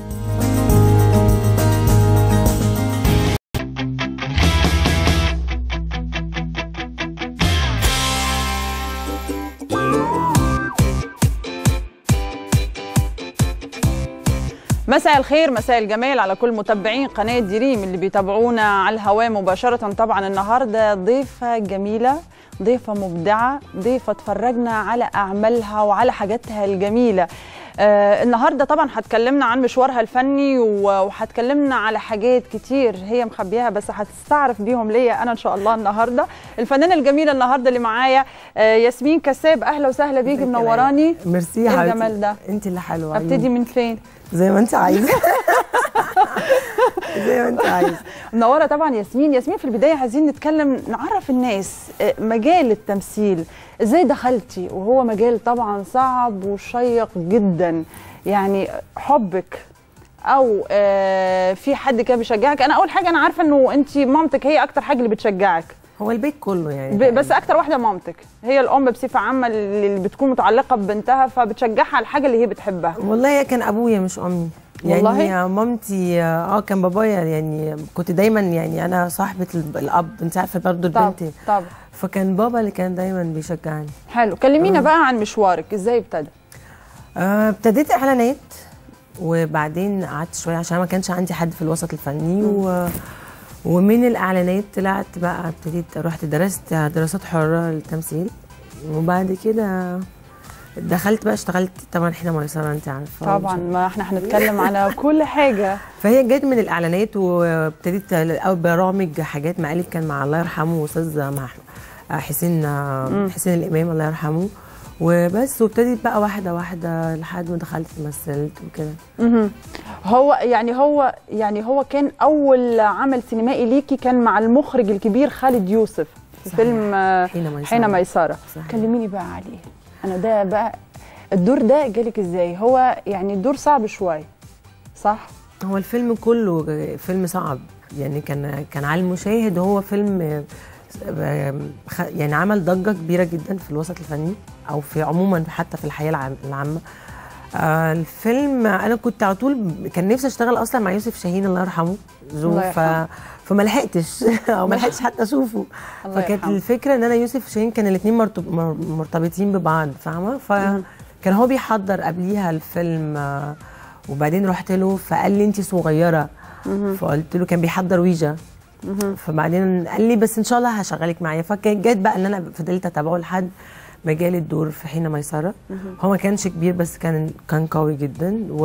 مساء الخير مساء الجمال على كل متابعين قناة دريم اللي بيتابعونا على الهواء مباشرة طبعا النهاردة ضيفة جميلة ضيفة مبدعة ضيفة اتفرجنا على أعمالها وعلى حاجاتها الجميلة آه النهارده طبعا هتكلمنا عن مشوارها الفني و- وهتكلمنا على حاجات كتير هي مخبيها بس هتستعرف بيهم ليا انا ان شاء الله النهارده الفنانه الجميله النهارده اللي معايا آه ياسمين كساب اهلا وسهلا بيكي منوراني ميرسي يا ايه حبيبتي. الجمال ده انت اللي حلوه ابتدي من فين زي ما انت عايزه زي ما انت عايزه منوره طبعا ياسمين ياسمين في البدايه عايزين نتكلم نعرف الناس آه، مجال التمثيل ازاي دخلتي وهو مجال طبعا صعب وشيق جدا يعني حبك او آه، في حد كان بيشجعك انا اول حاجه انا عارفه انه انت مامتك هي اكتر حاجه اللي بتشجعك هو البيت كله يعني ب- بس اكتر واحده مامتك هي الام بصفه عامه اللي اللي بتكون متعلقه ببنتها فبتشجعها على الحاجه اللي هي بتحبها والله كان ابويا مش امي يعني والله؟ مامتي اه كان بابايا يعني كنت دايما يعني انا صاحبه الب- الاب انت عارفه برضه البنت طب فكان بابا اللي كان دايما بيشجعني حلو كلمينا بقى عن مشوارك ازاي ابتدى آه، ابتديت اعلانات وبعدين قعدت شويه عشان ما كانش عندي حد في الوسط الفني و... ومن الاعلانات طلعت بقى ابتديت رحت درست دراسات حره للتمثيل وبعد كده دخلت بقى اشتغلت طبعا حين ميسره انت عارفه طبعا ما احنا هنتكلم على كل حاجه فهي جت من الاعلانات وابتديت الاول برامج حاجات مقالب كان مع الله يرحمه استاذ مع حسين مم. حسين الامام الله يرحمه وبس وابتديت بقى واحده واحده لحد ما دخلت مثلت وكده مهم. هو يعني هو يعني هو كان اول عمل سينمائي ليكي كان مع المخرج الكبير خالد يوسف في صحيح. فيلم آه، حين ميسرة. حين ميسره كلميني بقى عليه انا ده بقى الدور ده جالك ازاي هو يعني الدور صعب شويه صح هو الفيلم كله فيلم صعب يعني كان كان على المشاهد هو فيلم آم، خ- يعني عمل ضجه كبيره جدا في الوسط الفني او في عموما حتى في الحياه العام- العامه آه الفيلم انا كنت على طول كان نفسي اشتغل اصلا مع يوسف شاهين الله يرحمه زو الله ف... يرحمه. فما لحقتش او ما لحقتش حتى اشوفه الله فكانت يرحمه. الفكره ان انا يوسف شاهين كان الاثنين مرتبطين ببعض فاهمه فكان هو بيحضر قبليها الفيلم آه، وبعدين رحت له فقال لي انت صغيره مهم. فقلت له كان بيحضر ويجا مهم. فبعدين قال لي بس ان شاء الله هشغلك معايا فكان جت بقى ان انا فضلت اتابعه لحد ما جالي الدور في حين ميسره مهم. هو ما كانش كبير بس كان كان قوي جدا و...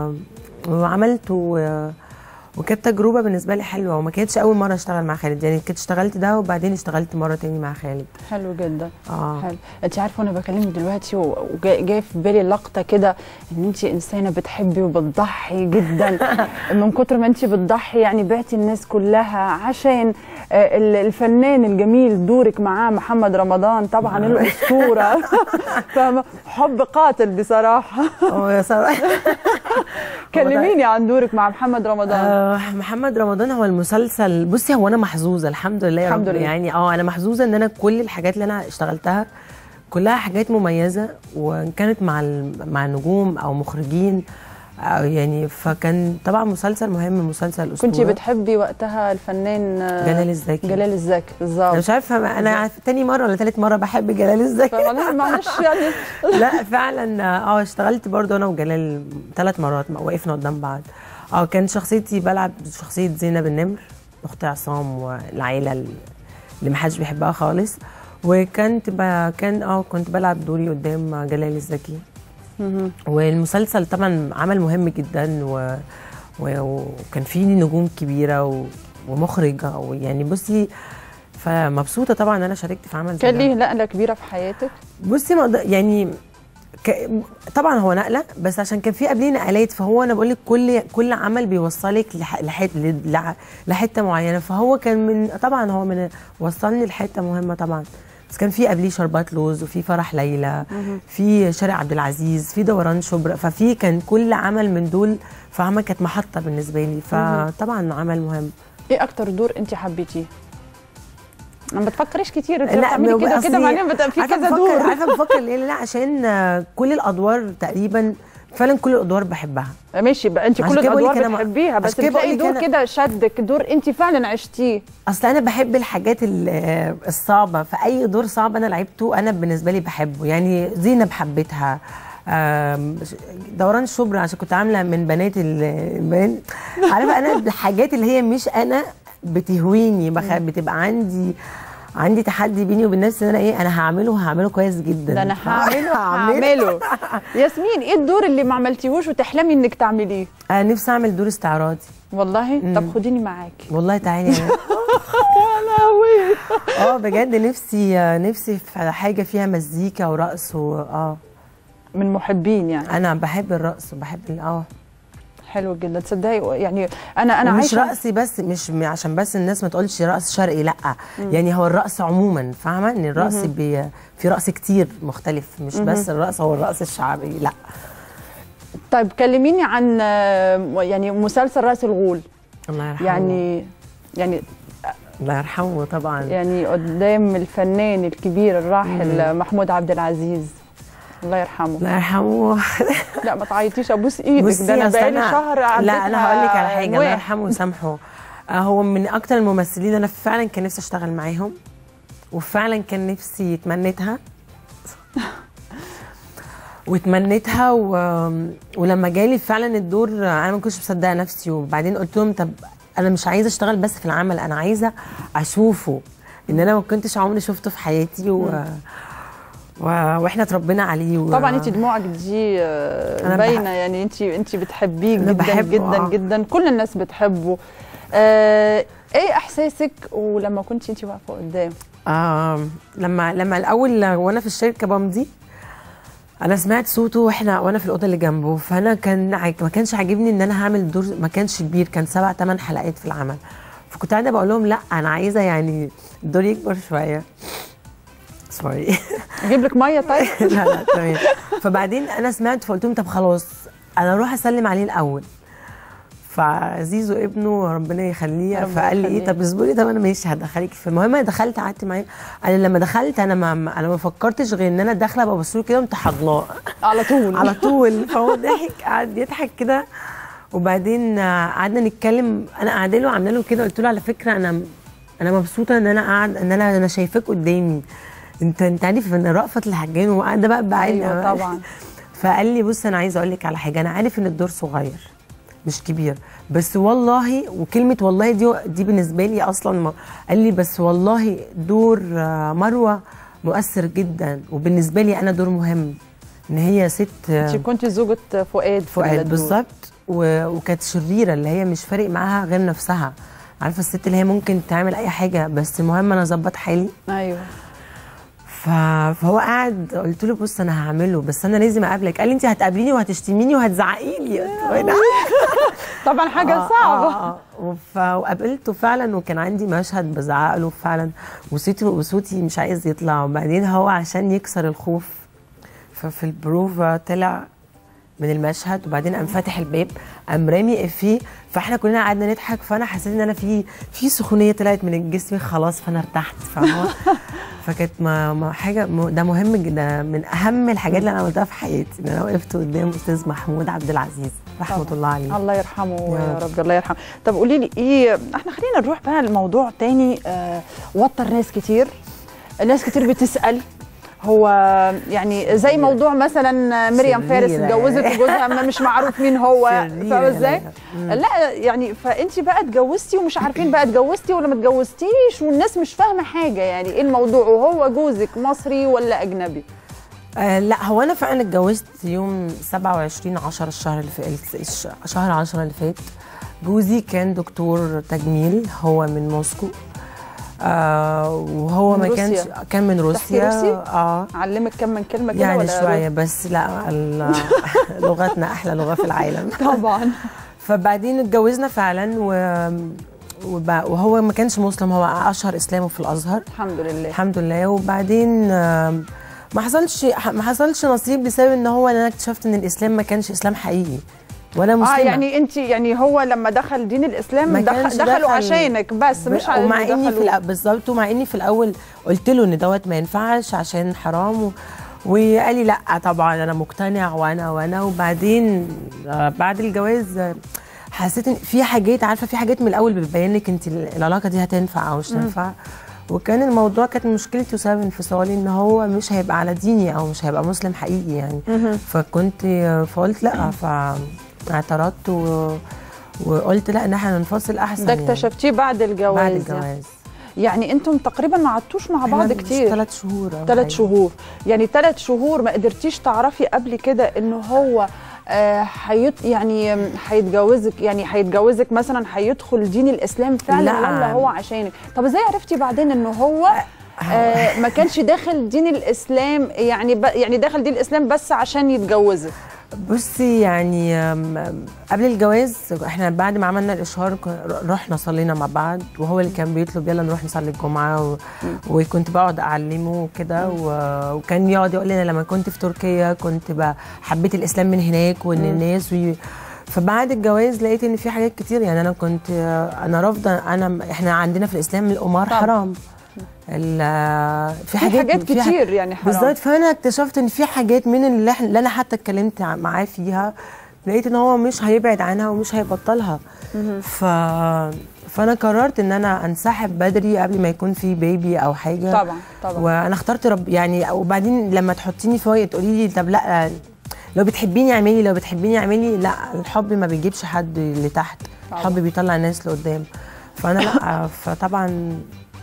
وعملته و... وكانت تجربه بالنسبه لي حلوه وما كانتش اول مره اشتغل مع خالد يعني كنت اشتغلت ده وبعدين اشتغلت مره تاني مع خالد حلو جدا اه حلو انت عارفه وانا بكلمك دلوقتي وجاي في بالي لقطه كده ان انت انسانه بتحبي وبتضحي جدا من كتر ما انت بتضحي يعني بعتي الناس كلها عشان آه، ال- الفنان الجميل دورك معاه محمد رمضان طبعا الاسطوره فاهمة؟ حب قاتل بصراحه اه يا صراحه كلميني عن دورك مع محمد رمضان آه محمد رمضان هو المسلسل بصي هو انا محظوظه الحمد لله يا الحمد رب لله. يعني اه انا محظوظه ان انا كل الحاجات اللي انا اشتغلتها كلها حاجات مميزه وان كانت مع ال- مع نجوم او مخرجين أو يعني فكان طبعا مسلسل مهم مسلسل اسطوره كنت بتحبي وقتها الفنان آه، جلال الزكي. جلال الزكي بالظبط انا مش عارفه انا عارفة تاني مره ولا تالت مره بحب جلال الزكي فمعلش- معلش يعني لا فعلا اه اشتغلت برضه انا وجلال ثلاث مرات وقفنا قدام بعض اه كان شخصيتي بلعب شخصيه زينب النمر اخت عصام والعيله اللي محدش بيحبها خالص وكنت ب... كان اه كنت بلعب دوري قدام جلال الزكي مهم. والمسلسل طبعا عمل مهم جدا و... و... وكان فيه نجوم كبيره و... ومخرج يعني بصي فمبسوطه طبعا ان انا شاركت في عمل زي كان ده. ليه نقله كبيره في حياتك بصي ما أقدر- يعني ك... طبعا هو نقله بس عشان كان في قبليه نقلات فهو انا بقول لك كل كل عمل بيوصلك لح... لحت... لح... لحته معينه فهو كان من طبعا هو من وصلني لحته مهمه طبعا بس كان في قبليه شربات لوز وفي فرح ليلى مهم. في شارع عبد العزيز في دوران شبرا ففي كان كل عمل من دول فعمل كانت محطه بالنسبه لي فطبعا عمل مهم ايه اكتر دور انت حبيتيه ما بتفكريش كتير انت لا بتعملي كده أصلي كده بعدين بتبقى في عارفة كذا بفكر- دور عارفه بفكر ليه لا عشان آه، كل الادوار تقريبا فعلا كل الادوار بحبها ماشي بقى انت عشان كل كده بقول الادوار لك أنا ما- بتحبيها بس عشان كده بتلاقي بقول لك دور أنا- كده شدك دور انت فعلا عشتيه اصل انا بحب الحاجات ال- آه، الصعبه فاي دور صعب انا لعبته انا بالنسبه لي بحبه يعني زينب حبيتها آم، دوران شبرا عشان كنت عامله من بنات ال- البنات عارفه انا الحاجات اللي هي مش انا بتهويني بخ... بتبقى عندي عندي تحدي بيني وبين نفسي ان انا ايه انا هعمله هعمله كويس جدا ده انا هعمله هعمله ياسمين ايه الدور اللي ما عملتيهوش وتحلمي انك تعمليه انا نفسي اعمل دور استعراضي والله طب خديني معاكي والله تعالي يا لهوي اه بجد نفسي نفسي في حاجه فيها مزيكا ورقص و اه من محبين يعني انا بحب الرقص وبحب ال- اه حلو جدا تصدقي يعني انا انا مش عايشه رقصي بس مش م- عشان بس الناس ما تقولش رقص شرقي لا مم. يعني هو الرقص عموما فاهمه ان الرقص مهم. بي في رقص كتير مختلف مش مهم. بس الرقص هو الرقص الشعبي لا طيب كلميني عن آه، يعني مسلسل راس الغول الله يرحمه يعني يعني الله يرحمه طبعا يعني قدام الفنان الكبير الراحل مم. محمود عبد العزيز الله يرحمه الله يرحمه لا ما تعيطيش ابوس ايدك بصي ده انا أصل بقالي أنا- شهر لا انا هقول لك على حاجه الله نواح. يرحمه ويسامحه آه، هو من اكتر الممثلين اللي انا فعلا كان نفسي اشتغل معاهم وفعلا كان نفسي تمنيتها وتمنيتها و... ولما جالي فعلا الدور انا ما كنتش مصدقه نفسي وبعدين قلت لهم طب انا مش عايزه اشتغل بس في العمل انا عايزه اشوفه ان انا ما كنتش عمري شفته في حياتي و... و... واحنا اتربينا عليه و... طبعا انت دموعك دي آه، أنا باينه بحب- يعني انت انت بتحبيه أنا جدا بحبه، جدا آه. جدا كل الناس بتحبه آه، ايه احساسك ولما كنت انت واقفه قدام آه لما لما الاول وانا في الشركه بمضي انا سمعت صوته واحنا وانا في الاوضه اللي جنبه فانا كان عاج- ما كانش عاجبني ان انا هعمل دور ما كانش كبير كان سبع ثمان حلقات في العمل فكنت قاعده بقول لهم لا انا عايزه يعني الدور يكبر شويه سوري اجيب لك ميه طيب لا لا تمام فبعدين انا سمعت فقلت لهم طب خلاص انا اروح اسلم عليه الاول فزيزو ابنه ربنا يخليه ربنا فقال لي ايه يخليه. طب اصبري طب انا ماشي هدخلك في المهم أنا دخلت قعدت معاه انا لما دخلت انا ما انا ما فكرتش غير ان انا داخله ببص له كده قمت حضناه على طول على طول فهو ضحك قعد يضحك كده وبعدين آه، قعدنا نتكلم انا قاعده له عامله له كده قلت له على فكره انا انا مبسوطه ان انا قاعد ان انا انا شايفاك قدامي انت انت عارف ان رأفت الحجان وقاعده بقى بعين أيوة طبعا. فقال لي بص انا عايزه اقول لك على حاجه انا عارف ان الدور صغير مش كبير بس والله وكلمه والله دي دي بالنسبه لي اصلا ما قال لي بس والله دور آه، مروه مؤثر جدا وبالنسبه لي انا دور مهم ان هي ست آه، انت كنت زوجة فؤاد في فؤاد الدور. بالظبط و- وكانت شريره اللي هي مش فارق معاها غير نفسها عارفه الست اللي هي ممكن تعمل اي حاجه بس المهم انا اظبط حالي ايوه ف... فهو قاعد قلت له بص انا هعمله بس انا لازم اقابلك قال لي انت هتقابليني وهتشتميني وهتزعقي لي طبعا حاجه آه، صعبه آه، آه. ف- وقابلته فعلا وكان عندي مشهد بزعق له فعلا وصوتي وصوتي مش عايز يطلع وبعدين هو عشان يكسر الخوف ففي البروفا طلع من المشهد وبعدين قام فاتح الباب قام رامي افيه فاحنا كلنا قعدنا نضحك فانا حسيت ان انا في في سخونيه طلعت من جسمي خلاص فانا ارتحت فاهمه فكانت ما ما حاجه م- ده مهم جدا من اهم الحاجات اللي انا عملتها في حياتي ان انا وقفت قدام استاذ محمود عبد العزيز رحمه الله عليه الله يرحمه يا يا رب الله يرحمه طب قولي لي ايه احنا خلينا نروح بقى لموضوع تاني آه وتر ناس كتير ناس كتير بتسال هو يعني زي موضوع مثلا مريم فارس شريرة. اتجوزت وجوزها ما مش معروف مين هو شريرة فاهمه ازاي؟ مم. لا يعني فانت بقى اتجوزتي ومش عارفين بقى اتجوزتي ولا ما اتجوزتيش والناس مش فاهمه حاجه يعني ايه الموضوع وهو جوزك مصري ولا اجنبي؟ آه لا هو انا فعلا اتجوزت يوم 27 10 الشهر اللي فات الش- شهر 10 اللي فات جوزي كان دكتور تجميل هو من موسكو آه وهو من ما كانش روسيا. كان من تحكي روسيا روسي؟ اه علمك كم من كلمه كده يعني ولا شويه بس لا ال- لغتنا احلى لغه في العالم طبعا فبعدين اتجوزنا فعلا و وب- وهو ما كانش مسلم هو اشهر اسلامه في الازهر الحمد لله الحمد لله وبعدين آم، ما حصلش ما حصلش نصيب بسبب ان هو انا اكتشفت ان الاسلام ما كانش اسلام حقيقي ولا مسلمه اه يعني انت يعني هو لما دخل دين الاسلام ما دخل كانش دخلوا دخل- عشانك بس مش ب- ومع إنه اني في دخلوا- الأ- بالظبط ومع اني في الاول قلت له ان دوت ما ينفعش عشان حرام و... وقال لي لا طبعا انا مقتنع وانا وانا وبعدين آه، بعد الجواز آه، حسيت ان في حاجات عارفه في حاجات من الاول بتبين لك انت ال- العلاقه دي هتنفع او مش مم. تنفع وكان الموضوع كانت مشكلتي وسبب انفصالي ان هو مش هيبقى على ديني او مش هيبقى مسلم حقيقي يعني مهم. فكنت فقلت لا فاعترضت و... وقلت لا ان احنا ننفصل احسن ده يعني. اكتشفتيه بعد الجواز بعد يعني. الجواز يعني انتم تقريبا ما قعدتوش مع بعض كتير ثلاث شهور أو ثلاث حاجة. شهور يعني ثلاث شهور ما قدرتيش تعرفي قبل كده انه هو آه، حيت يعني آم، هيتجوزك يعني هيتجوزك مثلا هيدخل دين الاسلام فعلا لا. ولا هو عشانك طب ازاي عرفتي بعدين انه هو آه ما كانش داخل دين الاسلام يعني ب يعني داخل دين الاسلام بس عشان يتجوزك بصي يعني أم، أم، قبل الجواز احنا بعد ما عملنا الاشهار ك- رحنا صلينا مع بعض وهو اللي كان بيطلب يلا نروح نصلي الجمعه و... وكنت بقعد اعلمه كده و... وكان يقعد يقول لي انا لما كنت في تركيا كنت ب- حبيت الاسلام من هناك وان مم. الناس وي... فبعد الجواز لقيت ان في حاجات كتير يعني انا كنت انا رافضه انا احنا عندنا في الاسلام القمار طبعا. حرام ال- في في حاجات حاجات في ح- كتير يعني حرام. بالظبط فانا اكتشفت ان في حاجات من اللي, إحنا- اللي انا حتى اتكلمت ع- معاه فيها لقيت ان هو مش هيبعد عنها ومش هيبطلها ف فانا قررت ان انا انسحب بدري قبل ما يكون في بيبي او حاجه طبعا طبعا وانا اخترت رب يعني وبعدين لما تحطيني في وقت تقولي لي طب لا لو بتحبيني اعملي لو بتحبيني اعملي لا الحب ما بيجيبش حد لتحت طبعا. الحب بيطلع الناس لقدام فانا لا فطبعا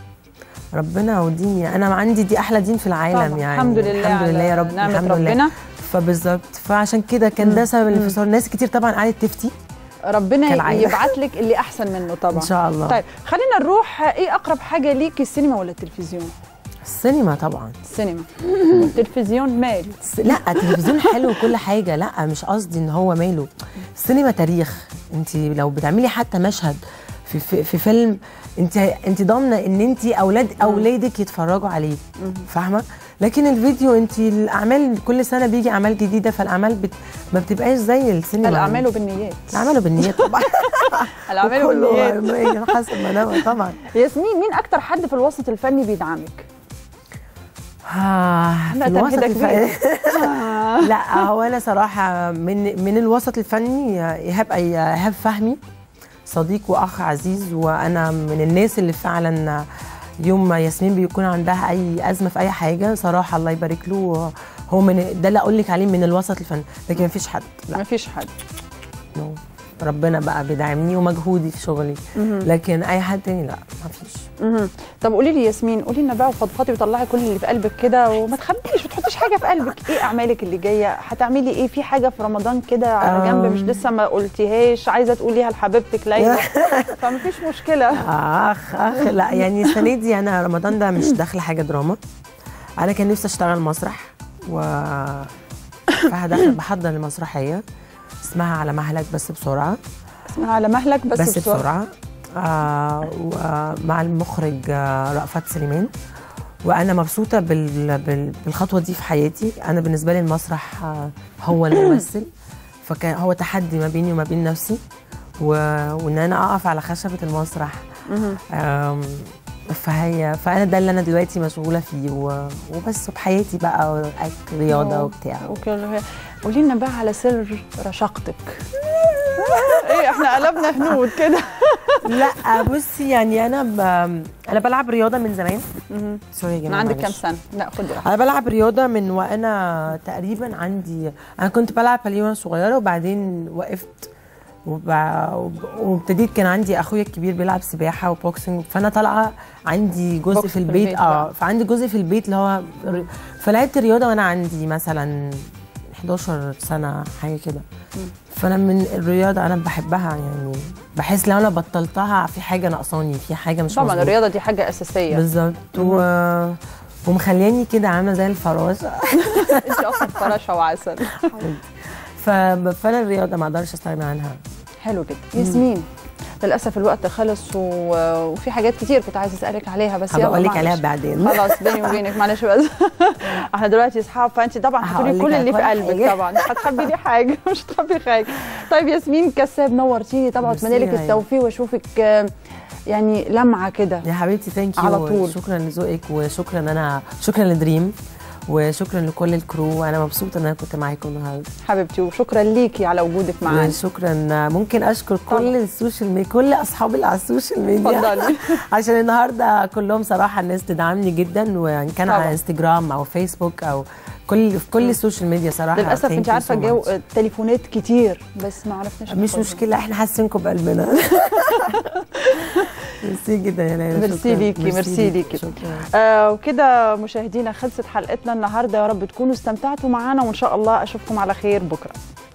ربنا وديني انا عندي دي احلى دين في العالم طبعا. يعني الحمد لله الحمد لله يا على رب نعمة الحمد ربنا. لله فبالظبط فعشان كده كان ده سبب الانفصال ناس كتير طبعا قعدت تفتي ربنا كالعادة. يبعت لك اللي احسن منه طبعا إن شاء الله. طيب خلينا نروح ايه اقرب حاجه ليكي السينما ولا التلفزيون السينما طبعا السينما والتلفزيون مال لا التلفزيون حلو وكل حاجه لا مش قصدي ان هو ماله السينما تاريخ انت لو بتعملي حتى مشهد في في, في فيلم انت انت ضامنه ان انت اولاد اولادك يتفرجوا عليه فاهمه لكن الفيديو انت الاعمال كل سنه بيجي اعمال جديده فالاعمال بت ما بتبقاش زي السينما الاعمال بالنيات الاعمال بالنيات طبعا الاعمال وكله بالنيات حسب ما نوى طبعا ياسمين مين اكتر حد في الوسط الفني بيدعمك آه في لا، الوسط تمهيدة الفني كبيرة. لا هو انا صراحه من من الوسط الفني ايهاب أي- ايهاب فهمي صديق واخ عزيز وانا من الناس اللي فعلا يوم ما ياسمين بيكون عندها اي ازمه في اي حاجه صراحه الله يبارك له هو من ده اللي اقول لك عليه من الوسط الفني لكن مفيش حد لا مفيش حد نو ربنا بقى بيدعمني ومجهودي في شغلي مهم. لكن اي حد تاني لا مفيش مهم. طب قولي لي ياسمين قولي لنا بقى وفضفضي وطلعي كل اللي في قلبك كده وما تخبيش ما تحطيش حاجه في قلبك ايه اعمالك اللي جايه هتعملي ايه في حاجه في رمضان كده على جنب أم. مش لسه ما قلتيهاش عايزه تقوليها لحبيبتك ليلى فمفيش مشكله اخ اخ لا يعني السنه دي انا رمضان ده مش داخله حاجه دراما انا كان نفسي اشتغل مسرح و فهدخل بحضر المسرحيه اسمها على مهلك بس بسرعه اسمها على مهلك بس, بس بسرعه آه ومع المخرج آه رأفت سليمان وانا مبسوطه بال... بال... بالخطوه دي في حياتي انا بالنسبه لي المسرح آه هو الممثل فكان هو تحدي ما بيني وما بين نفسي و... وان انا اقف على خشبه المسرح مهم. آم، فهي فانا ده اللي انا دلوقتي مشغوله فيه و... وبس وبحياتي بقى اكل رياضه أوه. وبتاع وكل قولي لنا بقى على سر رشاقتك ايه احنا قلبنا هنود كده لا بصي يعني انا ب... انا بلعب رياضه من زمان سوري يا من جماعه عندك كام معلش. سنه لا خدي راحتك انا بلعب رياضه من وانا تقريبا عندي انا كنت بلعب باليه وانا صغيره وبعدين وقفت وب... وب- وابتديت كان عندي اخويا الكبير بيلعب سباحه وبوكسنج فانا طالعه عندي جزء بوكس في البيت البيت اه بقى. فعندي جزء في البيت اللي هو ر- فلعبت رياضه وانا عندي مثلا 11 سنه حاجه كده فانا من الرياضه انا بحبها يعني بحس لو انا بطلتها في حاجه ناقصاني في حاجه مش طبعا مظبوطة. الرياضه دي حاجه اساسيه بالظبط و... ومخلياني كده عامله زي الفراشه انت اصلا فراشه وعسل ف... فانا الرياضه ما اقدرش استغنى عنها حلو جدا ياسمين للاسف الوقت خلص و... وفي حاجات كتير كنت عايزه اسالك عليها بس هبقى يلا أقول لك معلش. عليها بعدين. خلاص بيني وبينك معلش بس احنا دلوقتي اصحاب فانت طبعا هتقولي هقول كل لك اللي في على كل قلبك حاجة. طبعا مش هتخبي لي حاجه مش هتخبي حاجه طيب ياسمين كساب نورتيني طبعا ميرسي اتمنى لك يا هي. التوفيق واشوفك آه، يعني لمعه كده يا حبيبتي ثانك يو على طول. شكرا لذوقك وشكرا انا شكرا لدريم وشكرا لكل الكرو وانا مبسوطه ان انا كنت معاكم النهارده حبيبتي وشكرا ليكي على وجودك معانا شكرا ممكن اشكر كل السوشيال ميديا كل اصحابي اللي على السوشيال ميديا اتفضلي. عشان النهارده كلهم صراحه الناس تدعمني جدا وان كان طبعا. على انستجرام او فيسبوك او كل في كل السوشيال ميديا صراحه للاسف thank انت you عارفه so الجو much. التليفونات كتير بس ما عرفناش مش ناخدهم. مشكله احنا حاسينكم بقلبنا ميرسي جدا يا ليلى ميرسي شكراً. ليكي ميرسي ليكي شكرا آه وكده مشاهدينا خلصت حلقتنا النهارده يا رب تكونوا استمتعتوا معانا وان شاء الله اشوفكم على خير بكره